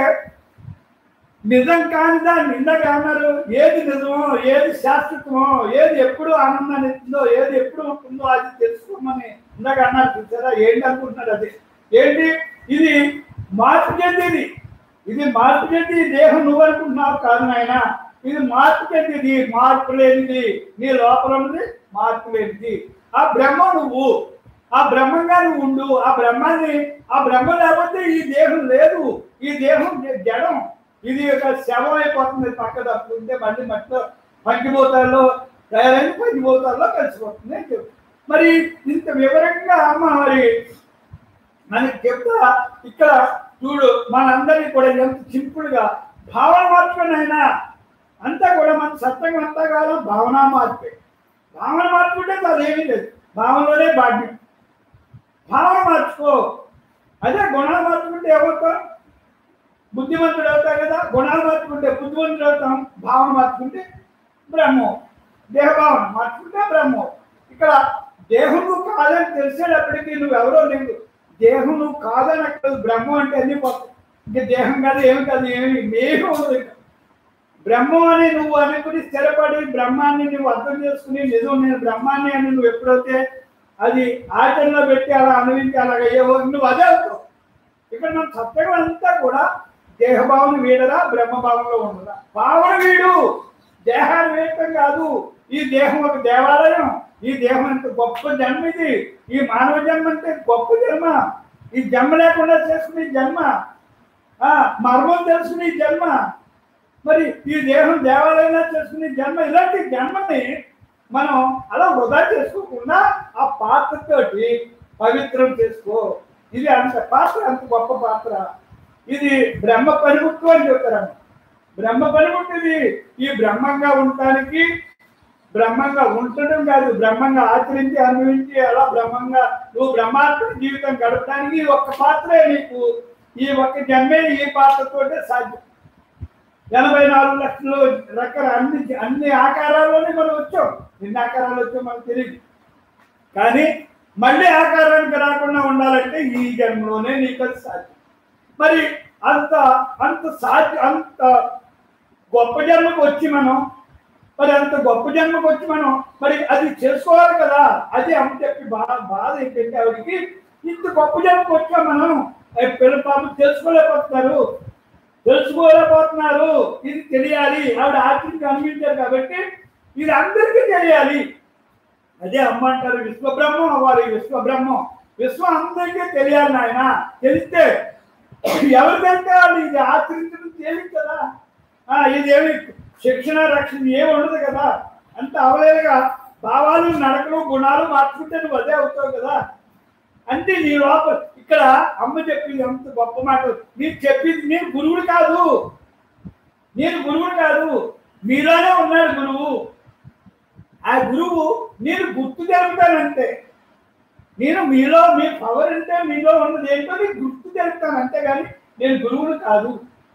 నిజం కాని దాన్ని ఇందాక అన్నారు ఏది నిజమో ఏది శాశ్వతమో ఏది ఎప్పుడు ఆనందాన్ని ఇస్తుందో ఏది ఎప్పుడు ఉంటుందో అది తెలుసుకోమని ఇందాక అన్నారు చూసారా ఏంటి అనుకుంటున్నారు అది ఏంటి ఇది మార్పు చెందేది ఇది మార్పు చెంది ఈ దేహం నువ్వు అనుకుంటున్నావు కాదు నాయన ఇది మార్పు చెందిది మార్పు లేనిది నీ లోపల ఉన్నది మార్పు లేనిది ఆ బ్రహ్మ నువ్వు ఆ బ్రహ్మంగా నువ్వు ఉండు ఆ బ్రహ్మాన్ని ఆ బ్రహ్మ లేకపోతే ఈ దేహం లేదు ఈ దేహం జడం ఇది ఒక శవం అయిపోతుంది పక్క తప్పుకుంటే మళ్ళీ మట్టిలో పంచిపోతాల్లో తయారైన పంచిపోతాల్లో కలిసిపోతుంది అని చెప్పు. మరి ఇంత వివరంగా అమ్మ మరి మనకి చెప్తా ఇక్కడ చూడు మనందరినీ కూడా ఎంత సింపుల్ గా భావన మార్చుకుని అయినా అంతా కూడా మన సత్యం అంతా కాలం భావన మార్పే భావన మార్చుకుంటే అదేమీ లేదు భావనలోనే భాగ్యం భావన మార్చుకో అదే గుణాలు మార్చుకుంటే ఏమవుతాం బుద్ధిమంతుడు అవుతాం కదా గుణాలు మార్చుకుంటే బుద్ధిమంతుడు అవుతాం భావన మార్చుకుంటే బ్రహ్మం దేహభావన మార్చుకుంటే బ్రహ్మం ఇక్కడ దేహం నువ్వు కాదని తెలిసేటప్పటికీ నువ్వు ఎవరో లేదు దేహం నువ్వు కాదని అక్కడ బ్రహ్మం అంటే అన్ని పోతాయి ఇంకా దేహం కాదు ఏమి కాదు ఏమి ఏమి ఉండదు ఇక. బ్రహ్మం అని నువ్వు అనుకుని స్థిరపడి బ్రహ్మాన్ని నువ్వు అర్థం చేసుకుని నిజం నేను బ్రహ్మాన్ని అని నువ్వు ఎప్పుడైతే అది ఆచరణలో పెట్టి అలా అనుభవించి అలాగ అయ్యేవో నువ్వు అదే అవుతావు ఇక్కడ మన సత్యం అంతా కూడా దేహభావన వీడరా బ్రహ్మభావంలో ఉండదా భావన వీడు దేహాన్ని వేయటం కాదు ఈ దేహం ఒక దేవాలయం ఈ దేహం ఎంత గొప్ప జన్మ ఇది ఈ మానవ జన్మ అంటే గొప్ప జన్మ ఈ జన్మ లేకుండా చేసుకునే జన్మ ఆ మర్మం తెలుసుకునే జన్మ మరి ఈ దేహం దేవాలయంగా చేసుకునే జన్మ ఇలాంటి జన్మని మనం అలా వృధా చేసుకోకుండా ఆ పాత్రతోటి పవిత్రం చేసుకో ఇది అంత పాత్ర అంత గొప్ప పాత్ర ఇది బ్రహ్మ పనిముట్టు అని చెప్తారు బ్రహ్మ పనిముట్టు ఇది ఈ బ్రహ్మంగా ఉండటానికి బ్రహ్మంగా ఉండటం కాదు బ్రహ్మంగా ఆచరించి అనుభవించి అలా బ్రహ్మంగా నువ్వు బ్రహ్మాత్మ జీవితం గడపడానికి ఈ ఒక్క పాత్రే నీకు ఈ ఒక్క జన్మే ఈ పాత్రతోటే సాధ్యం ఎనభై నాలుగు లక్షలు రకాల అన్ని అన్ని ఆకారాల్లోనే మనం వచ్చాం ఎన్ని ఆకారాలు వచ్చాం మనకు తెలియదు కానీ మళ్ళీ ఆకారానికి రాకుండా ఉండాలంటే ఈ జన్మలోనే నీకు అది సాధ్యం మరి అంత అంత సాధ్య అంత గొప్ప జన్మకు వచ్చి మనం మరి అంత గొప్ప జన్మకు వచ్చి మనం మరి అది చేసుకోవాలి కదా అది అమ్మ చెప్పి బాధ బాధ ఏంటంటే ఆవిడకి ఇంత గొప్ప జన్మకు వచ్చా మనం ఏ పిల్ల పాపం తెలుసుకోలేకపోతున్నారు తెలుసుకోలేకపోతున్నారు ఇది తెలియాలి ఆవిడ ఆచరించి అనిపించారు కాబట్టి ఇది అందరికీ తెలియాలి అదే అమ్మ అంటారు విశ్వబ్రహ్మం అవ్వాలి విశ్వబ్రహ్మం విశ్వం అందరికీ తెలియాలి నాయన తెలిస్తే ఎవరు తెలితే వాళ్ళు ఇది ఆచరించడం తేలిక కదా ఆ, ఇదేమి శిక్షణ రక్షణ ఏమి ఉండదు కదా అంత అవలేదుగా భావాలు నడకలు గుణాలు మార్చుకుంటే నువ్వు అదే అవుతావు కదా అంటే నీ లోపల ఇక్కడ అమ్మ చెప్పింది అంత గొప్ప మాట నీకు చెప్పింది నేను గురువుడు కాదు నేను గురువుడు కాదు మీలోనే ఉన్నాడు గురువు ఆ గురువు నేను గుర్తు జరుగుతానంతే నేను మీలో మీ పవర్ అంటే మీలో ఉన్నది ఏంటో నీకు గుర్తు జరుగుతాను అంతేగాని నేను గురువుడు కాదు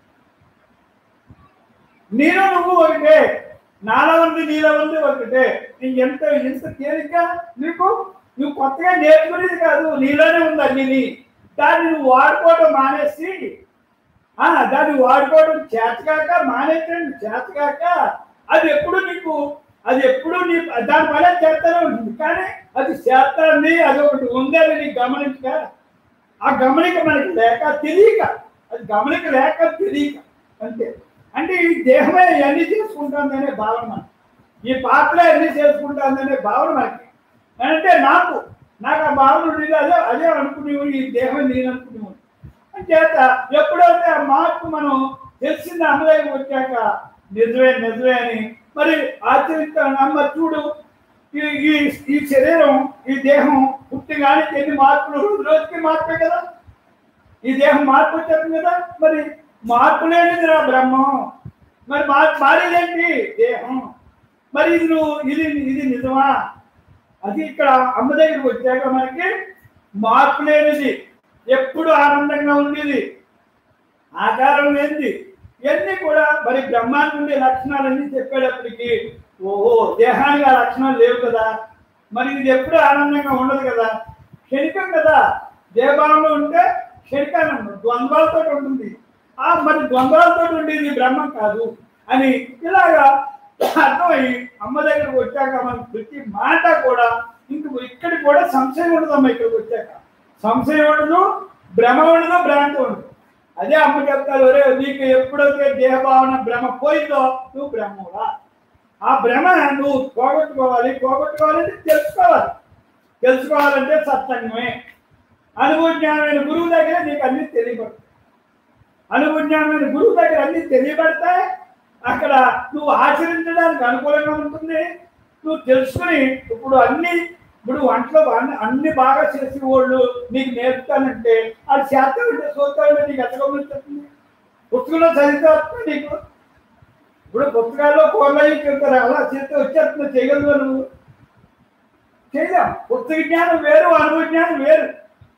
నేను నువ్వు ఒకటే నాలో ఉంది నీలో ఉంది ఒకటే నీకు ఎంత ఎంత తేలిగ్గా నీకు నువ్వు కొత్తగా నేర్చుకునేది కాదు నీలోనే ఉంది అన్ని దాన్ని నువ్వు వాడుకోవడం మానేసి ఆ దాన్ని వాడుకోవడం చేతకాక మానేయటం చేతకాక అది ఎప్పుడు నీకు అది ఎప్పుడు నీ దాని పని చేస్తూనే ఉంటుంది కానీ అది చేస్తుంది అది ఒకటి ఉందని నీకు గమనించక ఆ గమనిక మనకి లేక తెలియక అది గమనిక లేక తెలియక అంతే అంటే ఈ దేహమే అన్ని చేసుకుంటుందనే భావన మనకి. ఈ పాత్ర అన్ని చేసుకుంటుందనే భావన మనకి అంటే నాకు నాకు ఆ భావన ఉండేది అదే అదే అనుకునేవాడు ఈ దేహం నేను అనుకునేవాడు అంచేత ఎప్పుడైతే ఆ మార్పు మనం తెలిసింది అమలైకి వచ్చాక నిజమే నిజమే అని మరి ఆచరిస్తాను అమ్మ చూడు ఈ ఈ- ఈ శరీరం ఈ దేహం పుట్టిగానే ఎన్ని మార్పులు రోజు రోజుకి మార్పే కదా ఈ దేహం మార్పు వచ్చేస్తుంది కదా మరి మార్పు లేనిదిరా బ్రహ్మం మరి మార్పు మారేదేంటి దేహం మరి ఇది నువ్వు ఇది ఇది నిజమా అది ఇక్కడ అమ్మ దగ్గరికి వచ్చాక మనకి మార్పు లేనిది ఎప్పుడు ఆనందంగా ఉండేది ఆకారం లేనిది ఇవన్నీ కూడా మరి బ్రహ్మాండం ఉండే లక్షణాలన్నీ చెప్పేటప్పటికి ఓహో దేహానికి ఆ లక్షణాలు లేవు కదా మరి ఇది ఎప్పుడు ఆనందంగా ఉండదు కదా క్షణికం కదా దేహభావంలో ఉంటే క్షణికానందం ద్వంద్వాలతో ఉంటుంది ఆ మరి ద్వంద్వాలతో ఉండేది బ్రహ్మం కాదు అని ఇలాగా అర్థమయ్యి అమ్మ దగ్గరకు వచ్చాక మనకు ప్రతి మాట కూడా ఇంక ఇక్కడ కూడా సంశయం ఉండదమ్మా ఇక్కడికి వచ్చాక సంశయం ఉండదు భ్రమ ఉండదు భ్రాంతి ఉండదు అదే అమ్మ చెప్తారు ఒరే నీకు ఎప్పుడైతే దేహభావన భ్రమ పోయిందో నువ్వు బ్రహ్మరా ఆ భ్రమ నువ్వు పోగొట్టుకోవాలి పోగొట్టుకోవాలంటే తెలుసుకోవాలి తెలుసుకోవాలంటే సత్సంగమే అనుభవజ్ఞానమైన గురువు దగ్గర నీకు అన్ని తెలియబడతాయి అనుభవజ్ఞానమైన గురువు దగ్గర అన్ని తెలియబడతాయి అక్కడ నువ్వు ఆచరించడానికి అనుకూలంగా ఉంటుంది నువ్వు తెలుసుకుని ఇప్పుడు అన్ని ఇప్పుడు వంటలో అన్ని అన్ని బాగా చేసే వాళ్ళు నీకు నేర్పుతానంటే అది శాతం అంటే సూత్రాలు నీకు ఎత్తగలుగుతుంది పుస్తకంలో చదివితే వస్తుంది నీకు ఇప్పుడు పుస్తకాల్లో కోళ్ళకి చెప్తారు అలా చేస్తే వచ్చేస్తుంది చేయగలవు నువ్వు చేయలేం పుస్తక జ్ఞానం వేరు అనుభవ జ్ఞానం వేరు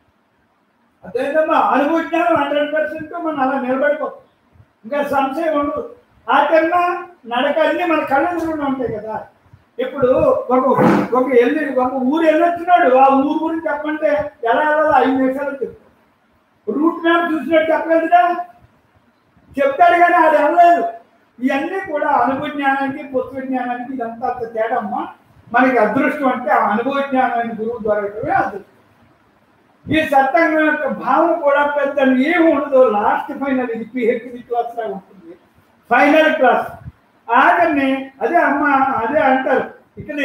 అదేవిధంగా అనుభవ జ్ఞానం హండ్రెడ్ పర్సెంట్ మనం అలా నిలబడిపోతాం ఇంకా సంశయం ఉండదు ఆచరణ నడక అన్ని మన కళ్ళ ఎదురుగా ఉంటాయి కదా ఇప్పుడు ఒక ఒక వెళ్ళి ఒక ఊరు వెళ్ళొచ్చినాడు ఆ ఊరు గురించి చెప్పంటే ఎలా వెళ్ళాలో ఐదు నిమిషాలు చెప్తాడు రూట్ మ్యాప్ చూసినట్టు చెప్పలేదుగా చెప్తాడు కానీ అది వెళ్ళలేదు ఇవన్నీ కూడా అనుభవ జ్ఞానానికి పుస్తక జ్ఞానానికి ఇదంతా అంత తేడా అమ్మా మనకి అదృష్టం అంటే ఆ అనుభవ జ్ఞానాన్ని గురువు దొరకటమే అదృష్టం ఈ సత్యంగం యొక్క భావన కూడా పెద్ద ఏమి ఉండదు లాస్ట్ ఫైనల్ ఇది పిహెచ్డి క్లాస్ లాగా ఉంటుంది ఫైనల్ క్లాస్ ఆఖరిని అదే అమ్మ అదే అంటారు ఇక్కడ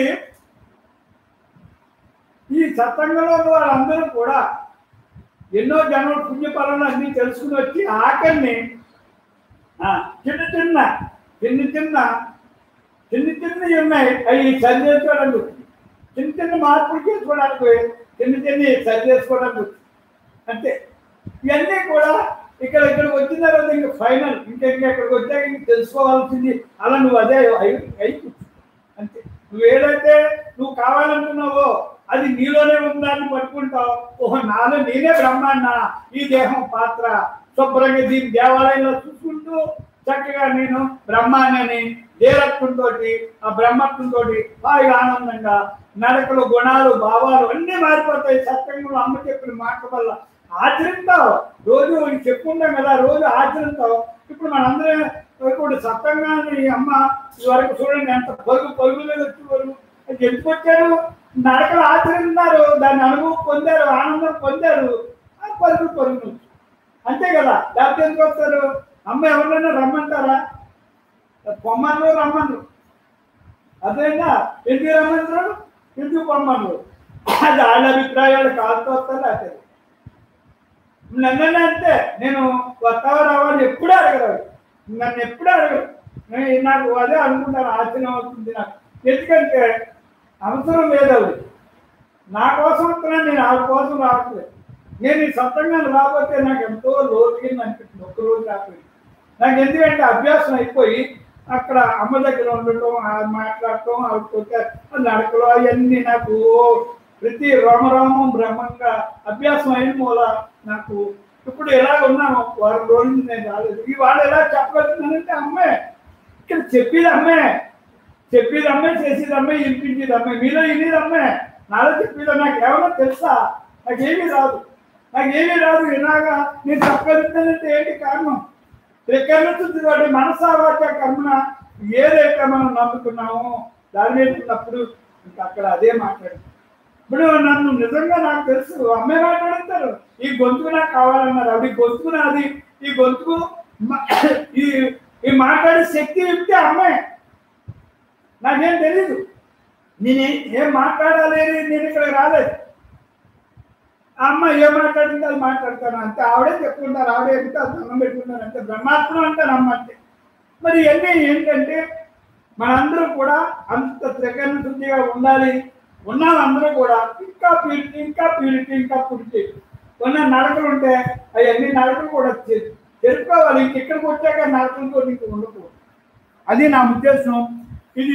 ఈ సత్సంగంలో ఉన్న వాళ్ళందరూ కూడా ఎన్నో జన్మల పుణ్యఫలాలు అన్ని తెలుసుకుని వచ్చి ఆఖరిని ఆ, చిన్న చిన్న చిన్న చిన్న చిన్న చిన్నవి ఉన్నాయి అవి సరి చేసుకోవడానికి వచ్చింది. చిన్న చిన్న మార్పులు చేసుకోవడానికి చిన్న చిన్న సరి చేసుకోవడానికి వచ్చింది. అంతే ఇవన్నీ కూడా ఇక్కడ ఇక్కడికి వచ్చిన తర్వాత ఇంకా ఫైనల్ ఇంకా ఇంకా ఇక్కడికి వచ్చాక ఇంక తెలుసుకోవాల్సింది అలా నువ్వు అదే అయి అయి కూర్చో. అంతే నువ్వు ఏదైతే నువ్వు కావాలనుకున్నావో అది నీలోనే ఉందని పట్టుకుంటావు ఓహో నాలో నేనే బ్రహ్మాండ ఈ దేహం పాత్ర శుభ్రంగా దీని దేవాలయంలో చూసుకుంటూ చక్కగా నేను బ్రహ్మాండని దేరత్వంతో ఆ బ్రహ్మత్వంతో హాయిగా ఆనందంగా నడకలు గుణాలు భావాలు అన్నీ మారిపోతాయి సత్యంలో అమ్మ చెప్పిన మాటల వల్ల ఆచరిస్తావు రోజు చెప్పుకుంటాం కదా రోజు ఆచరిస్తావు ఇప్పుడు మనందరం ఇప్పుడు సత్యంగా అమ్మ వరకు చూడండి ఎంత పరుగు పరుగు మీద వచ్చి పరుగు అది ఎందుకు వచ్చారు నడకలు ఆచరిస్తున్నారు దాన్ని అనుభవం పొందారు ఆనందం పొందారు ఆ పరుగు పరుగు అంతే కదా లేకపోతే ఎందుకు వస్తారు అమ్మ ఎవరైనా రమ్మంటారా పొమ్మను రమ్మను అదేనా ఎందుకు రమ్మంటారు ఎందుకు పొమ్మను అది వాళ్ళ అభిప్రాయాలు కాలుతో వస్తారు అదే నన్ను అంటే నేను వస్తావా రావాలి ఎప్పుడూ అడగరు నన్ను ఎప్పుడూ అడగరు నేను నాకు అదే అనుకుంటాను ఆశ్చర్యం అవుతుంది నాకు ఎందుకంటే అవసరం లేదు అవి నా కోసం వస్తున్నాను నేను ఆవిడ కోసం రావట్లేదు నేను ఈ సొంతంగా రాకపోతే నాకు ఎంతో లోతుగా అనిపిస్తుంది ఒక్క రోజు రాకపోయింది నాకు ఎందుకంటే అభ్యాసం అయిపోయి అక్కడ అమ్మ దగ్గర ఉండటం ఆ మాట్లాడటం ఆవిడతో నడకలు అవన్నీ నాకు ప్రతి రోమరోమం బ్రహ్మంగా అభ్యాసం అయిన మూల నాకు ఇప్పుడు ఎలా ఉన్నాను వారం రోజులు నేను రాలేదు ఇవాళ ఎలా చెప్పగలుగుతున్నానంటే అమ్మే ఇక్కడ చెప్పేది అమ్మే చెప్పేది అమ్మే చేసేది అమ్మే వినిపించేది అమ్మే మీలో వినేది అమ్మే నాలో చెప్పేది నాకు ఏమన్నా తెలుసా నాకేమీ రాదు నాకేమీ రాదు ఇలాగా నేను చెప్పగలుగుతానంటే ఏంటి కారణం త్రికరణ వాటి మనసావాచ కర్మన ఏదైతే మనం నమ్ముకున్నామో దాని మీద ఉన్నప్పుడు ఇంకా అక్కడ అదే మాట్లాడు ఇప్పుడు నన్ను నిజంగా నాకు తెలుసు అమ్మే మాట్లాడతారు ఈ గొంతుకు నాకు కావాలన్నారు అవి గొంతుకు నాది ఈ గొంతుకు మ- ఈ ఈ మాట్లాడే శక్తి ఇస్తే అమ్మే నాకేం తెలీదు నేను ఏ- ఏం మాట్లాడాలి అని నేను ఇక్కడ రాలేదు ఆ అమ్మ ఏం మాట్లాడింది అది మాట్లాడతాను అంతే ఆవిడే చెప్పుకుంటారు ఆవిడే చెప్తే అది దండం పెట్టుకుంటారు అంతే బ్రహ్మాత్మ అంటారు అమ్మ అంతే మరి ఇవన్నీ ఏంటంటే మనందరూ కూడా అంత త్రికరణ శుద్ధిగా ఉండాలి ఉన్నాం అందరూ కూడా ఇంకా ప్యూరిటీ ఇంకా ప్యూరిటీ ఇంకా పుడితే ఉన్న నడకలు ఉంటే అవన్నీ నడకలు కూడా తె- తెలుసుకోవాలి ఇంక ఇక్కడికి వచ్చాక నడకలతో నీకు ఉండకూడదు అది నా ఉద్దేశం ఇది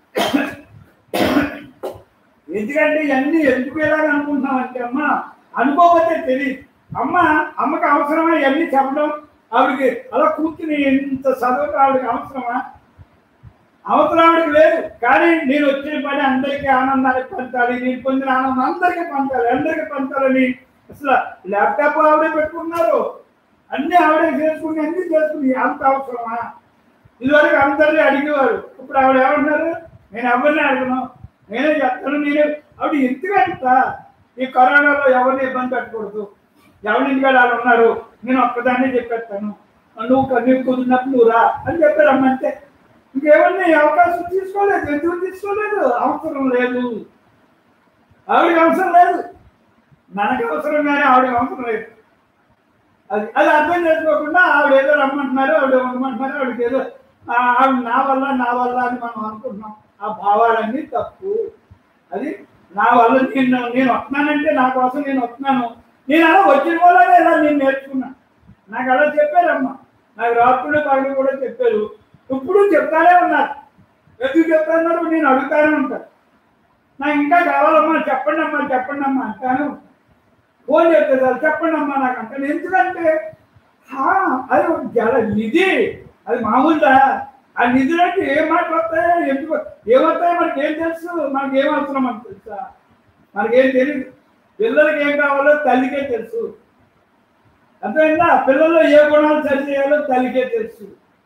ఎందుకంటే ఇవన్నీ ఎందుకు ఎలాగ అనుకుంటున్నామంటే అమ్మ అనుకోకపోతే తెలియదు అమ్మ అమ్మకి అవసరమా ఇవన్నీ చెప్పడం ఆవిడకి అలా కూర్చుని ఇంత చదవడం ఆవిడకి అవసరమా అవసరం ఆవిడకి లేదు కానీ నేను వచ్చిన పని అందరికీ ఆనందానికి పంచాలి నేను పొందిన ఆనందం అందరికీ పంచాలి అందరికీ పంచాలని అసలు ల్యాప్టాప్ ఆవిడే పెట్టుకున్నారు అన్ని ఆవిడే చేసుకుని అన్ని చేసుకుని అంత అవసరమా ఇదివరకు అందరినీ అడిగేవారు ఇప్పుడు ఆవిడ ఏమంటున్నారు నేను ఎవరిని అడగను నేనే చెప్తాను నేనే ఆవిడ ఎందుకంట ఈ కరోనాలో ఎవరిని ఇబ్బంది పెట్టకూడదు ఎవరి ఇంటికాడ వాళ్ళు ఉన్నారు నేను ఒక్కదాన్నే చెప్పేస్తాను నువ్వు క- నీకు కుదిరినప్పుడు నువ్వు రా అని చెప్పారు అమ్మంతే ఇంకెవరిని అవకాశం తీసుకోలేదు ఎందుకు తీసుకోలేదు అవసరం లేదు ఆవిడకి అవసరం లేదు మనకు అవసరం కానీ ఆవిడకి అవసరం లేదు అది అది అర్థం చేసుకోకుండా ఆవిడ ఏదో రమ్మంటున్నారు ఆవిడ ఉండమంటున్నారు ఆవిడకి ఏదో ఆ, ఆవిడ నా వల్ల నా వల్ల అని మనం అనుకుంటున్నాం ఆ భావాలన్నీ తప్పు అది నా వల్ల నేను నేను వస్తున్నానంటే నా కోసం నేను వస్తున్నాను నేను అలా వచ్చిన వల్లనే ఇలా నేను నేర్చుకున్నాను నాకు అలా చెప్పారమ్మా నాకు రాత్రులు పగలు కూడా చెప్పారు ఇప్పుడు చెప్తానే ఉన్నారు ఎందుకు చెప్తున్నారు నేను అడుగుతానే ఉంటాను నాకు ఇంకా కావాలమ్మా చెప్పండి అమ్మా చెప్పండి అమ్మా అంటాను ఫోన్ చేస్తే సార్ చెప్పండి అమ్మా నాకు అంటాను ఎందుకంటే హా, అది ఒక జల నిధి అది మామూలుదా ఆ నిధులకి ఏం మాటలు వస్తాయో ఎందుకు ఏమవుతాయో మనకి ఏం తెలుసు మనకి ఏం అవసరం మనకు తెలుసా మనకేం తెలియదు పిల్లలకి ఏం కావాలో తల్లికే తెలుసు అర్థమైందా పిల్లల్లో ఏ గుణాలు సరి చేయాలో తల్లికే తెలుసు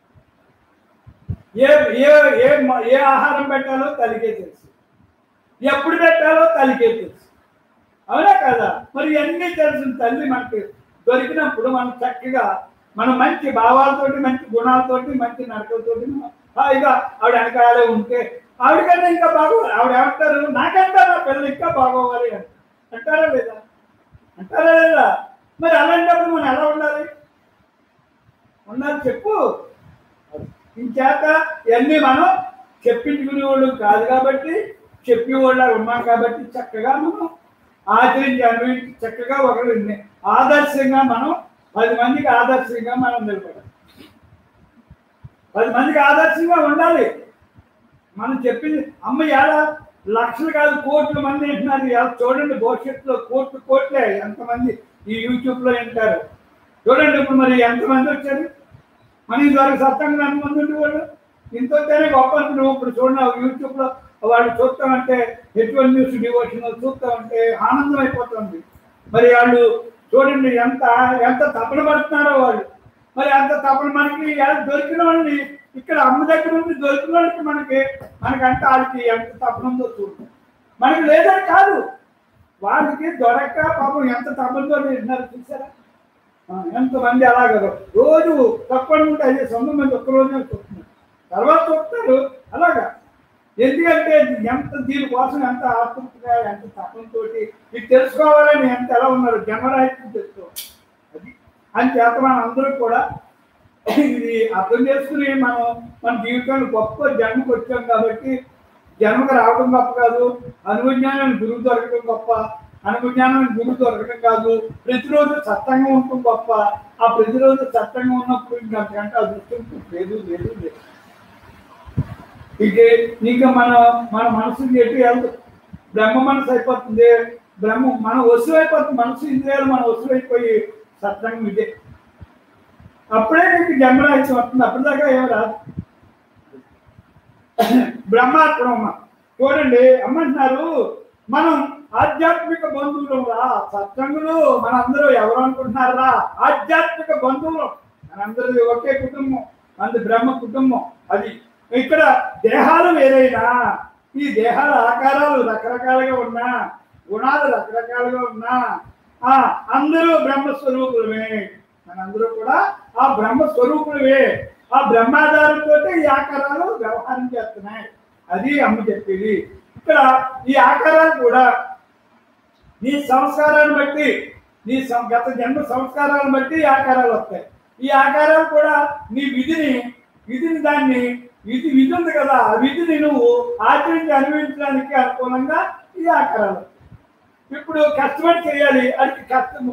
ఏ ఏ ఏ మ- ఏ ఆహారం పెట్టాలో తల్లికే తెలుసు ఎప్పుడు పెట్టాలో తల్లికే తెలుసు అవునా కదా మరి అన్నీ తెలిసిన తల్లి మనకి దొరికినప్పుడు మనం చక్కగా మనం మంచి భావాలతోటి మంచి గుణాలతోటి మంచి నడకలతోటి మనం హాయిగా ఆవిడ వెనకాలే ఉంటే ఆవిడకన్నా ఇంకా బాగోవాలి ఆవిడ ఏమంటారు నాకంటే నా పిల్లలు ఇంకా బాగోవాలి అని అంటారా లేదా అంటారా లేదా మరి అలాంటప్పుడు మనం ఎలా ఉండాలి ఉండాలి చెప్పు ఇంచేత ఇవన్నీ మనం చెప్పించుకునేవాళ్ళు కాదు కాబట్టి చెప్పేవాళ్ళు ఉన్నాం కాబట్టి చక్కగా మనం ఆచరించి అనుభవించి చక్కగా ఒకరు ఆదర్శంగా మనం పది మందికి ఆదర్శంగా మనం నిలబడాలి పది మందికి ఆదర్శంగా ఉండాలి మనం చెప్పింది అమ్మ ఎలా లక్షలు కాదు కోట్ల మంది వింటున్నారు ఇలా చూడండి భవిష్యత్తులో కోట్లు కోట్లే ఎంతమంది ఈ యూట్యూబ్లో వింటారు చూడండి ఇప్పుడు మరి ఎంతమంది వచ్చారు మన ఇదివరకు సత్తంగా ఎంతమంది ఉండేవాళ్ళు ఇంత వస్తేనే గొప్ప నువ్వు ఇప్పుడు చూడండి యూట్యూబ్లో వాళ్ళు చూస్తామంటే ఎటువంటి న్యూస్ డివోషన్ చూస్తామంటే ఆనందం అయిపోతుంది మరి వాళ్ళు చూడండి ఎంత ఎంత తపన పడుతున్నారో వాళ్ళు మరి అంత తపన మనకి ఎలా దొరికిన వాళ్ళని ఇక్కడ అమ్మ దగ్గర నుండి దొరికిన వాళ్ళకి మనకి మనకంటే వాళ్ళకి ఎంత తపన ఉందో చూడు మనకి లేదని కాదు వాళ్ళకి దొరక్క పాపం ఎంత తపనతో తింటున్నారు చూసారా ఆ, ఎంతమంది అలాగ రోజు తక్కువ ఉంటే అదే సొంత మంది ఒక్క రోజే చూస్తున్నారు తర్వాత చూస్తారు అలాగా ఎందుకంటే ఎంత దీనికోసం ఎంత ఆతృతగా ఎంత తపంతో ఇది తెలుసుకోవాలని ఎంత ఎలా ఉన్నారు జన్మరాహిత్యం తెలుసుకోవాలి అది అని చేత మనం అందరూ కూడా ఇది అర్థం చేసుకుని మనం మన జీవితంలో గొప్ప జన్మకు వచ్చాం కాబట్టి జన్మకు రావడం గొప్ప కాదు అనుజ్ఞానాన్ని గురువు దొరకడం గొప్ప అనుజ్ఞానాన్ని గురువు దొరకడం కాదు ప్రతిరోజు సత్తంగా ఉండటం గొప్ప ఆ ప్రతిరోజు సత్తంగా ఉన్నప్పుడు ఇంకా అంతకంటే అదృష్టం లేదు లేదు లేదు ఇక ఇంకా మన మన మనసు ఎటు వెళ్తుంది బ్రహ్మ మనసు అయిపోతుంది బ్రహ్మ మన వస్తువు అయిపోతుంది మనసు ఇంద్రియాలు మన వస్తువు అయిపోయి సత్సంగం ఇదే అప్పుడే నీకు జన్మరాహిత్యం వస్తుంది అప్పటిదాకా ఏం రాదు బ్రహ్మాత్మ చూడండి అమ్మంటున్నారు మనం ఆధ్యాత్మిక బంధువులు రా సత్సంగులు మనందరూ ఎవరు అనుకుంటున్నారా ఆధ్యాత్మిక బంధువులు మనందరిది ఒకే కుటుంబం మంది బ్రహ్మ కుటుంబం అది ఇక్కడ దేహాలు వేరైనా ఈ దేహాల ఆకారాలు రకరకాలుగా ఉన్నా గుణాలు రకరకాలుగా ఉన్నా ఆ అందరూ బ్రహ్మస్వరూపులమే మనందరూ కూడా ఆ బ్రహ్మస్వరూపులవే ఆ బ్రహ్మాధారంతో ఈ ఆకారాలు వ్యవహారం చేస్తున్నాయి అది అమ్మ చెప్పేది ఇక్కడ ఈ ఆకారాలు కూడా నీ సంస్కారాన్ని బట్టి నీ సం- గత జన్మ సంస్కారాలను బట్టి ఈ ఆకారాలు వస్తాయి ఈ ఆకారాలు కూడా నీ విధిని విధిని దాన్ని విధి విధి ఉంది కదా ఆ విధిని నువ్వు ఆచరించి అనుభవించడానికి అనుకూలంగా ఈ ఆకారాలు వస్తాయి. ఇప్పుడు కష్టపడి చేయాలి అది కష్టం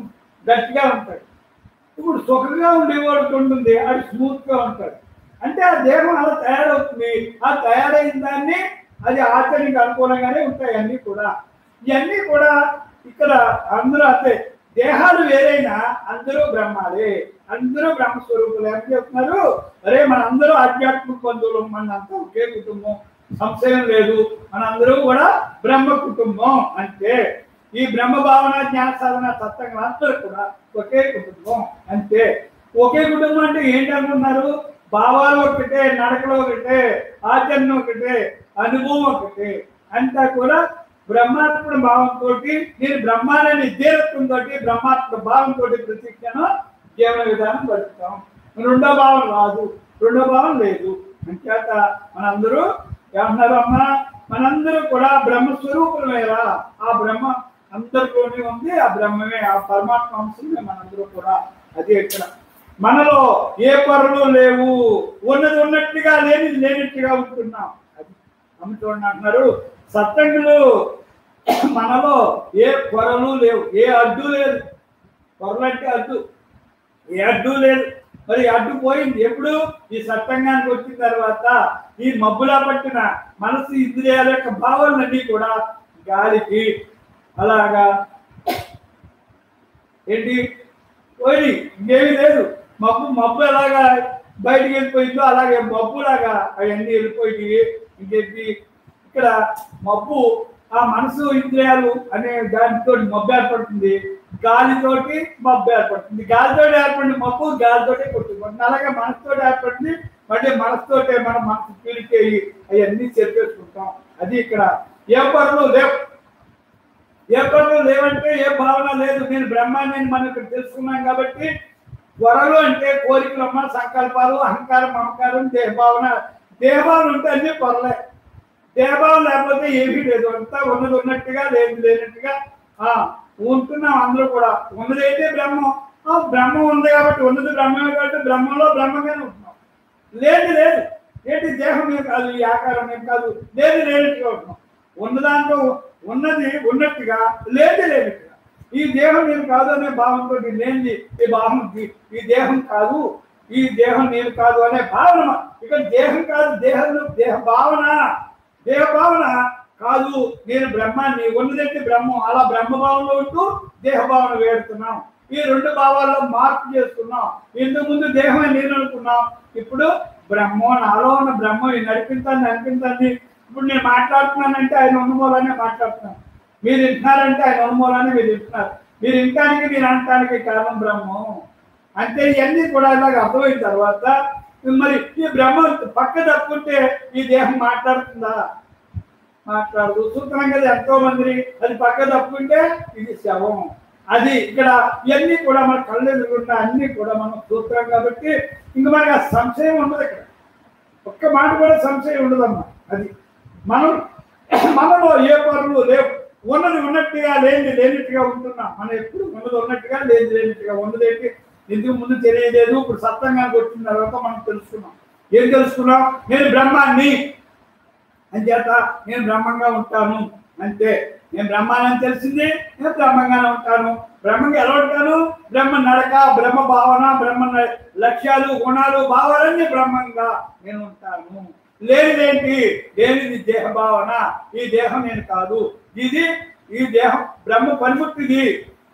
గట్టిగా ఉంటాడు ఇప్పుడు సుఖంగా ఉండేవాడు ఉంటుంది అది స్మూత్ గా ఉంటాడు అంటే ఆ దేహం అలా తయారవుతుంది ఆ తయారైన దాన్ని అది ఆచరణకి అనుకూలంగానే ఉంటాయి అన్ని కూడా ఇవన్నీ కూడా ఇక్కడ అందరూ అంతే దేహాలు వేరైనా అందరూ బ్రహ్మాలే అందరూ బ్రహ్మస్వరూపులే అని చెప్తున్నారు అరే మనందరూ ఆధ్యాత్మిక బంధువులు మనంతా ఒకే కుటుంబం సంశయం లేదు మనందరూ కూడా బ్రహ్మ కుటుంబం అంటే ఈ బ్రహ్మ భావన జ్ఞాన సాధన సత్తంగా అందరూ కూడా ఒకే కుటుంబం అంతే ఒకే కుటుంబం అంటే ఏంటి అనుకున్నారు భావాలు ఒకటే నడకలు ఒకటే ఆచరణ ఒకటే అనుభవం ఒకటే అంతా కూడా బ్రహ్మాత్మ భావంతో నేను బ్రహ్మాన్ని తీరత్వంతో బ్రహ్మాత్మ భావంతో ప్రతిజ్ఞను జీవన విధానం గడుపుతాం రెండో భావం రాదు రెండో భావం లేదు అంచేత మనందరూ ఏమన్నారు అమ్మ మనందరూ కూడా బ్రహ్మ స్వరూపులమేరా ఆ బ్రహ్మ అందరిలోనే ఉంది ఆ బ్రహ్మమే ఆ పరమాత్మ అంశమే మనందరూ కూడా అది ఇక్కడ మనలో ఏ పొరలు లేవు ఉన్నది ఉన్నట్టుగా లేనిది లేనట్టుగా ఉంటున్నాం అది అమ్మ చూడండి అంటున్నారు సత్తంగులు మనలో ఏ పొరలు లేవు ఏ అడ్డు లేదు పొరలు అంటే అడ్డు ఏ అడ్డు లేదు మరి అడ్డు పోయింది ఎప్పుడు ఈ సత్సంగానికి వచ్చిన తర్వాత ఈ మబ్బులా పట్టిన మనసు ఇంద్రియాల యొక్క భావాలన్నీ కూడా గాలికి అలాగా ఏంటి పోయి ఇంకేమీ లేదు మబ్బు మబ్బు ఎలాగా బయటికి వెళ్ళిపోయిందో అలాగే మబ్బులాగా అవన్నీ వెళ్ళిపోయి ఇంకేంటి ఇక్కడ మబ్బు ఆ మనసు ఇంద్రియాలు అనే దానితో మబ్బు ఏర్పడుతుంది గాలితోటి మబ్బు ఏర్పడుతుంది గాలితో ఏర్పడిన మబ్బు గాలితోటే కొట్టుకుంటుంది అలాగే మనసుతో ఏర్పడింది మళ్ళీ మనసుతోటే మనం మనసు పీలికేయి అవన్నీ చెప్పేసుకుంటాం అది ఇక్కడ ఏ పనులు లేవు ఏ పనులు లేవంటే ఏ భావన లేదు నేను బ్రహ్మాన్ని మనం ఇక్కడ తెలుసుకున్నాం కాబట్టి త్వరలో అంటే కోరికలు అమ్మ సంకల్పాలు అహంకారం మమకారం దేహభావన దేహభావన ఉంటే అన్ని పొరలే దేహభావం లేకపోతే ఏమీ లేదు అంతా ఉన్నది ఉన్నట్టుగా లేదు లేనట్టుగా ఆ ఉంటున్నాం అందరూ కూడా ఉన్నదైతే బ్రహ్మం ఆ బ్రహ్మం ఉంది కాబట్టి ఉన్నది బ్రహ్మమే కాబట్టి బ్రహ్మంలో బ్రహ్మంగానే ఉంటున్నాం లేదు లేదు ఏంటి దేహం ఏం కాదు ఈ ఆకారం ఏం కాదు లేదు లేనట్టుగా ఉంటున్నాం ఉన్న దాంట్లో ఉన్నది ఉన్నట్టుగా లేదు లేనట్టుగా ఈ దేహం నేను కాదు అనే భావంతో లేనిది ఈ భావం ఈ- ఈ దేహం కాదు ఈ దేహం నేను కాదు అనే భావన ఇక్కడ దేహం కాదు దేహం దేహ భావన దేహ భావన కాదు నేను బ్రహ్మాన్ని ఉన్నదంటే బ్రహ్మం అలా బ్రహ్మ భావంలో ఉంటూ దేహ భావన వేడుతున్నాం ఈ రెండు భావాల్లో మార్పు చేస్తున్నాం ఇంతకు ముందు దేహమే నేను అనుకున్నాం ఇప్పుడు బ్రహ్మం నాలో ఉన్న బ్రహ్మం ఈ నడిపించండి అనిపించండి ఇప్పుడు నేను మాట్లాడుతున్నానంటే ఆయన ఉన్నమూలనే మాట్లాడుతున్నాను మీరు వింటున్నారంటే ఆయన అనుమూలాన్ని మీరు వింటున్నారు మీరు వినటానికి మీరు అనటానికి కారణం బ్రహ్మం అంటే ఇవన్నీ కూడా ఇలాగ అర్థమైన తర్వాత మరి ఈ బ్రహ్మ పక్క తప్పుకుంటే ఈ దేహం మాట్లాడుతుందా మాట్లాడదు చూస్తున్నాం కదా ఎంతో మంది అది పక్క తప్పుకుంటే ఇది శవం అది ఇక్కడ ఇవన్నీ కూడా మన కళ్ళు ఎదురుకుండా అన్ని కూడా మనం చూస్తున్నాం కాబట్టి ఇంక మనకి ఆ సంశయం ఉండదు ఇక్కడ ఒక్క మాట కూడా సంశయం ఉండదమ్మా అది మనం మనలో ఏ పనులు లేవు ఉన్నది ఉన్నట్టుగా లేనిది లేనట్టుగా ఉంటున్నాం మనం ఎప్పుడు ఉన్నది ఉన్నట్టుగా లేనిది లేనట్టుగా ఉన్నది ఏంటి ఎందుకు ముందు తెలియలేదు ఇప్పుడు సత్సంగానికి వచ్చిన తర్వాత మనం తెలుసుకున్నాం ఏం తెలుసుకున్నాం నేను బ్రహ్మాన్ని అని చేత నేను బ్రహ్మంగా ఉంటాను అంతే నేను బ్రహ్మాన్ని తెలిసింది నేను బ్రహ్మంగానే ఉంటాను బ్రహ్మంగా ఎలా ఉంటాను బ్రహ్మ నడక బ్రహ్మ భావన బ్రహ్మ న- లక్ష్యాలు గుణాలు భావాలన్నీ బ్రహ్మంగా నేను ఉంటాను లేనిదేంటి లేనిది దేహ భావన ఈ దేహం నేను కాదు ఇది ఈ దేహం బ్రహ్మ పనిముట్టిది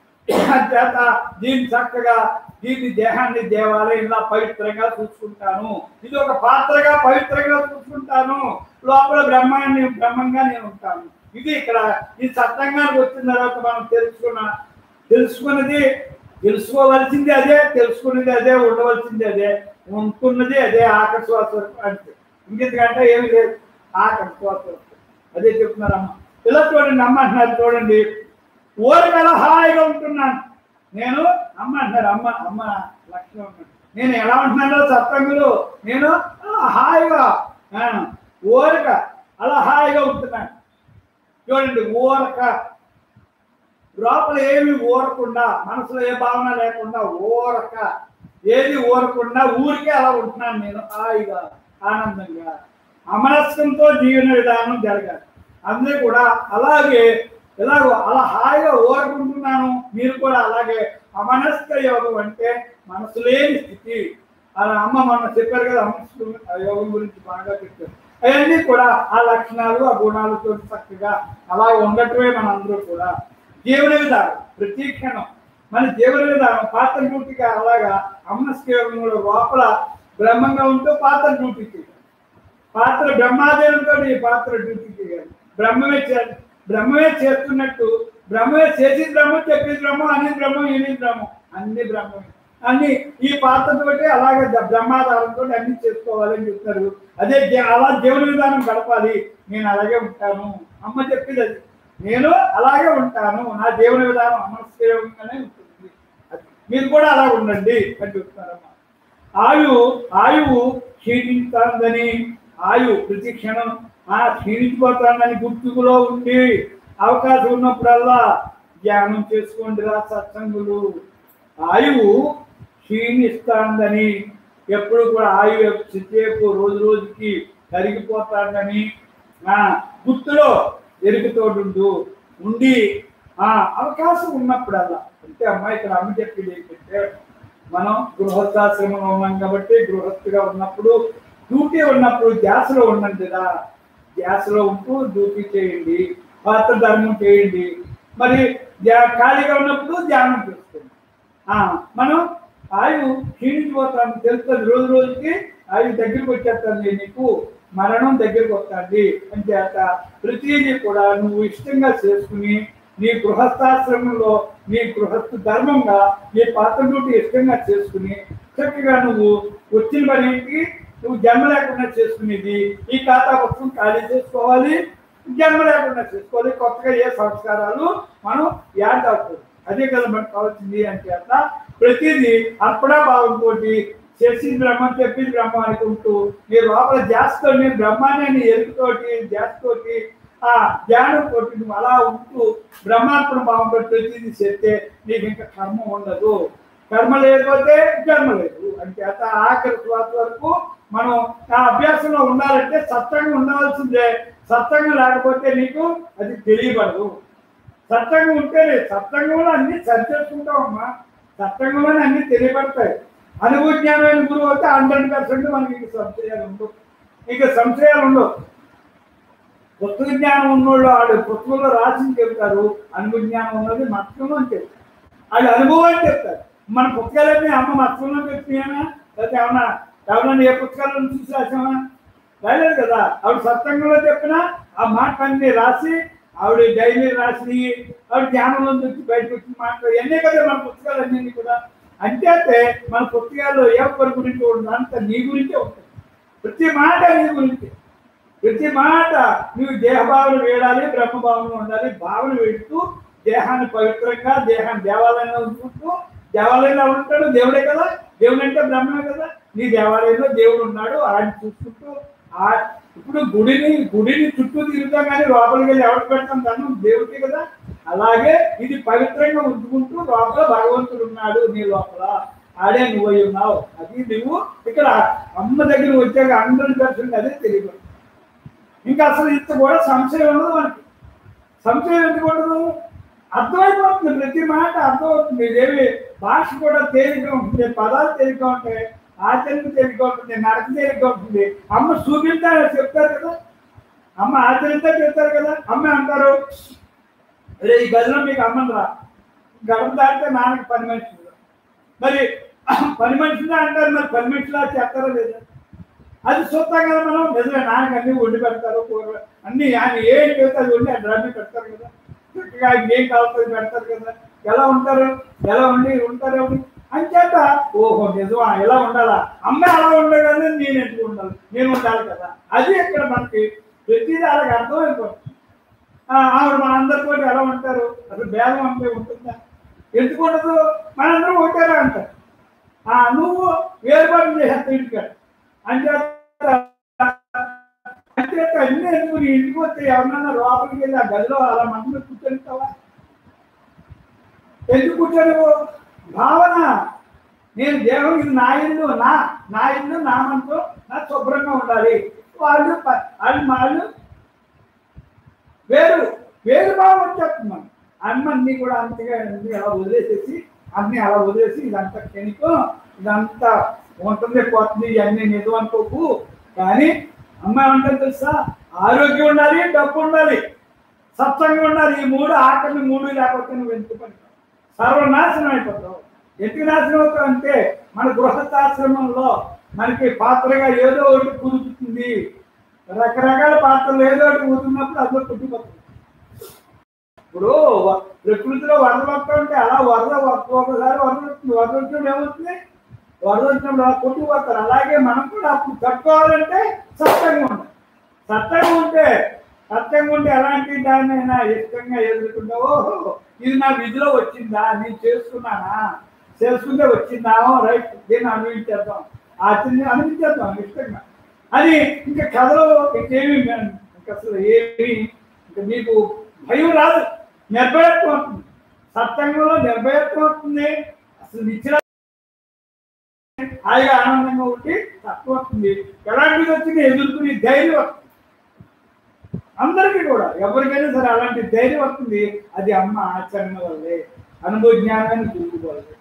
చేత దీన్ని చక్కగా దీన్ని దేహాన్ని దేవాలయంలా పవిత్రంగా చూసుకుంటాను ఇది ఒక పాత్రగా పవిత్రంగా చూసుకుంటాను లోపల బ్రహ్మాన్ని బ్రహ్మంగా నేను ఉంటాను ఇది ఇక్కడ ఈ సత్సంగానికి వచ్చిన తర్వాత మనం తెలుసుకున్న తెలుసుకున్నది తెలుసుకోవలసింది అదే తెలుసుకున్నది అదే ఉండవలసింది అదే ఉంటున్నది అదే ఆకర్షవాస అంటే ఇంకెందుకంటే ఏమి లేదు ఆకర్షవాస అదే చెప్తున్నారమ్మ ఇలా చూడండి అమ్మ అంటున్నారు చూడండి ఊరికలా హాయిగా ఉంటున్నాను నేను అమ్మ అంటున్నారు అమ్మ అమ్మ లక్ష్యం అన్నాడు. నేను ఎలా ఉంటున్నానో సత్సంగులు నేను ఆ, హాయిగా ఆ, ఊరక అలా హాయిగా ఉంటున్నాను చూడండి ఊరక లోపల ఏమి ఊరకుండా మనసులో ఏ భావన లేకుండా ఊరక ఏది ఊరకుండా ఊరికే అలా ఉంటున్నాను నేను హాయిగా ఆనందంగా అమనస్కంతో జీవన విధానం జరగాలి అందరూ కూడా అలాగే ఇలాగో అలా హాయిగా ఓరుకుంటున్నాను మీరు కూడా అలాగే అమనస్క యోగం అంటే మనసు లేని స్థితి అలా అమ్మ మనం చెప్పారు కదా అమనస్క ఆ యోగం గురించి బాగా చెప్పారు అవన్నీ కూడా ఆ లక్షణాలు ఆ గుణాలతో చక్కగా అలా ఉండటమే మన అందరూ కూడా జీవన విధానం ప్రతి క్షణం మన జీవన విధానం పాత్ర డ్యూటీగా అలాగా అమనస్క యోగంలో లోపల బ్రహ్మంగా ఉంటూ పాత్ర డ్యూటీ చేయాలి పాత్ర బ్రహ్మాదేవులతో ఈ పాత్ర డ్యూటీ చేయాలి బ్రహ్మమే చే బ్రహ్మమే చేస్తున్నట్టు బ్రహ్మమే చేసి బ్రహ్మం చెప్పేది బ్రహ్మం అనేది బ్రహ్మం ఏది బ్రహ్మం అన్ని బ్రహ్మమే అన్ని ఈ పాత్రతోటి అలాగే ద- బ్రహ్మాధారంతో అన్ని చేసుకోవాలి అని చెప్తారు అదే జీ- అలా జీవన విధానం గడపాలి నేను అలాగే ఉంటాను అమ్మ చెప్పేది అది నేను అలాగే ఉంటాను నా జీవన విధానం అమస్కరంగానే ఉంటుంది అది. మీరు కూడా అలా ఉండండి అని చెప్తారమ్మా ఆయువు ఆయువు క్షీణించాలని ఆయువు ప్రతి క్షణం ఆ క్షీణించిపోతానని గుర్తుకులో ఉండి అవకాశం ఉన్నప్పుడల్లా ధ్యానం చేసుకోండి రా సత్సంగులు ఆయువు క్షీణిస్తాందని ఎప్పుడు కూడా ఆయువు చిసేపు రోజు రోజుకి కరిగిపోతాడని ఆ గుర్తులో ఎరుగుతోడుండు ఉండి ఆ అవకాశం ఉన్నప్పుడల్లా అంటే అమ్మాయి ఇక్కడ అమ్మ చెప్పింది ఏంటంటే మనం గృహస్థాశ్రమంలో ఉన్నాం కాబట్టి గృహస్థిగా ఉన్నప్పుడు డ్యూటీ ఉన్నప్పుడు ధ్యాసలో ఉండండి కదా ధ్యాసలో ఉంటూ డ్యూటీ చేయండి పాత్ర ధర్మం చేయండి మరి ధ్యా- ఖాళీగా ఉన్నప్పుడు ధ్యానం చేసుకోండి ఆ, మనం ఆయువు క్షీణించిపోతాను తెలుస్తుంది రోజు రోజుకి ఆయువు దగ్గరికి వచ్చేస్తుంది నీకు మరణం దగ్గరికి వస్తుంది అని చేత ప్రతిదీ కూడా నువ్వు ఇష్టంగా చేసుకుని నీ గృహస్థాశ్రమంలో నీ గృహస్థ ధర్మంగా నీ పాత్ర డ్యూటీ ఇష్టంగా చేసుకుని చక్కగా నువ్వు వచ్చిన పనికి నువ్వు జన్మ లేకుండా చేసుకునేది ఈ ఖాతా పుస్తకం ఖాళీ చేసుకోవాలి జన్మ లేకుండా చేసుకోవాలి కొత్తగా ఏ సంస్కారాలు మనం యాడ్ అవుతుంది అదే కదా మనకు కావాల్సింది అని చేత ప్రతిదీ అర్పణ భావంతో చేసి బ్రహ్మం చెప్పింది బ్రహ్మ అనుకుంటూ నీ లోపల ధ్యాసతో నీ బ్రహ్మాన్ని నీ ఎరుకుతోటి ధ్యాసతోటి ఆ ధ్యానం తోటి నువ్వు అలా ఉంటూ బ్రహ్మార్పణ భావంతో ప్రతిదీ చేస్తే నీకు ఇంకా కర్మ ఉండదు కర్మ లేకపోతే జన్మ లేదు అంచేత ఆఖరి శ్వాస వరకు మనం ఆ అభ్యాసంలో ఉండాలంటే సత్యంగా ఉండవలసిందే సత్యంగా లేకపోతే నీకు అది తెలియబడదు సత్యంగా ఉంటేనే సత్యంగంలో అన్ని సరి చేసుకుంటాం అమ్మా సత్యంగంలోనే అన్ని తెలియబడతాయి అనుభవజ్ఞానమైన గురువు అయితే హండ్రెడ్ పర్సెంట్ మనకి ఇంక సంశయాలు ఉండవు ఇక సంశయాలు ఉండవు పుస్తక జ్ఞానం ఉన్నోళ్ళు ఆడు పుస్తకంలో రాసింది చెప్తారు అనుభవ జ్ఞానం ఉన్నది మత్స్యంలో అని చెప్తారు వాళ్ళు అనుభవం అని చెప్తారు మన పుస్తకాలన్నీ అమ్మ మత్స్యంలో చెప్తున్నాయనా లేకపోతే ఏమన్నా ఎవరన్నా ఏ పుస్తకాలను చూసి రాసామా రాలేదు కదా ఆవిడ సత్సంగంలో చెప్పిన ఆ మాట అన్ని రాసి ఆవిడ డైలీ రాసి ఆవిడ ధ్యానంలో నుంచి బయటకు వచ్చిన మాటలు ఇవన్నీ కదా మన పుస్తకాలు అన్నీ కూడా అంతే మన పుస్తకాల్లో ఏ ఒక్కరి గురించి ఉండదు అంత నీ గురించే ఉంటుంది ప్రతి మాట నీ గురించి ప్రతి మాట నువ్వు దేహభావన వేయాలి బ్రహ్మభావన ఉండాలి భావన వేడుతూ దేహాన్ని పవిత్రంగా దేహాన్ని దేవాలయంలో ఉంచుకుంటూ దేవాలయంలో ఉంటాడు దేవుడే కదా దేవుడు అంటే బ్రహ్మే కదా నీ దేవాలయంలో దేవుడు ఉన్నాడు ఆయన చూసుకుంటూ ఆ ఇప్పుడు గుడిని గుడిని చుట్టూ తిరుగుతాం కానీ లోపలికి వెళ్ళి ఎవరికి పెడతాం దండం దేవుడికి కదా అలాగే ఇది పవిత్రంగా ఉంచుకుంటూ లోపల భగవంతుడు ఉన్నాడు నీ లోపల ఆడే నువ్వు అయి ఉన్నావు అది నువ్వు ఇక్కడ అమ్మ దగ్గర వచ్చాక హండ్రెడ్ పర్సెంట్ అదే తెలియదు ఇంకా అసలు ఇంత కూడా సంశయం ఉండదు మనకి సంశయం ఎందుకు ఉండదు అర్థమైపోతుంది ప్రతి మాట అర్థమవుతుంది ఇదేమి భాష కూడా తేలిగ్గా ఉంటుంది పదాలు తేలిగ్గా ఉంటాయి ఆచరణ తేలిగ్గా ఉంటుంది నడక తేలిగ్గా ఉంటుంది అమ్మ చూపించా చెప్తారు కదా అమ్మ ఆచరిస్తే చెప్తారు కదా అమ్మ అంటారు అరే ఈ గదిలో మీకు అమ్మరా గడప దాటితే నాన్నకి పని మనిషి ఉండదు. మరి పని మనిషిలా అంటారు మరి పని మనిషిలా చేస్తారా లేదా అది చూస్తాం కదా మనం నిజమే నాన్నకి అన్ని వండి పెడతారు కూర అన్ని ఆయన ఏం చేస్తే అది వండి ఆ డ్రమ్మి పెడతారు కదా చక్కగా ఆయనకి ఏం కావాల్సింది పెడతారు కదా ఎలా ఉంటారు ఎలా ఉండి ఉంటారు ఎవరు అంచేత ఓహో నిజమా ఎలా ఉండాలా అమ్మ అలా ఉండగానే నేను ఎందుకు ఉండాలి నేను ఉండాలి కదా అది ఇక్కడ మనకి ప్రతిదీ అలాగే అర్థమైపోతుంది ఆ, ఆవిడ మనందరితో ఎలా ఉంటారు అసలు భేదం అంటే ఉంటుందా ఎందుకు ఉండదు మనందరం ఒకటేలా అంటారు ఆ, నువ్వు వేరుపాటు చేసేస్తావు ఇంటికాడ అంచేత అంచేత అన్ని ఎందుకు నీ ఇంటికి వస్తే ఎవరన్నా లోపలికి వెళ్ళి ఆ గదిలో అలా మంది మీద కూర్చొనిస్తావా ఎందుకు కూర్చోను భావన నేను దేవం ఇది నా ఇల్లు నా నా ఇల్లు నా మనతో నా శుభ్రంగా ఉండాలి వాళ్ళు ప- వాళ్ళు వాళ్ళు వేరు వేరు భావం వచ్చేస్తుంది మనం అమ్మ అన్ని కూడా అంతగా అన్ని అలా వదిలేసేసి అన్ని అలా వదిలేసి ఇదంతా క్షణికం ఇదంతా ఉంటుంది పోతుంది ఇవన్నీ నిజం అనుకోకు కానీ అమ్మ ఏమంటుంది తెలుసా ఆరోగ్యం ఉండాలి డబ్బు ఉండాలి సత్సంగం ఉండాలి ఈ మూడు ఆకలి మూడు లేకపోతే నువ్వు ఎందుకు పని సర్వనాశనం అయిపోతావు ఎందుకు నాశనం అవుతావు అంటే మన గృహస్థాశ్రమంలో మనకి పాత్రగా ఏదో ఒకటి కుదురుతుంది రకరకాల పాత్రలు ఏదో ఒకటి కుదురున్నప్పుడు అందులో పుట్టిపోతుంది ఇప్పుడు వ- ప్రకృతిలో వరద వస్తూ ఉంటే అలా వరద వస్తూ ఒకసారి వరద వస్తుంది వరద వచ్చినప్పుడు ఏమవుతుంది వరద వచ్చినప్పుడు అలా కొట్టుకుపోతారు అలాగే మనం కూడా అప్పుడు తట్టుకోవాలంటే సత్యంగా ఉండాలి సత్యంగా ఉంటే సత్యంగా ఉంటే ఎలాంటి దాన్నైనా ఇష్టంగా ఎదుర్కొంటావో ఇది నా విధిలో వచ్చిందా నేను చేసుకున్నానా చేసుకుంటే వచ్చిందా రైట్ దీన్ని అనుభవించేద్దాం ఆచరణ అనుభవించేద్దాం ఇష్టంగా అని ఇంకా కథలో ఇంకేమి ఇంకా అసలు ఏమి ఇంకా మీకు భయం రాదు నిర్భయత్వం అవుతుంది సత్సంగంలో నిర్భయత్వం అవుతుంది అసలు నిచ్చిన హాయిగా ఆనందంగా ఉండి తక్కువ వస్తుంది ఎలాంటిది వచ్చింది ఎదుర్కొనే ధైర్యం వస్తుంది అందరికీ కూడా ఎవరికైనా సరే అలాంటి ధైర్యం వస్తుంది అది అమ్మ ఆచరణ వల్లే అనుభవ జ్ఞానాన్ని చూసుకోవాలి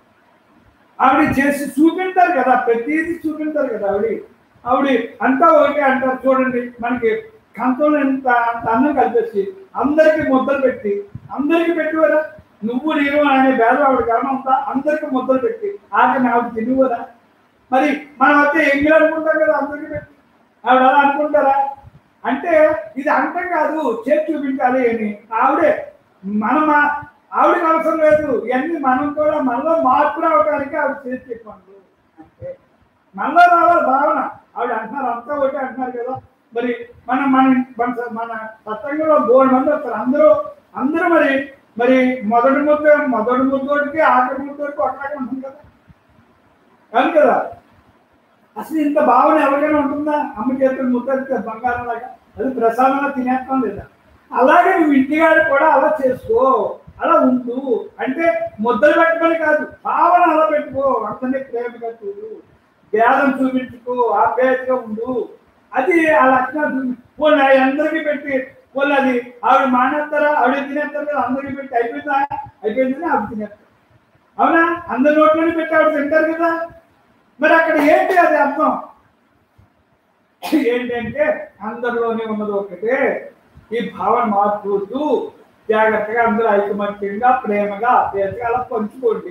ఆవిడ చేసి చూపించారు కదా ప్రతిదీ చూపించారు కదా ఆవిడ ఆవిడ అంతా ఒకటే అంటారు చూడండి మనకి కంతంలో ఎంత అంత అన్నం కలిపేసి అందరికి ముద్దలు పెట్టి అందరికి పెట్టివరా నువ్వు నేను అనే భేదం ఆవిడ కారణం అంతా అందరికి ముద్దలు పెట్టి ఆఖరి ఆవిడ తినివరా మరి మనం అయితే ఎంగిల్ అనుకుంటాం కదా అందరికి పెట్టి ఆవిడ అలా అనుకుంటారా అంటే ఇది అంతం కాదు చేతి చూపించాలి అని ఆవిడే మనం ఆవిడకి అవసరం లేదు ఇవన్నీ మనం కూడా మనలో మార్పు రావడానికి ఆవిడ చేసి చెప్పండి అంటే మనలో రావాలి భావన ఆవిడ అంటున్నారు అంతా ఒకటి అంటున్నారు కదా మరి మన మన మన మన సత్సంగంలో బోర్డు మంది వస్తారు అందరూ అందరూ మరి మరి మొదటి ముద్ద మొదటి ముద్దోడికి ఆఖరి ముద్దోడికి ఒకలాగే ఉంటుంది కదా అవును కదా అసలు ఇంత భావన ఎవరికైనా ఉంటుందా అమ్మ చేతులు ముద్దరిస్తే బంగారం లాగా అది ప్రసాదంగా తినేస్తాం లేదా అలాగే నువ్వు ఇంటికాడ కూడా అలా చేసుకో అలా ఉండు అంటే ముద్దలు పెట్టుకొని కాదు భావన అలా పెట్టుకో అందరినీ ప్రేమగా చూడు భేదం చూపించుకో ఆప్యాయతగా ఉండు అది ఆ లక్షణాలు చూపి పోనీ అవి అందరికీ పెట్టి పోనీ అది ఆవిడ మానేస్తారా ఆవిడ తినేస్తారు కదా అందరికీ పెట్టి అయిపోయిందా అయిపోయిందని ఆవిడ తినేస్తారు అవునా అందరి నోట్లోనే పెట్టి ఆవిడ తింటారు కదా మరి అక్కడ ఏంటి అది అర్థం ఏంటంటే అందరిలోనే ఉన్నది ఒకటే ఈ భావన మార్చుతూ జాగ్రత్తగా అందరూ ఐకమత్యంగా ప్రేమగా అభ్యర్థిగా అలా పంచుకోండి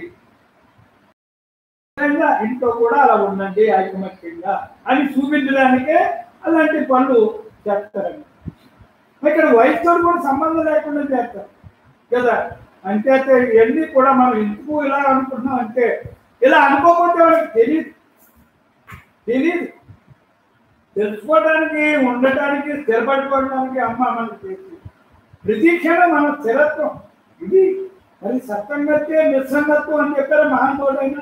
విధంగా ఇంట్లో కూడా అలా ఉండండి ఐకమత్యంగా అని చూపించడానికే అలాంటి పనులు చేస్తారండి ఇక్కడ వయసుతో కూడా సంబంధం లేకుండా చేస్తారు కదా అంటే ఇవన్నీ కూడా మనం ఎందుకు ఇలా అనుకుంటున్నాం అంటే ఇలా అనుకోకపోతే వాళ్ళకి తెలియదు తెలియదు తెలుసుకోవడానికి ఉండటానికి స్థిరపడిపోవడానికి అమ్మ మనకి చేసి ప్రతి క్షణం మన స్థిరత్వం ఇది మరి సత్సంగత్తే నిస్సంగత్వం అని చెప్పారు మహానుభావుడైన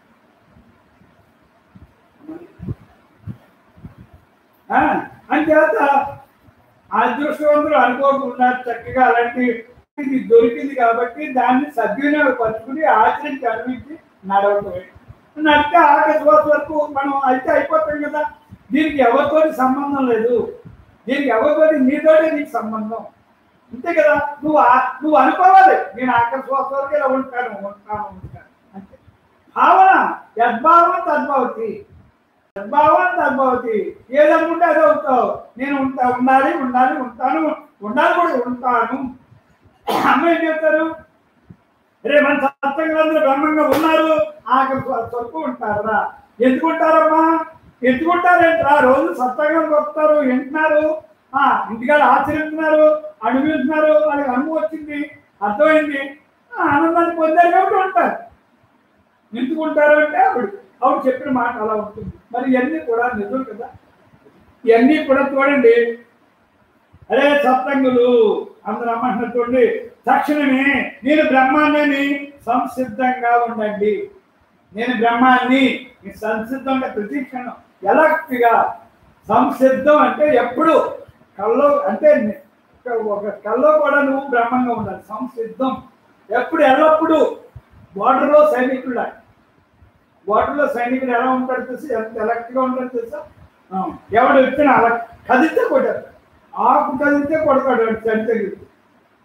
ఆ, అంచేత అదృష్టవంతులు అనుకోకుండా చక్కగా అలాంటి ఇది దొరికింది కాబట్టి దాన్ని సద్వినియోగపరుచుకుని ఆచరించి అనుభవించి నడవటమే నడితే ఆకస్వాస్ వరకు మనం అయితే అయిపోతాం కదా దీనికి ఎవరితో సంబంధం లేదు దీనికి ఎవరితో నీతోనే నీకు సంబంధం అంతే కదా నువ్వు ఆ- నువ్వు అనుకోవాలి నేను ఆకస్వాస్ వరకు ఇలా ఉంటాను ఉంటాను ఉంటాను అంతే భావన యద్భావం తద్భవతి యద్భావం తద్భవతి ఏదనుకుంటే అదే అవుతావు నేను ఉంటా ఉండాలి ఉండాలి ఉంటాను ఉండాలి కూడా ఉంటాను అమ్మ ఏం చెప్తారు రే మన సత్సంగంలో బ్రహ్మంగా ఉన్నారు ఆఖరి వరకు ఉంటారా ఎందుకు ఉంటారమ్మా ఎందుకు ఉంటారేంట్రా రోజు సత్సంగం వస్తారు వింటున్నారు ఆ ఇంటికాడ ఆచరిస్తున్నారు అనుభవిస్తున్నారు వాళ్ళకి అనుభవం వచ్చింది అర్థమైంది ఆ, ఆనందాన్ని పొందారు కాబట్టి ఉంటారు ఎందుకు ఉంటారు అంటే ఆవిడ ఆవిడ చెప్పిన మాట అలా ఉంటుంది మరి ఇవన్నీ కూడా నిజం కదా ఇవన్నీ కూడా చూడండి అరే సత్సంగులు అందరూ అమ్మంటున్నారు చూడండి తక్షణమే నేను బ్రహ్మాండని సంసిద్ధంగా ఉండండి నేను బ్రహ్మాన్ని ఈ సంసిద్ధంగా ప్రతి క్షణం ఎలక్ట్గా సంసిద్ధం అంటే ఎప్పుడు కల్లో అంటే ఒక- ఒక కల్లో కూడా నువ్వు బ్రహ్మంగా ఉండాలి సంసిద్ధం ఎప్పుడు ఎల్లప్పుడు బార్డర్లో సైనికుడు బార్డర్లో సైనికుడు ఎలా ఉంటాడు తెలుసు ఎంత ఎలక్ట్గా ఉంటాడు తెలుసా ఆ, ఎవడు వచ్చినా అలా కదిలితే కొట్టాడు ఆకు కదిలితే కొడతాడు వాడు చనితే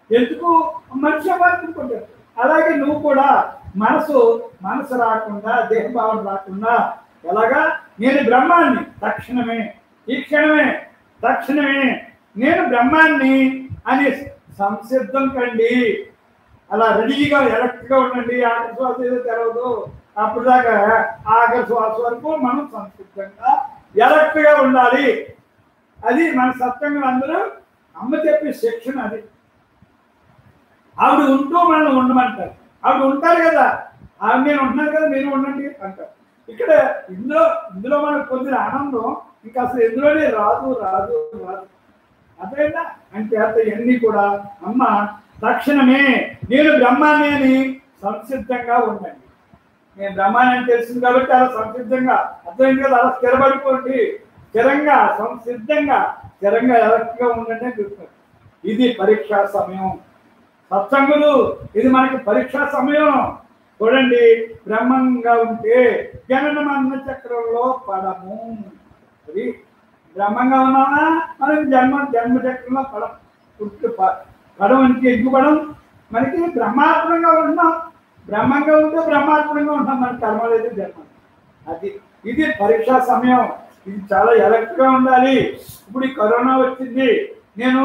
ఎందుకు మనిషి మార్చుకుంటారు అలాగే నువ్వు కూడా మనసు మనసు రాకుండా దేహభావం రాకుండా ఎలాగా నేను బ్రహ్మాన్ని తక్షణమే ఈ క్షణమే తక్షణమే నేను బ్రహ్మాన్ని అని సంసిద్ధం కండి అలా రెడీగా ఎలక్ట్గా ఉండండి ఆఖరి శ్వాస ఏదో తెలవదు అప్పుడు దాకా ఆఖరి శ్వాస వరకు మనం సంసిద్ధంగా ఎలక్ట్గా ఉండాలి అది మన సత్యంగా అందరూ అమ్మ చెప్పే శిక్షణ అది ఆవిడ ఉంటూ మనల్ని ఉండమంటారు ఆవిడ ఉంటారు కదా ఆవిడ నేను ఉంటున్నాను కదా నేను ఉండండి అంటారు ఇక్కడ ఇందులో ఇందులో మనకు పొందిన ఆనందం ఇంకా అసలు ఎందులోనే రాదు రాదు రాదు అదేనా అంటే అంత ఇవన్నీ కూడా అమ్మ తక్షణమే నేను బ్రహ్మాన్ని అని సంసిద్ధంగా ఉండండి నేను బ్రహ్మాన్ని అని తెలిసింది కాబట్టి అలా సంసిద్ధంగా అర్థమైంది కదా అలా స్థిరపడిపోండి స్థిరంగా సంసిద్ధంగా స్థిరంగా ఎలక్ట్గా ఉండండి అని చెప్తారు ఇది పరీక్షా సమయం సత్సంగులు ఇది మనకి పరీక్షా సమయం చూడండి బ్రహ్మంగా ఉంటే జనన మరణ చక్రంలో పడము అది బ్రహ్మంగా ఉన్నామా మనకి జన్మ జన్మ చక్రంలో పడం పుట్టు ప- పడం అంటే ఎందుకు పడం మనకి బ్రహ్మాత్మంగా ఉంటున్నాం బ్రహ్మంగా ఉంటే బ్రహ్మాత్మంగా ఉంటాం మనకి కర్మ లేదు జన్మ అది ఇది పరీక్షా సమయం ఇది చాలా ఎలక్ట్గా ఉండాలి ఇప్పుడు ఈ కరోనా వచ్చింది నేను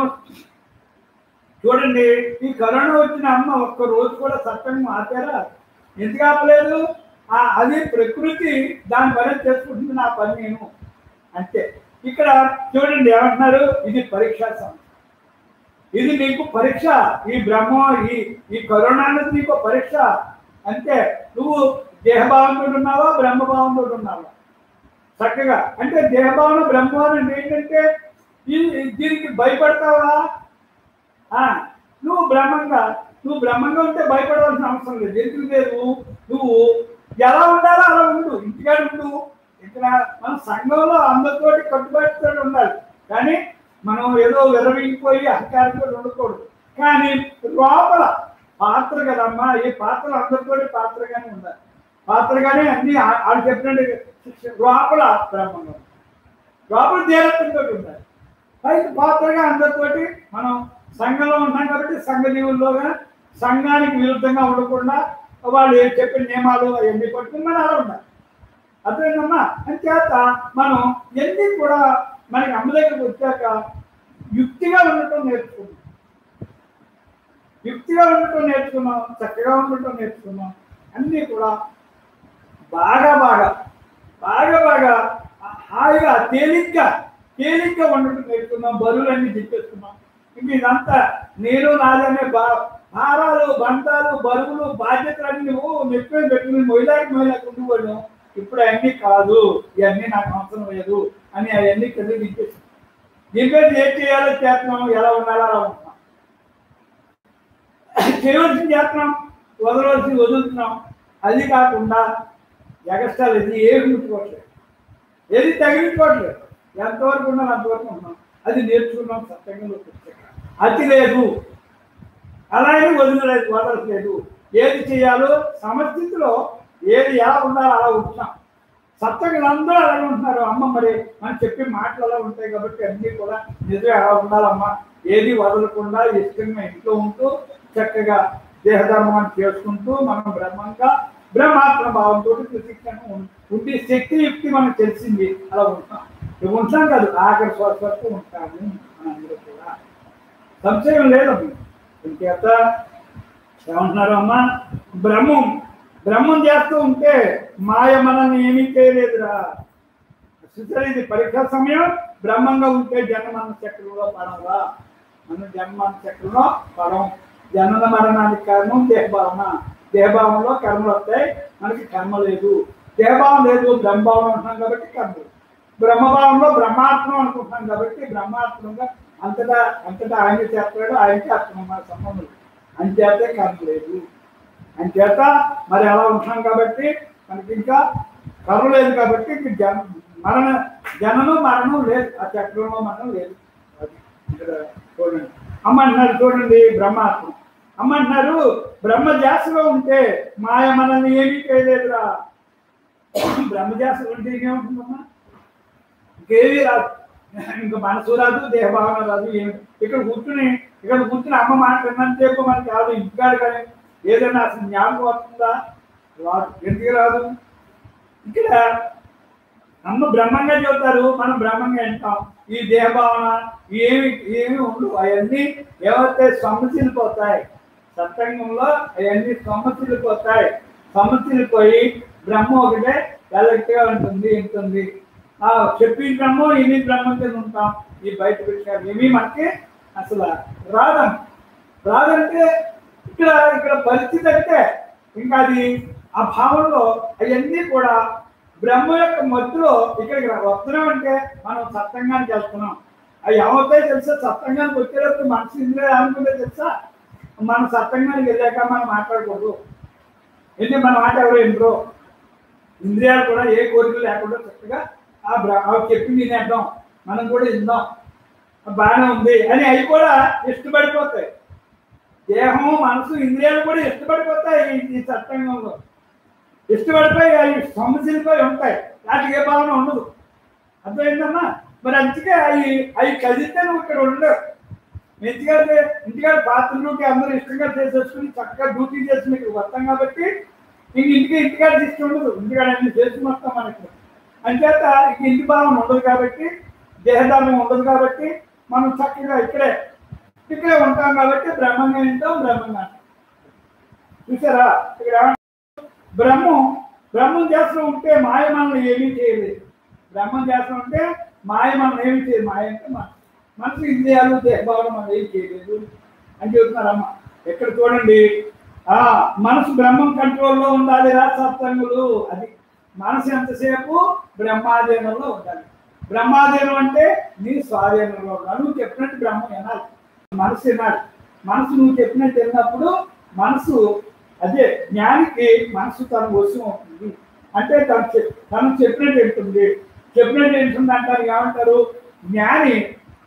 చూడండి ఈ కరోనా వచ్చిన అమ్మ ఒక్క రోజు కూడా సత్సంగం ఆపారా ఎందుకు ఆపలేదు ఆ అది ప్రకృతి దాని పని చేసుకుంటుంది నా పని నేను అంతే ఇక్కడ చూడండి ఏమంటున్నారు ఇది పరీక్షా సమయం ఇది నీకు పరీక్ష ఈ బ్రహ్మ ఈ ఈ కరోనా అనేది నీకు పరీక్ష అంతే నువ్వు దేహభావంతో ఉన్నావా బ్రహ్మభావంతో ఉన్నావా చక్కగా అంటే దేహభావన బ్రహ్మభావన అంటే ఏంటంటే ఈ- దీనికి భయపడతావా ఆ, నువ్వు బ్రహ్మంగా నువ్వు బ్రహ్మంగా ఉంటే భయపడవలసిన అవసరం లేదు ఎందుకు లేదు నువ్వు ఎలా ఉండాలో అలా ఉండు ఇంటికాడ ఉండు ఇక్కడ మన సంఘంలో అందరితోటి కట్టుబాటుతో ఉండాలి కానీ మనం ఏదో విరవింగిపోయి అహంకారంతో ఉండకూడదు కానీ లోపల పాత్ర కదమ్మా ఈ పాత్ర అందరితోటి పాత్రగానే ఉండాలి పాత్రగానే అన్ని ఆ- వాళ్ళు చెప్పినట్టు లోపల బ్రహ్మంగా ఉండాలి. లోపల దేవత్వంతో ఉండాలి పైకి పాత్రగా అందరితోటి మనం సంఘంలో ఉన్నాం కాబట్టి సంఘ జీవుల్లోగా సంఘానికి విరుద్ధంగా ఉండకుండా వాళ్ళు ఏం చెప్పిన నియమాలు అవన్నీ పట్టుకుని మనం అలా ఉండాలి అర్థమైందమ్మా అంచేత మనం ఎన్ని కూడా మనకి అమ్మ దగ్గరకు వచ్చాక యుక్తిగా ఉండటం నేర్చుకున్నాం యుక్తిగా ఉండటం నేర్చుకున్నాం చక్కగా ఉండటం నేర్చుకున్నాం అన్నీ కూడా బాగా బాగా బాగా బాగా హాయిగా తేలిగ్గా తేలిగ్గా ఉండటం నేర్చుకున్నాం బరువులన్నీ దిప్పేస్తున్నాం ఇంక ఇదంతా నేను నాదనే బా భారాలు బంధాలు బరువులు బాధ్యతలన్నీ నువ్వు నెప్పి పెట్టుకుని మొయిలాకి మొయిలాకి ఉండేవాడు ఇప్పుడు అవన్నీ కాదు ఇవన్నీ నాకు అవసరం లేదు అని అవన్నీ కింద దింపేసి దింపేసి ఏం చేయాలో చేస్తున్నాం ఎలా ఉండాలో అలా ఉంటున్నాం చేయవలసింది చేస్తున్నాం వదలవలసింది వదులుతున్నాం అది కాకుండా ఎగస్టాల్ ఇది ఏమి ముట్టుకోవట్లేదు ఏది తగిలించుకోవట్లేదు ఎంతవరకు ఉన్నాం అంతవరకు ఉన్నాం అది నేర్చుకున్నాం సత్యంగా అతి లేదు అలాగే వదిలేదు వదలట్లేదు ఏది చేయాలో సమస్థితిలో ఏది ఎలా ఉండాలో అలా ఉంటున్నాం సత్యంగా అందరూ అలాగే ఉంటున్నారు అమ్మ మరి మనం చెప్పే మాటలు అలా ఉంటాయి కాబట్టి అన్నీ కూడా నిజమే అలా ఉండాలమ్మా ఏది వదలకుండా ఇష్టంగా ఇంట్లో ఉంటూ చక్కగా దేహధర్మాన్ని చేసుకుంటూ మనం బ్రహ్మంగా బ్రహ్మాత్మ భావంతో ప్రతిక్షణ ఉండి శక్తి యుక్తి మనకు తెలిసింది అలా ఉంటాం ఇవి ఉంటాం కాదు ఆఖరి శ్వాస వరకు ఉంటాము మనందరూ కూడా సంశయం లేదమ్మా ఇంకేత ఏమంటున్నారు అమ్మా బ్రహ్మం బ్రహ్మం చేస్తూ ఉంటే మాయ మనల్ని ఏమీ చేయలేదురా చూసారు ఇది పరీక్షా సమయం బ్రహ్మంగా ఉంటే జన్మన్న చక్రంలో పడవా మనం జన్మన్న చక్రంలో పడం జనన మరణానికి కారణం దేహభావన దేహభావంలో కర్మలు వస్తాయి మనకి కర్మ లేదు దేహభావం లేదు బ్రహ్మభావం అంటున్నాం కాబట్టి కర్మ లేదు బ్రహ్మభావంలో బ్రహ్మాత్మం అనుకుంటున్నాం కాబట్టి బ్రహ్మాత్మంగా అంతటా అంతటా ఆయన చేస్తాడు ఆయనకి అర్థం మన సంబంధం లేదు. అంచేతే కర్మ లేదు అంచేత మరి అలా ఉంటున్నాం కాబట్టి మనకి ఇంకా కర్మ లేదు కాబట్టి ఇంక జన మరణ జననం మరణం లేదు ఆ చక్రంలో మరణం లేదు అది ఇక్కడ చూడండి అమ్మ అంటున్నారు చూడండి బ్రహ్మాత్మ అమ్మ అంటున్నారు బ్రహ్మ జాసలో ఉంటే మాయ మనల్ని ఏమీ చేయలేదురా బ్రహ్మ జాసలో ఉంటే ఏమవుతుందమ్మా ఇంకేమీ రాదు ఇంకా మనసు రాదు దేహభావన రాదు ఏమి ఇక్కడ కూర్చుని ఇక్కడ కూర్చుని అమ్మ మాట విన్నంతసేపు మనకి కాదు ఇంటికాడు కానీ ఏదైనా అసలు జ్ఞాపకం వస్తుందా రాదు ఎందుకు రాదు ఇక్కడ అమ్మ బ్రహ్మంగా చెబుతారు మనం బ్రహ్మంగా వింటాం ఈ దేహభావన ఏమి ఏమి ఉండవు అవన్నీ ఏవైతే సమస్యలిపోతాయి సత్సంగంలో అవన్నీ సమస్యలిపోతాయి సమస్యలిపోయి బ్రహ్మ ఒకటే కలెక్ట్గా ఉంటుంది ఉంటుంది ఆ చెప్పిన బ్రహ్మ ఇన్ని బ్రహ్మం కింద ఉంటాం ఈ బయట విషయాలు ఏమీ మనకి అసలు రాదం రాదంటే ఇక్కడ ఇక్కడ పరిస్థితి అంటే ఇంకా అది ఆ భావంలో అవన్నీ కూడా బ్రహ్మ యొక్క మధ్యలో ఇక్కడికి రా- వస్తున్నాం అంటే మనం సత్సంగానికి వెళ్తున్నాం అవి ఏమవుతాయి తెలుసా సత్సంగానికి వచ్చేటప్పుడు మనసు ఇంద్రియ అనుకుంటే తెలుసా మన సత్సంగానికి వెళ్ళాక మనం మాట్లాడకూడదు ఎందుకంటే మన మాట ఎవరు ఇంద్రో ఇంద్రియాలు కూడా ఏ కోరిక లేకుండా చక్కగా ఆ బ్ర అవి చెప్పి వినేద్దాం మనం కూడా విందాం బాగానే ఉంది అని అవి కూడా ఇష్టపడిపోతాయి దేహం మనసు ఇంద్రియాలు కూడా ఇష్టపడిపోతాయి ఈ- ఈ సత్సంగంలో ఇష్టపడిపోయి అవి సమస్యలపై ఉంటాయి వాటికి ఏ భావన ఉండదు అర్థమైందమ్మా మరి అందుకే అవి అవి కలిస్తే నువ్వు ఇక్కడ ఉండవు ఇంటికాడ ఇంటికాడ పాత్ర డ్యూటీ అందరూ ఇష్టంగా చేసేసుకుని చక్కగా డ్యూటీ చేసి మీకు వస్తాం కాబట్టి ఇంక ఇంటికి ఇంటికాడ ఇష్టం ఉండదు ఇంటికాడ అన్ని చేసి వస్తాం మనకి అంచేత ఇంక ఇంటి భావన ఉండదు కాబట్టి దేహధర్మం ఉండదు కాబట్టి మనం చక్కగా ఇక్కడే ఇక్కడే ఉంటాం కాబట్టి బ్రహ్మంగా వింటాం బ్రహ్మంగా అంటాం. చూసారా ఇక్కడ బ్రహ్మం బ్రహ్మం చేస్తూ ఉంటే మాయ మనల్ని ఏమీ చేయలేదు బ్రహ్మం చేస్తూ ఉంటే మాయ మనం ఏమీ చేయదు మాయ అంటే మన మనసు ఇంద్రియాలు దేహభావన మనం ఏం చేయలేదు అని చెబుతున్నారమ్మ ఎక్కడ చూడండి ఆ మనసు బ్రహ్మం కంట్రోల్లో ఉండాలి రా సత్సంగులు అది మనసు ఎంతసేపు బ్రహ్మాధీనంలో ఉండాలి బ్రహ్మాధీనం అంటే నీ స్వాధీనంలో ఉండాలి నువ్వు చెప్పినట్టు బ్రహ్మం వినాలి మనసు వినాలి మనసు నువ్వు చెప్పినట్టు విన్నప్పుడు మనసు అదే జ్ఞానికి మనసు తన వశం అవుతుంది అంటే తను చె- తను చెప్పినట్టు వింటుంది చెప్పినట్టు వింటుంది అంటారు ఏమంటారు జ్ఞాని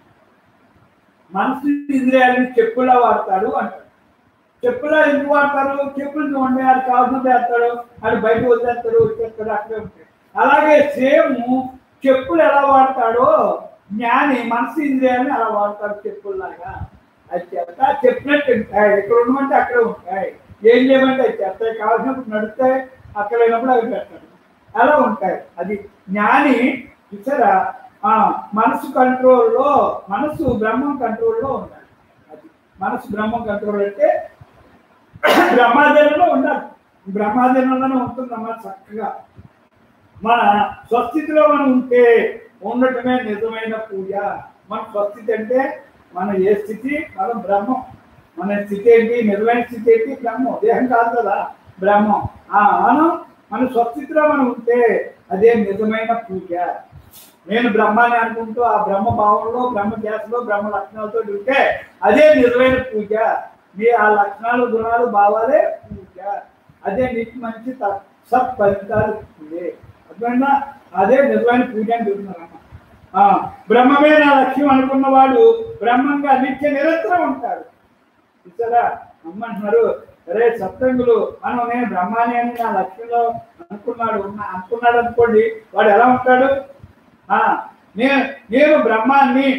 మనసు ఇంద్రియాలని చెప్పులా వాడతాడు అంటారు చెప్పులా ఎందుకు వాడతారు చెప్పులు చూడండి అది కావాల్సిన వేస్తాడు అది బయట వదిలేస్తాడు వచ్చేస్తాడు అక్కడే ఉంటాయి అలాగే సేమ్ చెప్పులు ఎలా వాడతాడో జ్ఞాని మనసు ఇంద్రియాలని అలా వాడతాడు చెప్పుల్లాగా అది చెప్తా చెప్పినట్టు ఉంటాయి ఇక్కడ ఉండమంటే అక్కడే ఉంటాయి ఏం చేయమంటే అది చేస్తాయి కావాల్సినప్పుడు నడుస్తాయి అక్కడ లేనప్పుడు అవి పెడతాడు అలా ఉంటాయి అది జ్ఞాని చూసారా ఆ మనసు కంట్రోల్లో మనసు బ్రహ్మం కంట్రోల్లో ఉండాలి అది మనసు బ్రహ్మం కంట్రోల్ అంటే బ్రహ్మాధీనంలో ఉండాలి బ్రహ్మాధీనంలోనే ఉంటుందమ్మా చక్కగా మన స్వస్థితిలో మనం ఉంటే ఉండటమే నిజమైన పూజ మన స్వస్థితి అంటే మన ఏ స్థితి మనం బ్రహ్మం మన స్థితి ఏంటి నిజమైన స్థితి ఏంటి బ్రహ్మం దేహం కాదు కదా బ్రహ్మం ఆ మనం మన స్వస్థితిలో మనం ఉంటే అదే నిజమైన పూజ నేను బ్రహ్మాన్ని అనుకుంటూ ఆ బ్రహ్మ భావంలో బ్రహ్మ ధ్యాసలో బ్రహ్మ లక్షణాలతో ఉంటే అదే నిజమైన పూజ మీ ఆ లక్షణాలు గుణాలు భావాలే పూజ అదే నీకు మంచి త- సత్ ఫలితాలు ఇస్తుంది అర్థమైందా అదే నిజమైన పూజ అని చెప్తున్నారమ్మ ఆ, బ్రహ్మమే నా లక్ష్యం అనుకున్నవాడు బ్రహ్మంగా నిత్య నిరంతరం ఉంటాడు చూసారా అమ్మ అంటున్నారు అరే సత్సంగులు మనం నేను బ్రహ్మాని అని నా లక్ష్యంలో అనుకున్నాడు ఉన్న- అనుకున్నాడు అనుకోండి వాడు ఎలా ఉంటాడు ఆ నేను నేను బ్రహ్మాన్ని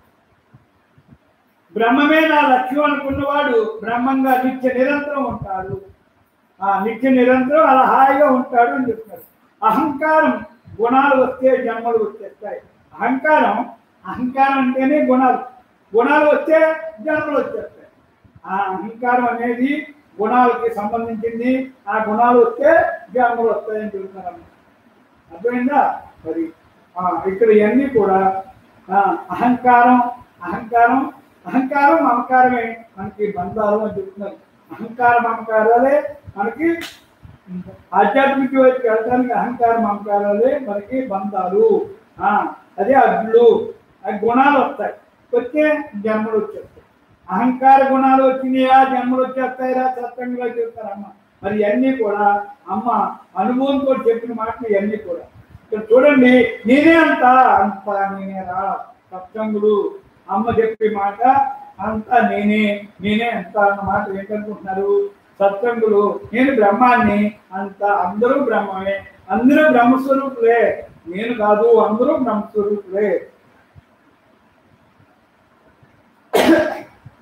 బ్రహ్మమే నా లక్ష్యం అనుకున్నవాడు బ్రహ్మంగా నిత్య నిరంతరం ఉంటాడు ఆ నిత్య నిరంతరం అలా హాయిగా ఉంటాడు అని చెప్తారు అహంకారం గుణాలు వస్తే జన్మలు వచ్చేస్తాయి అహంకారం అహంకారం అంటేనే గుణాలు గుణాలు వస్తే జన్మలు వచ్చేస్తాయి ఆ అహంకారం అనేది గుణాలకి సంబంధించింది ఆ గుణాలు వస్తే జన్మలు వస్తాయని చెప్తున్నారు అర్థమైందా మరి ఆ, ఇక్కడ ఇవన్నీ కూడా ఆ, అహంకారం అహంకారం అహంకారం మమకారమే మనకి బంధాలు అని చెప్తున్నారు అహంకార మమకారాలే మనకి ఆధ్యాత్మిక వైపు వెళ్ళడానికి అహంకార మమకారాలే మనకి బంధాలు ఆ, అదే అడ్లు ఆ గుణాలు వస్తాయి వచ్చే జన్మలు వచ్చేస్తాయి అహంకార గుణాలు వచ్చినాయా జన్మలు వచ్చేస్తాయిరా సత్సంగంలో చెప్తారమ్మ మరి ఇవన్నీ కూడా అమ్మ అనుభవంతో చెప్పిన మాటలు ఇవన్నీ కూడా ఇక్కడ చూడండి నేనే అంత అంత నేనేరా సత్సంగులు అమ్మ చెప్పే మాట అంతా నేనే నేనే అంత అన్న మాట ఏంటనుకుంటున్నారు సత్సంగులు నేను బ్రహ్మాన్ని అంత అందరూ బ్రహ్మమే అందరూ బ్రహ్మస్వరూపులే నేను కాదు అందరూ బ్రహ్మస్వరూపులే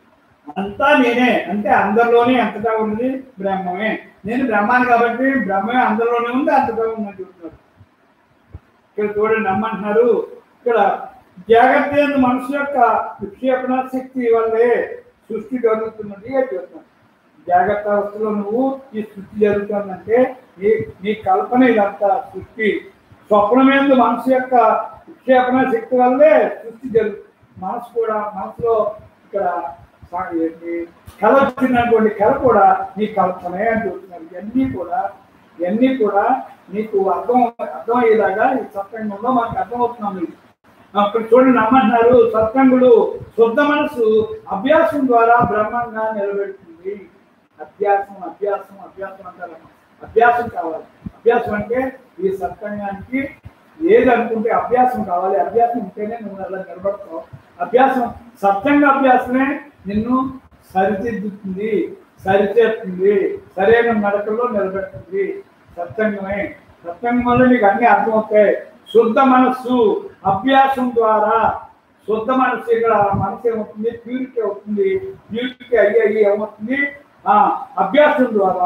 అంతా నేనే అంటే అందరిలోనే అంతటా ఉన్నది బ్రహ్మమే నేను బ్రహ్మాన్ని కాబట్టి బ్రహ్మమే అందరిలోనే ఉంది అంతటా ఉందని చెప్తున్నారు ఇక్కడ చూడండి నమ్మంటున్నారు ఇక్కడ జాగ్రత్త ఎందు మనసు యొక్క విక్షేపణ శక్తి వల్లే సృష్టి జరుగుతున్నది అని చెప్తున్నాను జాగ్రత్త అవస్థలో నువ్వు ఈ సృష్టి జరుగుతుందంటే నీ నీ కల్పన ఇదంతా సృష్టి స్వప్నమేందు మనసు యొక్క విక్షేపణ శక్తి వల్లే సృష్టి జరుగుతుంది మనసు కూడా మనసులో ఇక్కడ సా- ఏంటి కళ వచ్చినటువంటి కళ కూడా నీ కల్పనే అని చెప్తున్నారు ఇవన్నీ కూడా ఇవన్నీ కూడా నీకు అర్థం అర్థమయ్యేలాగా ఈ సత్సంగంలో మనకు అర్థమవుతున్నాం ఇది అప్పుడు చూడండి నమ్మంటున్నారు సత్సంగుడు శుద్ధ మనసు అభ్యాసం ద్వారా బ్రహ్మంగా నిలబెడుతుంది అభ్యాసం అభ్యాసం అభ్యాసం అంటారు అభ్యాసం కావాలి అభ్యాసం అంటే ఈ సత్సంగానికి ఏది అనుకుంటే అభ్యాసం కావాలి అభ్యాసం ఉంటేనే నువ్వు అలా నిలబడతావు అభ్యాసం సత్యంగా అభ్యాసమే నిన్ను సరిదిద్దుతుంది సరిచేస్తుంది సరైన నడకలో నిలబెడుతుంది సత్సంగమే సత్సంగం వల్ల నీకు అన్ని అర్థమవుతాయి శుద్ధ మనస్సు అభ్యాసం ద్వారా శుద్ధ మనస్సు ఇక్కడ మనసు ఏమవుతుంది ప్యూరిటీ అవుతుంది ప్యూరిటీ అయ్యి అయ్యి ఏమవుతుంది ఆ అభ్యాసం ద్వారా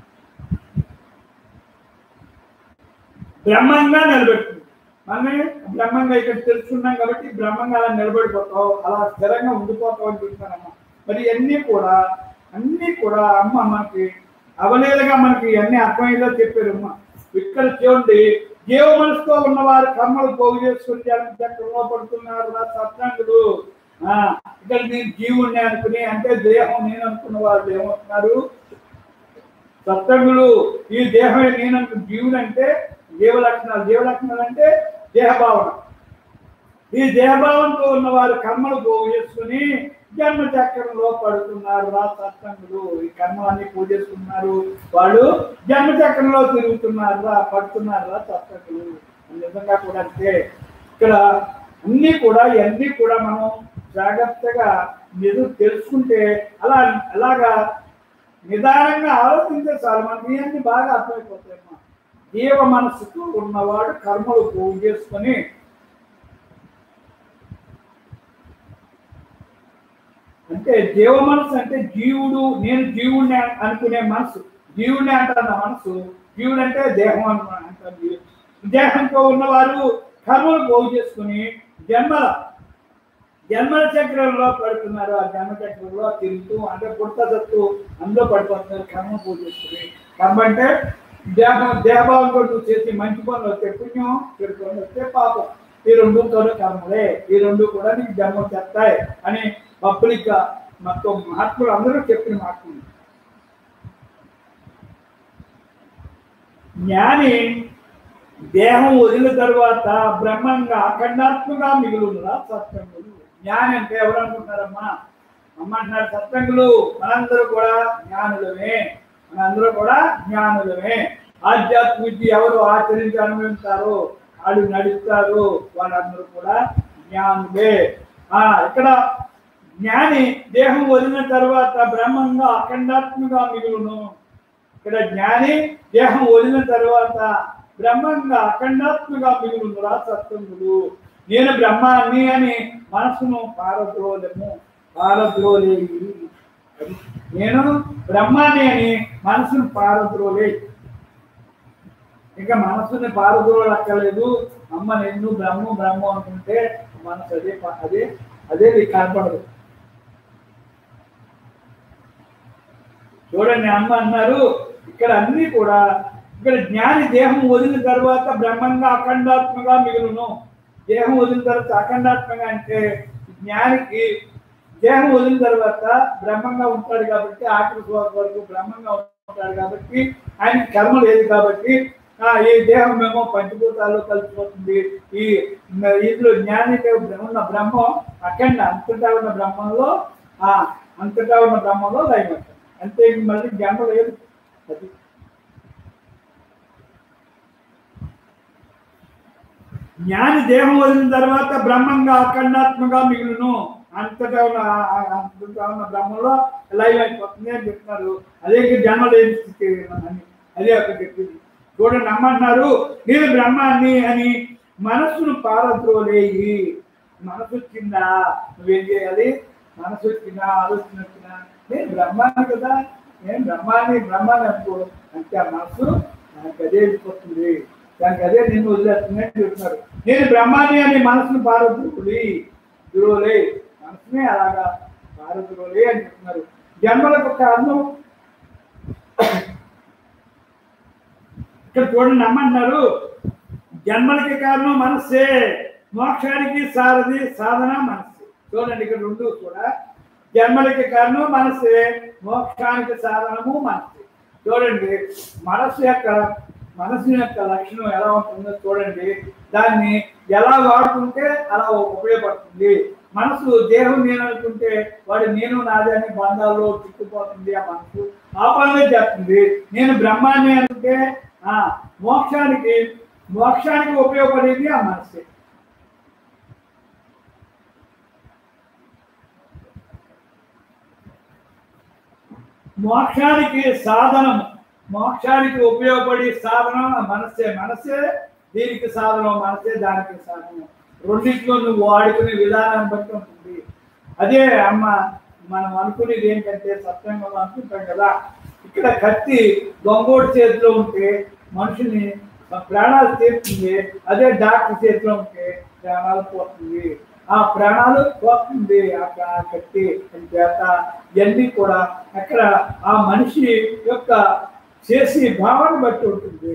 బ్రహ్మంగా నిలబెడుతుంది మనమే బ్రహ్మంగా ఇక్కడ తెలుసుకున్నాం కాబట్టి బ్రహ్మంగా అలా నిలబడిపోతావు అలా స్థిరంగా ఉండిపోతావు అని చెప్తానమ్మా మరి ఇవన్నీ కూడా అన్నీ కూడా అమ్మ మనకి అవలేదుగా మనకి అన్ని అర్థమయ్యేలా చెప్పారు అమ్మ ఇక్కడ చూడండి జీవ మనసుతో ఉన్నవారు కర్మలు పోగు చేసుకుని జన్మ చక్రంలో పడుతున్నారు నా సత్సంగుడు ఆ, ఇక్కడ నేను జీవుణ్ణి అనుకుని అంటే దేహం నేను అనుకున్న వాళ్ళు ఏమవుతున్నారు సత్సంగులు ఈ దేహమే నేను జీవుడు అంటే జీవ లక్షణాలు జీవ లక్షణాలు అంటే దేహభావన ఈ దేహభావంతో ఉన్నవారు కర్మలు పోగు చేసుకుని జన్మ చక్రంలో పడుతున్నారు రా సత్సంగులు ఈ కర్మలన్నీ పూజ చేసుకున్నారు వాళ్ళు జన్మ చక్రంలో తిరుగుతున్నారు రా పడుతున్నారు రా సత్సంగులు నిజంగా కూడా అంతే ఇక్కడ అన్నీ కూడా ఇవన్నీ కూడా మనం జాగ్రత్తగా నిజం తెలుసుకుంటే అలా అలాగా నిదానంగా ఆలోచించే చాలు మనకి ఇవన్నీ బాగా అర్థమైపోతాయమ్మా జీవ మనస్సుకు ఉన్నవాడు కర్మలు పోగు చేసుకొని అంటే జీవ మనసు అంటే జీవుడు నేను జీవుడిని అను- అనుకునే మనసు జీవుడిని అంటారు నా మనసు జీవుడు అంటే దేహం అను అంటారు జీవుడు. దేహంతో ఉన్నవారు కర్మలు పోగు చేసుకుని జన్మల జన్మల చక్రంలో పడుతున్నారు ఆ జన్మ చక్రంలో తిరుగుతూ అంటే పుడతత్తు అందులో పడిపోతున్నారు కర్మ పూజ చేసుకుని కర్మ అంటే దేహం దేహభావంతో నువ్వు చేసి మంచి పనులు వస్తే పుణ్యం చెడు పనులు వస్తే పాపం ఈ రెండుతోనే కర్మలే ఈ రెండు కూడా నీకు జన్మ చేస్తాయి అని పబ్లిక్ గా మొత్తం మహాత్ములు అందరూ చెప్పిన మాటలు జ్ఞాని దేహం వదిలిన తర్వాత బ్రహ్మంగా అఖండాత్మగా మిగులురా సత్సంగులు జ్ఞాని అంటే ఎవరు అనుకుంటారమ్మా అమ్మ అంటున్నారు సత్సంగులు మనందరూ కూడా జ్ఞానులమే మనందరూ కూడా జ్ఞానులమే ఆధ్యాత్మిక విద్య ఎవరు ఆచరించి అనుభవిస్తారో వాళ్ళు నడుస్తారు వాళ్ళందరూ కూడా జ్ఞానులే ఆ ఇక్కడ జ్ఞాని దేహం వదిలిన తర్వాత బ్రహ్మంగా అఖండాత్మగా మిగులును ఇక్కడ జ్ఞాని దేహం వదిలిన తర్వాత బ్రహ్మంగా అఖండాత్మగా మిగులునురా సత్సంగుడు నేను బ్రహ్మాన్ని అని మనసును పారద్రోలము పారద్రోలేయి అది. నేను బ్రహ్మాన్ని అని మనసును పారద్రోలే ఇంకా మనసుని పారద్రోలక్కర్లేదు అమ్మ నేను బ్రహ్మ బ్రహ్మ అనుకుంటే మనసు అదే ప- అదే అదే నీకు కనపడదు చూడండి అమ్మ అన్నారు ఇక్కడ అన్ని కూడా ఇక్కడ జ్ఞాని దేహం వదిలిన తర్వాత బ్రహ్మంగా అఖండాత్మగా మిగులును దేహం వదిలిన తర్వాత అఖండాత్మగా అంటే జ్ఞానికి దేహం వదిలిన తర్వాత బ్రహ్మంగా ఉంటాడు కాబట్టి ఆఖరి శ్వాస వరకు బ్రహ్మంగా ఉంటాడు కాబట్టి ఆయనకి కర్మ లేదు కాబట్టి ఆ, ఈ దేహం మేము పంచభూతాల్లో కలిసిపోతుంది ఈ ఇందులో జ్ఞాని ఉన్న బ్రహ్మం అఖండ అంతటా ఉన్న బ్రహ్మంలో ఆ అంతటా ఉన్న బ్రహ్మంలో లైవ్ అంతే ఇంక మళ్ళీ జన్మ లేదు అది జ్ఞాని దేహం వదిలిన తర్వాత బ్రహ్మంగా అఖండాత్మగా మిగులును అంతటా ఉన్న ఆ- ఆ- అంతటా ఉన్న బ్రహ్మంలో లైవ్ అయిపోతుంది అని చెప్తున్నారు అదే ఇంక జన్మ లేని స్థితి అని అదే అక్కడ చెప్పింది చూడండి నమ్మంటున్నారు నేను బ్రహ్మాన్ని అని మనస్సును పారద్రోలేయి మనసు కింద నువ్వేం చేయాలి మనసు వచ్చినా ఆలోచన వచ్చినా నేను బ్రహ్మాన్ని కదా నేను బ్రహ్మాన్ని బ్రహ్మాన్ని అనుకో అంటే ఆ మనసు నాకు అదే వెళ్ళిపోతుంది దానికి అదే నిన్ను వదిలేస్తుంది అని చెప్తున్నారు నేను బ్రహ్మాన్ని అని మనసును పారద్రోలి ద్రోలే మనసునే అలాగా పారద్రోలే అని చెప్తున్నారు జన్మలకు కారణం ఇక్కడ చూడండి నమ్మంటున్నారు జన్మలకి కారణం మనస్సే మోక్షానికి సారథి సాధన మనస్సే చూడండి ఇక్కడ రెండు కూడా జన్మలకి కారణం మనస్సే మోక్షానికి సాధనము మనస్సే చూడండి మనస్సు యొక్క మనసు యొక్క లక్షణం ఎలా ఉంటుందో చూడండి దాన్ని ఎలా వాడుకుంటే అలా ఉపయోగపడుతుంది మనసు దేహం నేను అనుకుంటే వాడు నేను నాదే అనే బంధాల్లో చిక్కుపోతుంది ఆ మనసు ఆ పనులే చేస్తుంది నేను బ్రహ్మాన్ని అనుకుంటే ఆ మోక్షానికి మోక్షానికి ఉపయోగపడేది ఆ మనసే మోక్షానికి సాధనం మోక్షానికి ఉపయోగపడే సాధనం ఆ మనసే మనసే దీనికి సాధనం మనసే దానికి సాధనం రెండింటిలో నువ్వు వాడుకునే విధానాన్ని బట్టి ఉంటుంది అదే అమ్మ మనం అనుకునేది ఏంటంటే సత్యంగా అనుకుంటాం కదా ఇక్కడ కత్తి దొంగోడి చేతిలో ఉంటే మనిషిని ప్రాణాలు తీరుతుంది అదే డాక్టర్ చేతిలో ఉంటే ప్రాణాలు పోతుంది ఆ ప్రాణాలు పోతుంది ఆ క- కత్తి అని చేత ఇవన్నీ కూడా అక్కడ ఆ మనిషి యొక్క చేసి భావాన్ని బట్టి ఉంటుంది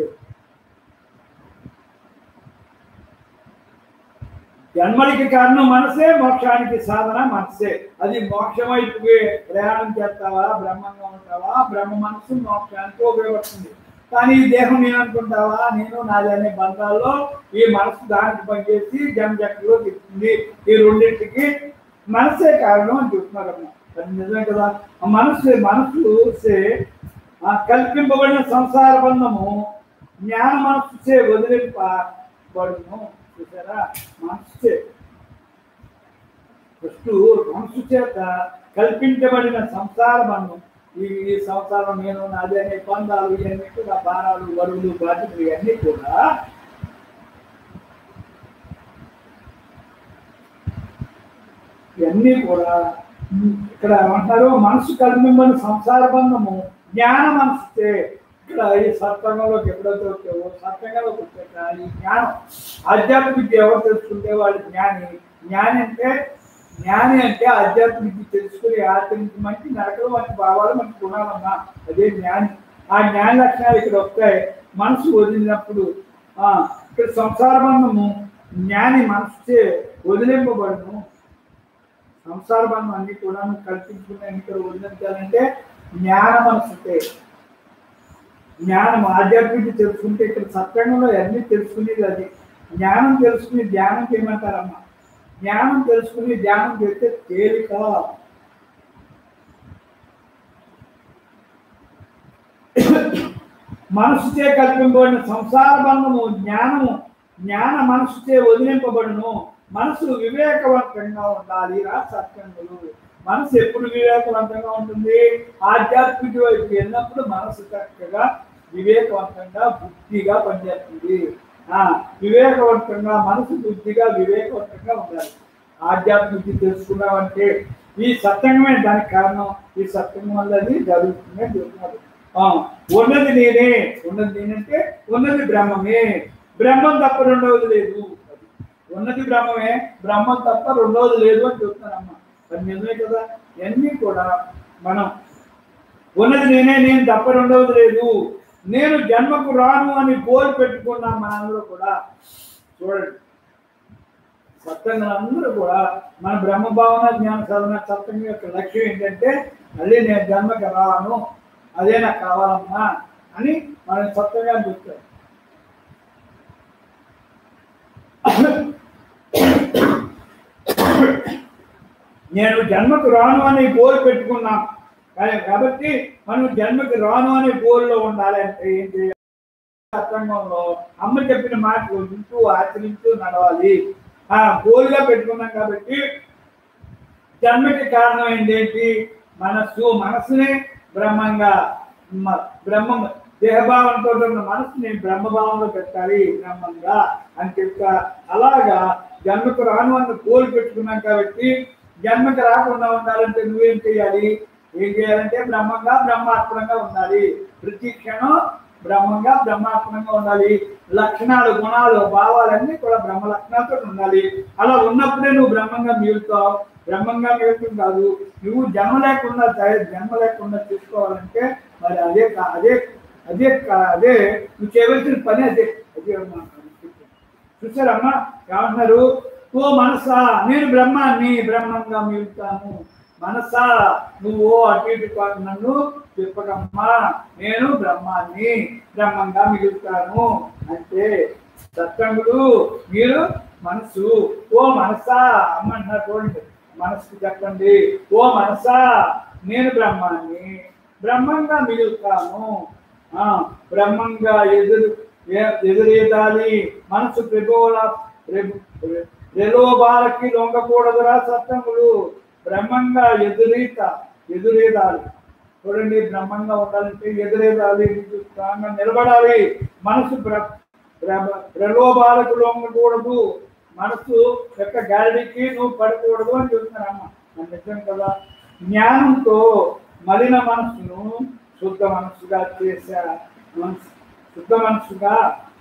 జన్మలకి కారణం మనసే మోక్షానికి సాధన మనసే అది మోక్షం వైపుకి ప్రయాణం చేస్తావా బ్రహ్మంగా ఉంటావా బ్రహ్మ మనసు మోక్షానికి ఉపయోగపడుతుంది కానీ ఈ దేహం నేను అనుకుంటావా నేను నాది అనే బంధాల్లో ఈ మనసు దానికి పనిచేసి జనజట్లో తిప్పుతుంది ఈ రెండింటికి మనసే కారణం అని చెప్తున్నారమ్మ అది నిజమే కదా ఆ మనసు మనసు సే ఆ కల్పింపబడిన సంసార బంధము జ్ఞాన మనసు చే వదిలింపబడును చూసారా మనసు చే ఫస్ట్ మనసు చేత కల్పించబడిన సంసార బంధం ఈ ఈ సంసారం నేను నాది అనే బంధాలు ఇవన్నీ కూడా భారాలు బరువులు బాధ్యతలు ఇవన్నీ కూడా ఇవన్నీ కూడా ఉమ్, ఇక్కడ ఏమంటారు మనసు కల్పించబడిన సంసార బంధము జ్ఞాన మనసుతే ఇక్కడ ఈ సత్సంగంలోకి ఎప్పుడైతే వచ్చావో సత్సంగంలోకి వచ్చాక ఈ జ్ఞానం ఆధ్యాత్మిక విద్య ఎవరు తెలుసుకుంటే వాడు జ్ఞాని జ్ఞాని అంటే జ్ఞాని అంటే ఆధ్యాత్మిక విద్య తెలుసుకుని ఆచరించి మంచి నరకలు మంచి భావాలు మంచి గుణాలన్నా అదే జ్ఞాని ఆ జ్ఞాన లక్షణాలు ఇక్కడ వస్తాయి మనసు వదిలినప్పుడు ఆ ఇక్కడ సంసార బంధము జ్ఞాని మనసు వదిలింపబడును సంసార బంధం అన్ని కూడా కల్పించుకునే ఇక్కడ వదిలించాలంటే జ్ఞాన మనసుతే జ్ఞానం ఆధ్యాత్మిక తెలుసుకుంటే ఇక్కడ సత్యంలో అన్ని తెలుసుకునేది అది జ్ఞానం తెలుసుకుని ధ్యానం చేయమంటారమ్మా జ్ఞానం తెలుసుకుని ధ్యానం చేస్తే తేలిక మనసుచే కల్పింపబడిన సంసార బంధము జ్ఞానము జ్ఞాన మనసుచే వదిలింపబడును మనసు వివేకవంతంగా ఉండాలి రా సత్యంగులు మనసు ఎప్పుడు వివేకవంతంగా ఉంటుంది ఆధ్యాత్మిక వైపు వెళ్ళినప్పుడు మనసు చక్కగా వివేకవంతంగా బుద్ధిగా పనిచేస్తుంది ఆ వివేకవంతంగా మనసు బుద్ధిగా వివేకవంతంగా ఉండాలి ఆధ్యాత్మిక తెలుసుకున్నామంటే ఈ సత్యంగమే దానికి కారణం ఈ సత్యంగం వల్ల అది జరుగుతుంది అని చెప్తున్నారు ఆ, ఉన్నది నేనే ఉన్నది నేనంటే ఉన్నది బ్రహ్మమే బ్రహ్మం తప్ప రెండవది లేదు అది. ఉన్నది బ్రహ్మమే బ్రహ్మం తప్ప రెండవది లేదు అని చెప్తానమ్మా అది నిజమే కదా ఇవన్నీ కూడా మనం ఉన్నది నేనే నేను తప్ప రెండవది లేదు నేను జన్మకు రాను అని గోల్ పెట్టుకున్నాం మనందరూ కూడా చూడండి సత్యంగా అందరూ కూడా మన బ్రహ్మ భావన జ్ఞాన సాధన సత్యం యొక్క లక్ష్యం ఏంటంటే మళ్ళీ నేను జన్మకి రాను అదే నాకు కావాలమ్మా అని మనం సత్యంగా చెప్తారు నేను జన్మకు రాను అని గోల్ పెట్టుకున్నాం కానీ కాబట్టి మనం జన్మకి రాను అనే గోల్లో ఉండాలి అంటే ఏం చేయాలి సత్సంగంలో అమ్మ చెప్పిన మాటలు వింటూ ఆచరిస్తూ నడవాలి ఆ గోల్గా పెట్టుకున్నాం కాబట్టి జన్మకి కారణం ఏంటి మనస్సు మనస్సునే బ్రహ్మంగా మ- బ్రహ్మం దేహభావంతో ఉన్న మనసుని బ్రహ్మభావంలో పెట్టాలి బ్రహ్మంగా అని చెప్తా అలాగా జన్మకు రాను అన్న గోల్ పెట్టుకున్నాం కాబట్టి జన్మకి రాకుండా ఉండాలంటే నువ్వేం చేయాలి ఏం చేయాలంటే బ్రహ్మంగా బ్రహ్మాత్మకంగా ఉండాలి ప్రతి క్షణం బ్రహ్మంగా బ్రహ్మాత్మకంగా ఉండాలి లక్షణాలు గుణాలు భావాలన్నీ కూడా బ్రహ్మ లక్షణాలతో ఉండాలి అలా ఉన్నప్పుడే నువ్వు బ్రహ్మంగా మిగులుతావు బ్రహ్మంగా మిగులుతుంది కాదు నువ్వు జన్మ లేకుండా తయ- జన్మ లేకుండా చూసుకోవాలంటే మరి అదే కా- అదే అదే కా- అదే నువ్వు చేయవలసిన పని అదే అదే అమ్మా. చూసారమ్మా ఏమంటున్నారు ఓ మనసా నేను బ్రహ్మాన్ని బ్రహ్మంగా మిగులుతాను మనసా నువ్వు అటు ఇటు కాదు నన్ను చెప్పకమ్మా నేను బ్రహ్మాన్ని బ్రహ్మంగా మిగులుతాను అంటే సత్సంగుడు మీరు మనసు ఓ మనసా అమ్మంటున్నారు చూడండి మనసుకు చెప్పండి ఓ మనసా నేను బ్రహ్మాన్ని బ్రహ్మంగా మిగులుతాను ఆ బ్రహ్మంగా ఎదురు ఏ- ఎదురేదాలి మనసు ప్రబోల ప్రలోభాలకి లొంగకూడదురా సత్యములు బ్రహ్మంగా ఎదురీత ఎదురేదాలి చూడండి బ్రహ్మంగా ఉండాలంటే ఎదురేదాలి నీకు స్ట్రాంగ్గా నిలబడాలి మనసు ప్ర ప్ర- ప్రలోభాలకు లొంగకూడదు మనసు యొక్క గాలికి నువ్వు పడకూడదు అని చెప్తున్నారమ్మ అది నిజం కదా జ్ఞానంతో మలిన మనస్సును శుద్ధ మనస్సుగా చేశా మనసు శుద్ధ మనస్సుగా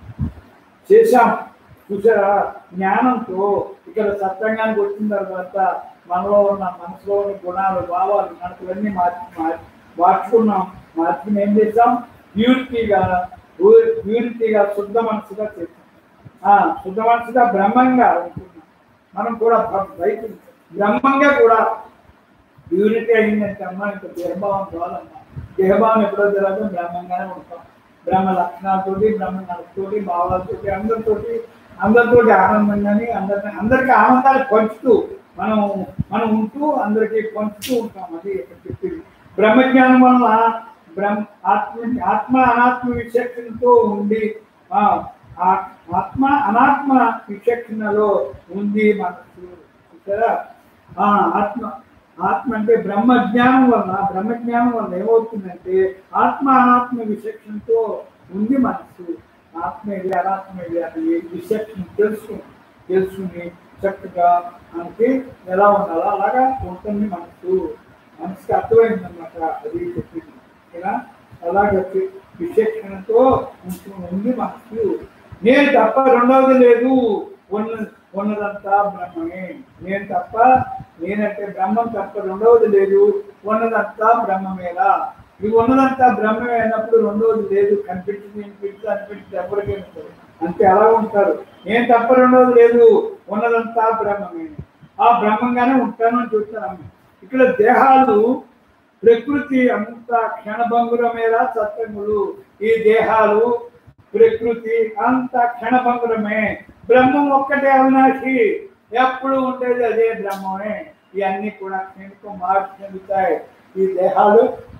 చేశాం చూసారా జ్ఞానంతో ఇక్కడ సత్సంగానికి వచ్చిన తర్వాత మనలో ఉన్న మనసులో ఉన్న గుణాలు భావాలు మనకులన్నీ మార్చి మార్చి మార్చుకున్నాం మార్చుకుని ఏం చేసాం ప్యూరిటీగా ప్యూరిటీగా శుద్ధ మనసుగా చేసాం ఆ, శుద్ధ మనసుగా బ్రహ్మంగా ఉంటున్నాం మనం కూడా బ- బయట బ్రహ్మంగా కూడా ప్యూరిటీ అయిందంటే అమ్మ ఇంకా దేహభావం చాలమ్మా దేహభావం ఎప్పుడో తెలియదు బ్రహ్మంగానే ఉంటాం బ్రహ్మ లక్షణాలతోటి బ్రహ్మ నడతోటి భావాలతోటి అందరితోటి అందరితోటి ఆనందంగాని అందరిని అందరికీ ఆనందాన్ని పంచుతూ మనం మనం ఉంటూ అందరికీ పంచుతూ ఉంటాం అది ఇక్కడ చెప్పింది బ్రహ్మజ్ఞానం వలన బ్రహ్మ ఆత్మ ఆత్మ అనాత్మ విచక్షణతో ఉండి ఆ, ఆ- ఆత్మ అనాత్మ విచక్షణలో ఉంది మనసు చూసారా ఆ ఆత్మ ఆత్మ అంటే బ్రహ్మజ్ఞానం వల్ల బ్రహ్మజ్ఞానం వల్ల ఏమవుతుందంటే ఆత్మ అనాత్మ విచక్షణతో ఉంది మనసు ఆత్మ ఇది అనాత్మ ఇది అది విచక్షణ తెలుసుకుని తెలుసుకుని చక్కగా మనకి ఎలా ఉండాలో అలాగా ఉంటుంది మనసు మనసుకి అర్థమైంది అనమాట అది చెప్పింది ఇలా అలాగే విచక్షణతో ఉంటు- ఉంది మనసు నేను తప్ప రెండవది లేదు ఉన్న ఉన్నదంతా బ్రహ్మమే నేను తప్ప నేనంటే బ్రహ్మం తప్ప రెండవది లేదు ఉన్నదంతా బ్రహ్మమేలా ఇది ఉన్నదంతా బ్రహ్మమే అయినప్పుడు రెండవది లేదు కనిపించింది వినిపించింది అనిపించింది ఎవరికైనా సరే అంతే అలా ఉంటారు నేను తప్ప రెండవది లేదు ఉన్నదంతా బ్రహ్మమే ఆ బ్రహ్మంగానే ఉంటాను అని చెప్తాను ఇక్కడ దేహాలు ప్రకృతి అంత క్షణభంగురమేలా సత్యములు ఈ దేహాలు ప్రకృతి అంత క్షణభంగురమే బ్రహ్మం ఒక్కటే అవినాశి ఎప్పుడు ఉండేది అదే బ్రహ్మమే ఇవన్నీ కూడా క్షణికం మార్పు చెందుతాయి ఈ దేహాలు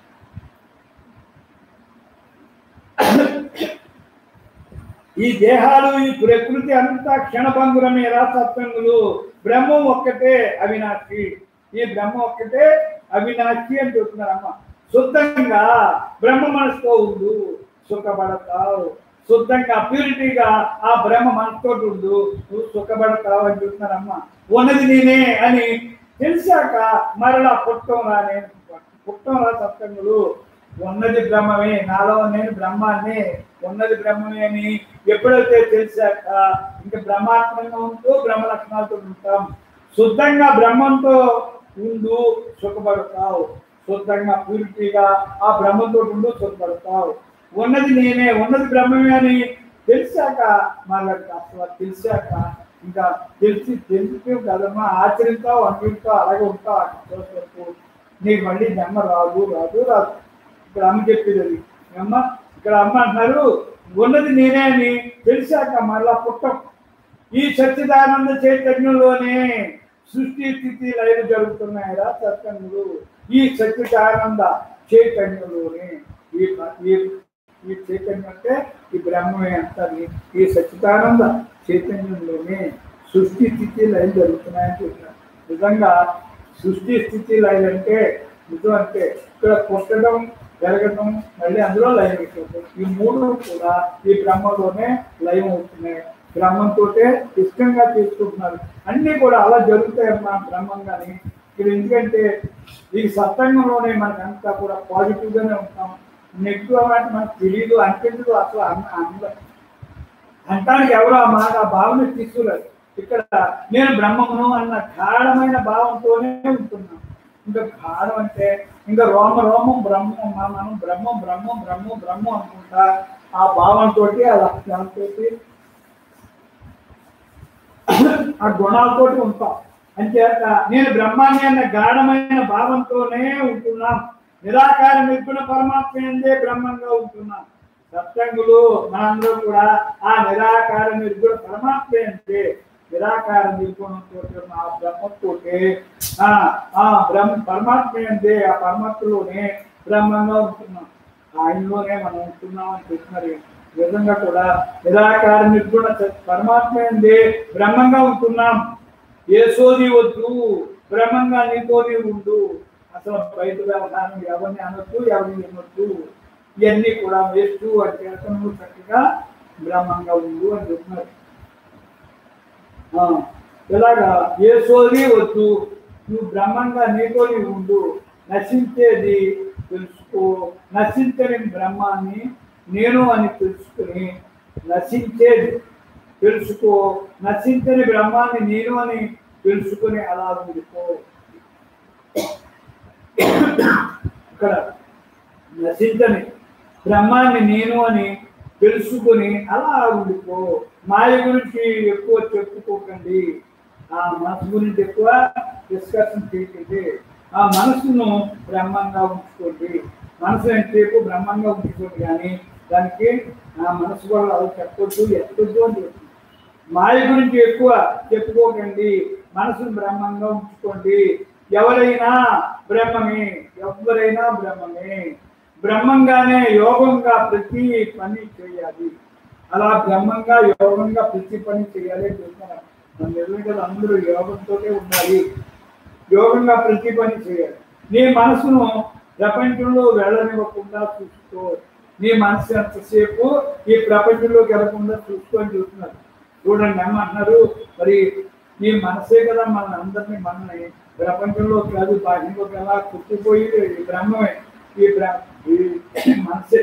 ఈ దేహాలు ఈ ప్రకృతి అంతా క్షణభంగురమే రాసత్వంగులు బ్రహ్మం ఒక్కటే అవినాశి ఈ బ్రహ్మ ఒక్కటే అవినాశి అని చెప్తున్నారమ్మ శుద్ధంగా బ్రహ్మ మనసుతో ఉండు సుఖపడతావు శుద్ధంగా ప్యూరిటీగా ఆ బ్రహ్మ మనసుతో ఉండు నువ్వు సుఖపడతావు అని చెప్తున్నారమ్మ ఉన్నది నేనే అని తెలిసాక మరలా పుట్టం రా నేను పుట్టం రా సత్సంగులు ఉన్నది బ్రహ్మమే నాలో నేను బ్రహ్మాన్ని ఉన్నది బ్రహ్మమే అని ఎప్పుడైతే తెలిసాక ఇంకా బ్రహ్మాత్మంగా ఉంటూ బ్రహ్మ లక్షణాలతో ఉంటాం శుద్ధంగా బ్రహ్మంతో ఉండు సుఖపడతావు శుద్ధంగా ప్యూరిటీగా ఆ బ్రహ్మంతో ఉండు సుఖపడతావు ఉన్నది నేనే ఉన్నది బ్రహ్మమే అని తెలిసాక మాట్లాడతా అసలు తెలిసాక ఇంకా తెలిసి తెలిసి కదమ్మా ఆచరిస్తావు అనుకుంటావు అలాగే ఉంటావు అక్కడ నీకు మళ్ళీ జన్మ రాదు రాదు రాదు ఇక్కడ అమ్మ చెప్పేది అది అమ్మ ఇక్కడ అమ్మ అంటున్నారు ఉన్నది నేనే అని తెలిసాక మరలా పుట్టం ఈ సచ్చిదానంద చైతన్యంలోనే సృష్టి స్థితి లైలు జరుగుతున్నాయరా సత్సంగులు ఈ సచ్చిదానంద చైతన్యంలోనే ఈ ఈ ఈ చైతన్యం అంటే ఈ బ్రహ్మమే అంటారు ఈ సచ్చిదానంద చైతన్యంలోనే సృష్టి స్థితి లైలు జరుగుతున్నాయని చెప్తున్నారు నిజంగా సృష్టి స్థితి లైలు అంటే నిజం అంటే ఇక్కడ పుట్టడం జరగడం మళ్ళీ అందులో లయం అయిపోతుంది ఈ మూడు కూడా ఈ బ్రహ్మలోనే లయం అవుతున్నాయి బ్రహ్మంతో ఇష్టంగా తీసుకుంటున్నారు అన్నీ కూడా అలా జరుగుతాయమ్మా బ్రహ్మంగాని ఇక్కడ ఎందుకంటే ఈ సత్సంగంలోనే మనకి అంతా కూడా పాజిటివ్ గానే ఉంటాం నెగిటివ్ అంటే మనకు తెలియదు అనిపించదు అసలు అన్న- అన్న- అంటానికి ఎవరు ఆ మాట ఆ భావన తీసుకోలేదు ఇక్కడ నేను బ్రహ్మమును అన్న గాఢమైన భావంతోనే ఉంటున్నాను ఇంకా గాఢం అంటే ఇంకా రోమ రోమం బ్రహ్మం మా- మనం బ్రహ్మం బ్రహ్మం బ్రహ్మం బ్రహ్మం అనుకుంటా ఆ భావంతో ఆ లక్ష్యాలతో ఆ గుణాలతోటి ఉంటాం అంచేత నేను బ్రహ్మాన్ని అన్న గాఢమైన భావంతోనే ఉంటున్నాం నిరాకార నిర్గుణ పరమాత్మ ఎందే బ్రహ్మంగా ఉంటున్నాం సత్సంగులు మనందరూ కూడా ఆ నిరాకార నిర్గుణ పరమాత్మ అంటే నిరాకార నిర్గుణంతో ఉన్న ఆ బ్రహ్మతోటే ఆ ఆ బ్రహ్మ పరమాత్మ అంటే ఆ పరమాత్మలోనే బ్రహ్మంగా ఉంటున్నాం ఆయనలోనే మనం ఉంటున్నాం అని చెప్తున్నారు ఈ విధంగా కూడా నిరాకార నిర్గుణ సత్ పరమాత్మ ఎందే బ్రహ్మంగా ఉంటున్నాం ఏ సోది వద్దు బ్రహ్మంగా నీతో నీవు ఉండు అసలు బయట వ్యవహారం ఎవరిని అనొద్దు ఎవరిని వినొద్దు ఇవన్నీ కూడా వేస్ట్ అని చేతను చక్కగా బ్రహ్మంగా ఉండు అని చెప్తున్నారు ఆ, ఇలాగా ఏ సోది వద్దు నువ్వు బ్రహ్మంగా నీతో నీవు ఉండు నశించేది తెలుసుకో నశించని బ్రహ్మాన్ని నేను అని తెలుసుకుని నశించేది తెలుసుకో నశించని బ్రహ్మాన్ని నేను అని తెలుసుకుని అలా ఉండిపో ఇక్కడ నశించని బ్రహ్మాన్ని నేను అని తెలుసుకుని అలా ఉండిపో మాయ గురించి ఎక్కువ చెప్పుకోకండి ఆ మనసు గురించి ఎక్కువ డిస్కషన్ చేయకండి ఆ మనసును బ్రహ్మంగా ఉంచుకోండి మనసు ఎంతసేపు బ్రహ్మంగా ఉంచుకోండి కానీ దానికి ఆ మనసు కూడా అది చెప్పొద్దు ఎత్తొద్దు అని చెప్తుంది మాయ గురించి ఎక్కువ చెప్పుకోకండి మనసును బ్రహ్మంగా ఉంచుకోండి ఎవరైనా బ్రహ్మమే ఎవరైనా బ్రహ్మమే బ్రహ్మంగానే యోగంగా ప్రతి పని చేయాలి అలా బ్రహ్మంగా యోగంగా ప్రతి పని చేయాలి అని చెప్తున్నారు మన ఎదురు అందరూ యోగంతోనే ఉండాలి యోగంగా ప్రతి పని చేయాలి నీ మనసును ప్రపంచంలో వెళ్ళనివ్వకుండా చూసుకో నీ మనసు ఎంతసేపు ఈ ప్రపంచంలోకి వెళ్లకుండా చూసుకొని చూస్తున్నారు చూడండి ఏమంటున్నారు మరి ఈ మనసే కదా మన అందరినీ మనల్ని ప్రపంచంలో కాదు బాహ్యంలోకి ఎలా కుట్టిపోయి ఈ బ్రహ్మమే ఈ బ్ర ఈ మనసే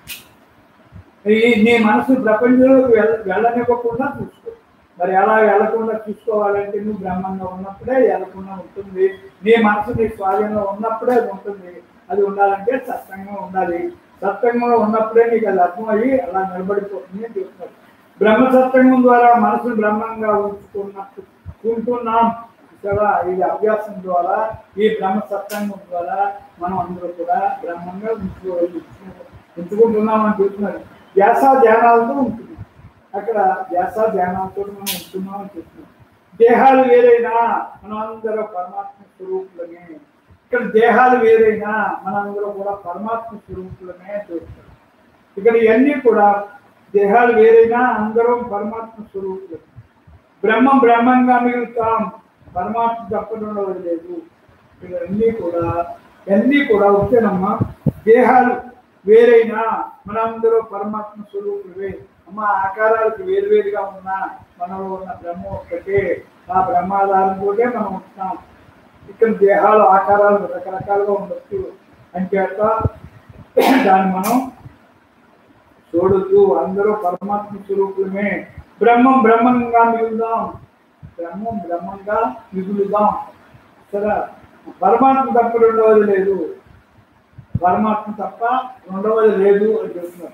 ఈ నీ మనసు ప్రపంచంలోకి వెళ్ళ వెళ్ళనివ్వకుండా చూసుకో మరి ఎలా వెళ్లకుండా చూసుకోవాలంటే నువ్వు బ్రహ్మంగా ఉన్నప్పుడే వెళ్లకుండా ఉంటుంది నీ మనసు నీ స్వాధీనంలో ఉన్నప్పుడే అది ఉంటుంది అది ఉండాలంటే సత్సంగంగా ఉండాలి సత్సంగంలో ఉన్నప్పుడే నీకు అది అర్థమయ్యి అలా నిలబడిపోతుంది అని చెప్తారు బ్రహ్మ సత్సంగం ద్వారా మనసును బ్రహ్మంగా ఉంచుకున్నట్టు ఉంటున్నాం కదా ఇది అభ్యాసం ద్వారా ఈ బ్రహ్మ సత్సంగం ద్వారా మనం అందరూ కూడా బ్రహ్మంగా ఉంచుకో ఉంచుకుంటున్నాం అని చెప్తున్నారు ధ్యాస ధ్యానాలతో ఉంటుంది అక్కడ ధ్యాస ధ్యానాలతో మనం ఉంటున్నాం అని చెప్తున్నాం దేహాలు వేరైనా మనం అందరూ పరమాత్మ స్వరూపులమే ఇక్కడ దేహాలు వేరైనా మనందరూ కూడా పరమాత్మ స్వరూపులమే చూస్తారు ఇక్కడ ఇవన్నీ కూడా దేహాలు వేరైనా అందరం పరమాత్మ స్వరూపులమే బ్రహ్మం బ్రహ్మంగా మిగులుతాం పరమాత్మ తప్పడం లేదు ఇవన్నీ కూడా ఇవన్నీ కూడా వచ్చేనమ్మా దేహాలు వేరైనా మనందరూ పరమాత్మ స్వరూపులే అమ్మ ఆకారాలకు వేరువేరుగా ఉన్నా మనలో ఉన్న బ్రహ్మ ఒక్కటే ఆ బ్రహ్మాధారంతోనే మనం ఉంటున్నాం ఇక్కడ దేహాలు ఆకారాలు రకరకాలుగా ఉండొచ్చు అంచేత దాన్ని మనం చూడొద్దు అందరూ పరమాత్మ స్వరూపులమే బ్రహ్మం బ్రహ్మంగా మిగులుదాం బ్రహ్మం బ్రహ్మంగా మిగులుదాం సరే పరమాత్మ తప్ప రెండవది లేదు పరమాత్మ తప్ప రెండవది లేదు అని చెప్తున్నారు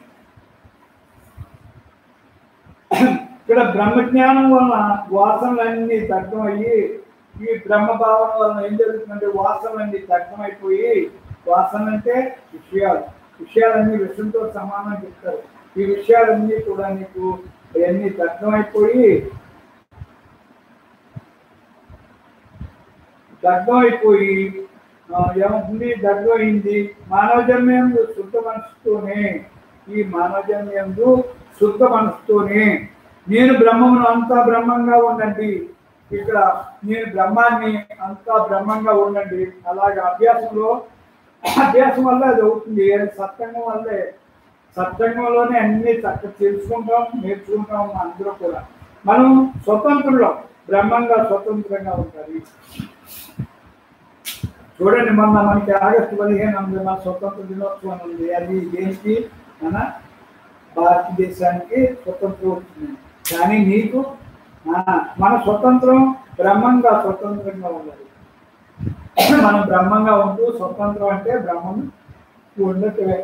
ఇక్కడ బ్రహ్మజ్ఞానం వలన వాసనలన్నీ దగ్ధమయ్యి ఈ బ్రహ్మ భావన వలన ఏం జరుగుతుందంటే వాసనలన్నీ దగ్ధమైపోయి వాసన అంటే విషయాలు విషయాలన్నీ విషయంతో సమానం చెప్తారు ఈ విషయాలన్నీ కూడా నీకు అవన్నీ దగ్ధమైపోయి దగ్ధమైపోయి ఆ, ఏమవుతుంది దగ్ధమైంది మానవ జన్మం శుద్ధ మనసుతోనే ఈ మానవ జన్మయందు శుద్ధ మనసుతోనే నేను బ్రహ్మమును అంతా బ్రహ్మంగా ఉండండి ఇక్కడ నేను బ్రహ్మాన్ని అంతా బ్రహ్మంగా ఉండండి అలాగే అభ్యాసంలో అభ్యాసం వల్ల అది అవుతుంది అది సత్సంగం వల్లే సత్సంగంలోనే అన్ని చక్క తెలుసుకుంటాం నేర్చుకుంటాం అందరూ కూడా మనం స్వతంత్రులం బ్రహ్మంగా స్వతంత్రంగా ఉండాలి చూడండి మొన్న మనకి ఆగస్టు పదిహేను ఉంది మన స్వతంత్ర దినోత్సవం ఉంది అది దేనికి మన భారతదేశానికి స్వతంత్రం వచ్చింది కానీ నీకు ఆ, మన స్వతంత్రం బ్రహ్మంగా స్వతంత్రంగా ఉండాలి మనం బ్రహ్మంగా ఉంటూ స్వతంత్రం అంటే బ్రహ్మం ఉండటమే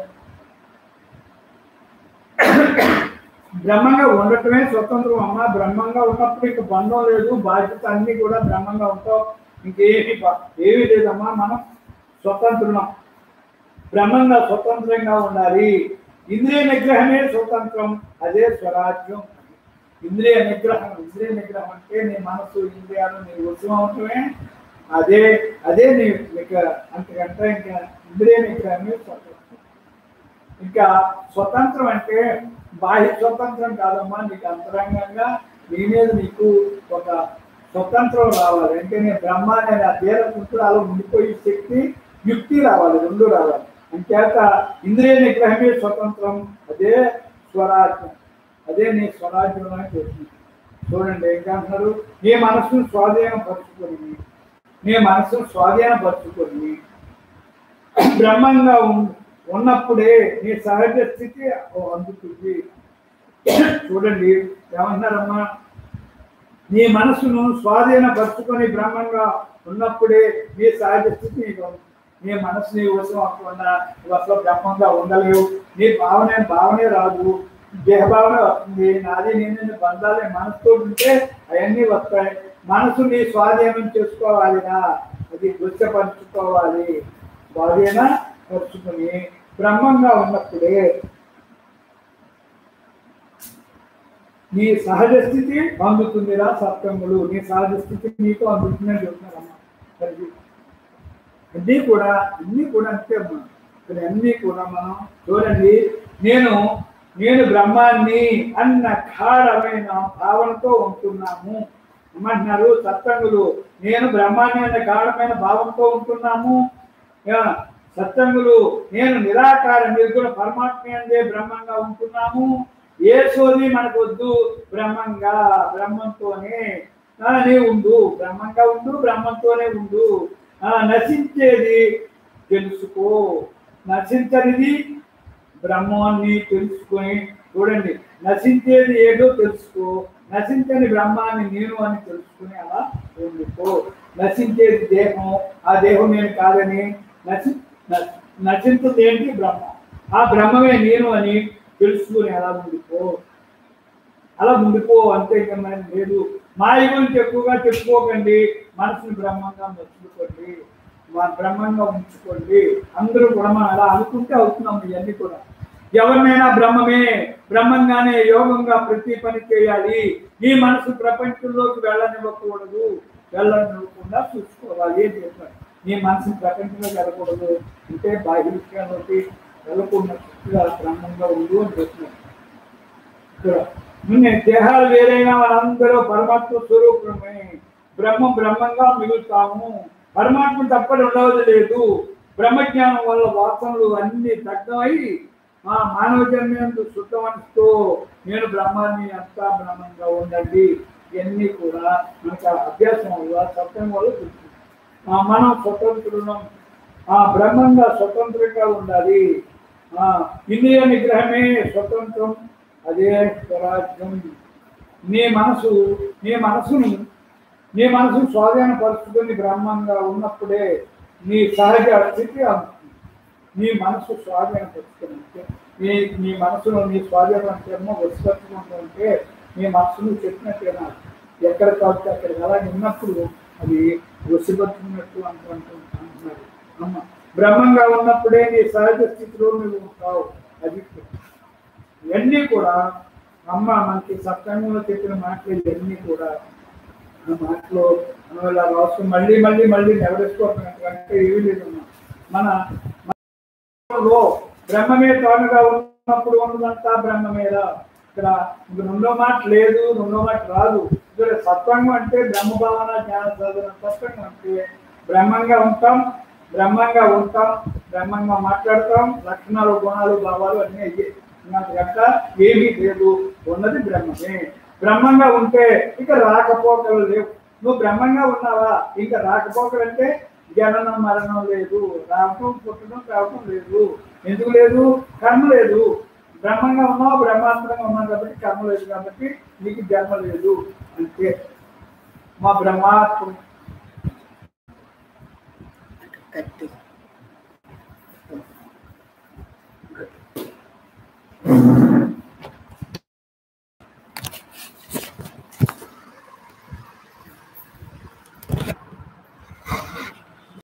బ్రహ్మంగా ఉండటమే స్వతంత్రం అమ్మా బ్రహ్మంగా ఉన్నప్పుడు ఇక బంధం లేదు బాధ్యత అన్ని కూడా బ్రహ్మంగా ఉంటాం ఇంకేమి బ- ఏమీ లేదమ్మా మనం స్వతంత్రం బ్రహ్మంగా స్వతంత్రంగా ఉండాలి ఇంద్రియ నిగ్రహమే స్వతంత్రం అదే స్వరాజ్యం ఇంద్రియ నిగ్రహం ఇంద్రియ నిగ్రహం అంటే నీ మనసు ఇంద్రియాలు నీ వశం అవటమే అదే అదే నీ నిగ్రహ అంతకంటే ఇంకా ఇంద్రియ నిగ్రహమే స్వతంత్రం ఇంకా స్వతంత్రం అంటే బాహ్య స్వతంత్రం కాదమ్మా నీకు అంతరంగంగా నీ మీద నీకు ఒక స్వతంత్రం రావాలి అంటే నేను బ్రహ్మ అనే ఆ తీర కుంటురాలు ఉండిపోయే శక్తి యుక్తి రావాలి రెండు రావాలి అంచేత ఇంద్రియ నిగ్రహమే స్వతంత్రం అదే స్వరాజ్యం అదే నీ స్వరాజ్యం అని చెప్తుంది చూడండి ఏం అంటున్నారు నీ మనసును స్వాధీనం పరుచుకొని నీ మనసును స్వాధీనం పరుచుకొని బ్రహ్మంగా ఉన్- ఉన్నప్పుడే నీ సహజ స్థితి అందుతుంది చూడండి ఏమన్నారమ్మా నీ మనసును స్వాధీనపరుచుకొని బ్రహ్మంగా ఉన్నప్పుడే నీ సహజ స్థితి నీకు ఉంది. నీ మనసు నీ కోసం అవ్వకుండా నువ్వు అసలు బ్రహ్మంగా ఉండలేవు నీ భావనే భావనే రాదు దేహభావన వస్తుంది నాది నేను బంధాలే మనసుతో ఉంటే అవన్నీ వస్తాయి మనసు నీ స్వాధీనం చేసుకోవాలినా అది గుచ్చపరుచుకోవాలి స్వాధీన పరుచుకొని బ్రహ్మంగా ఉన్నప్పుడే నీ సహజ స్థితి అందుతుందిరా సత్యములు నీ సహజ స్థితి నీకు అందుతుందని చెప్తున్నారమ్మా మరి అన్నీ కూడా అన్నీ కూడా అంతే అమ్మా ఇక్కడ అన్నీ కూడా మనం చూడండి నేను నేను బ్రహ్మాన్ని అన్న ఖాడమైన భావనతో ఉంటున్నాము ఏమంటున్నారు సత్సంగులు నేను బ్రహ్మాన్ని అన్న గాఢమైన భావంతో ఉంటున్నాము ఆ, సత్సంగులు నేను నిరాకార నిర్గుణ పరమాత్మ అందే బ్రహ్మంగా ఉంటున్నాము ఏ సోది మనకు వద్దు బ్రహ్మంగా బ్రహ్మంతోనే ఆ, నీ ఉండు బ్రహ్మంగా ఉండు బ్రహ్మంతోనే ఉండు ఆ, నశించేది తెలుసుకో నశించనిది బ్రహ్మాన్ని తెలుసుకొని చూడండి నశించేది ఏదో తెలుసుకో నశించని బ్రహ్మాన్ని నేను అని తెలుసుకుని అలా ఉండిపో నశించేది దేహం ఆ దేహం నేను కాదని నశి న- నశించేది ఏంటి బ్రహ్మ ఆ బ్రహ్మమే నేను అని తెలుసుకుని అలా ఉండిపో అలా ఉండిపో అంతే కన్నా లేదు మాయ గురించి ఎక్కువగా చెప్పుకోకండి మనసుని బ్రహ్మంగా మర్చిపోకండి మా బ్రహ్మంగా ఉంచుకోండి అందరూ కూడా మనం అలా అనుకుంటే అవుతున్నాం ఇవన్నీ కూడా ఎవరినైనా బ్రహ్మమే బ్రహ్మంగానే యోగంగా ప్రతి పని చేయాలి నీ మనసు ప్రపంచంలోకి వెళ్ళనివ్వకూడదు వెళ్ళనివ్వకుండా చూసుకోవాలి అని చెప్పారు నీ మనసు ప్రపంచంలోకి వెళ్ళకూడదు అంటే బాహ్య విషయాల్లోకి వెళ్ళకుండా చక్కగా బ్రహ్మంగా ఉండు అని చెప్తున్నారు ఇక్కడ నిన్నే దేహాలు వేరైనా వాళ్ళందరూ పరమాత్మ స్వరూపమే బ్రహ్మం బ్రహ్మంగా మిగులుతాము పరమాత్మ తప్పని ఉండవది లేదు బ్రహ్మజ్ఞానం వల్ల వాసనలు అన్ని తగ్గమై ఆ మానవ జన్మందు శుద్ధమనిస్తూ నేను బ్రహ్మాన్ని అంతా బ్రహ్మంగా ఉండండి ఇవన్నీ కూడా మనకి ఆ అభ్యాసం వల్ల సత్యం వల్ల తెలుస్తుంది ఆ మనం స్వతంత్రులం ఆ బ్రహ్మంగా స్వతంత్రంగా ఉండాలి ఆ ఇంద్రియ నిగ్రహమే స్వతంత్రం అదే స్వరాజ్యం నీ మనసు నీ మనసుని నీ మనసును స్వాధీనపరుచుకొని బ్రహ్మంగా ఉన్నప్పుడే నీ సహజ స్థితి అందుతుంది నీ మనసు స్వాధీనపరుచుకొని ఉంటే నీ నీ మనసులో నీ స్వాధీనం అంటేమో వసిపరుచుకుంటూ ఉంటే నీ మనసును చెప్పినట్టేనా ఎక్కడ కావచ్చు అక్కడ అలాగే ఉన్నప్పుడు అది వసిపరుచుకున్నట్టు అనుకుంటూ అంటున్నారు అమ్మ బ్రహ్మంగా ఉన్నప్పుడే నీ సహజ స్థితిలో నువ్వు ఉంటావు అది ఇవన్నీ కూడా అమ్మ మనకి సత్సంగంలో చెప్పిన మాటలు ఇవన్నీ కూడా ఆ మాటలో మనం ఇలా రాసుకుని మళ్ళీ మళ్ళీ మళ్ళీ నెవరేసుకోవటం ఏమీ లేదమ్మా మన మనలో బ్రహ్మమే తానుగా ఉన్నప్పుడు ఉన్నదంతా బ్రహ్మమేరా ఇక్కడ ఇంక రెండో మాట లేదు రెండో మాట రాదు ఇక్కడ సత్వంగం అంటే బ్రహ్మ భావన జ్ఞాన సాధన సత్వంగం అంటే బ్రహ్మంగా ఉంటాం బ్రహ్మంగా ఉంటాం బ్రహ్మంగా మాట్లాడతాం లక్షణాలు గుణాలు భావాలు అన్నీ అయ్యే గంట ఏమీ లేదు ఉన్నది బ్రహ్మమే బ్రహ్మంగా ఉంటే ఇక రాకపోకలు లేవు నువ్వు బ్రహ్మంగా ఉన్నావా ఇంకా రాకపోకలు అంటే జననం మరణం లేదు రావటం పుట్టడం కావటం లేదు ఎందుకు లేదు కర్మ లేదు బ్రహ్మంగా ఉన్నావు బ్రహ్మాంతరంగా ఉన్నావు కాబట్టి కర్మ లేదు కాబట్టి నీకు జన్మ లేదు అంతే మా బ్రహ్మాత్మ కట్టి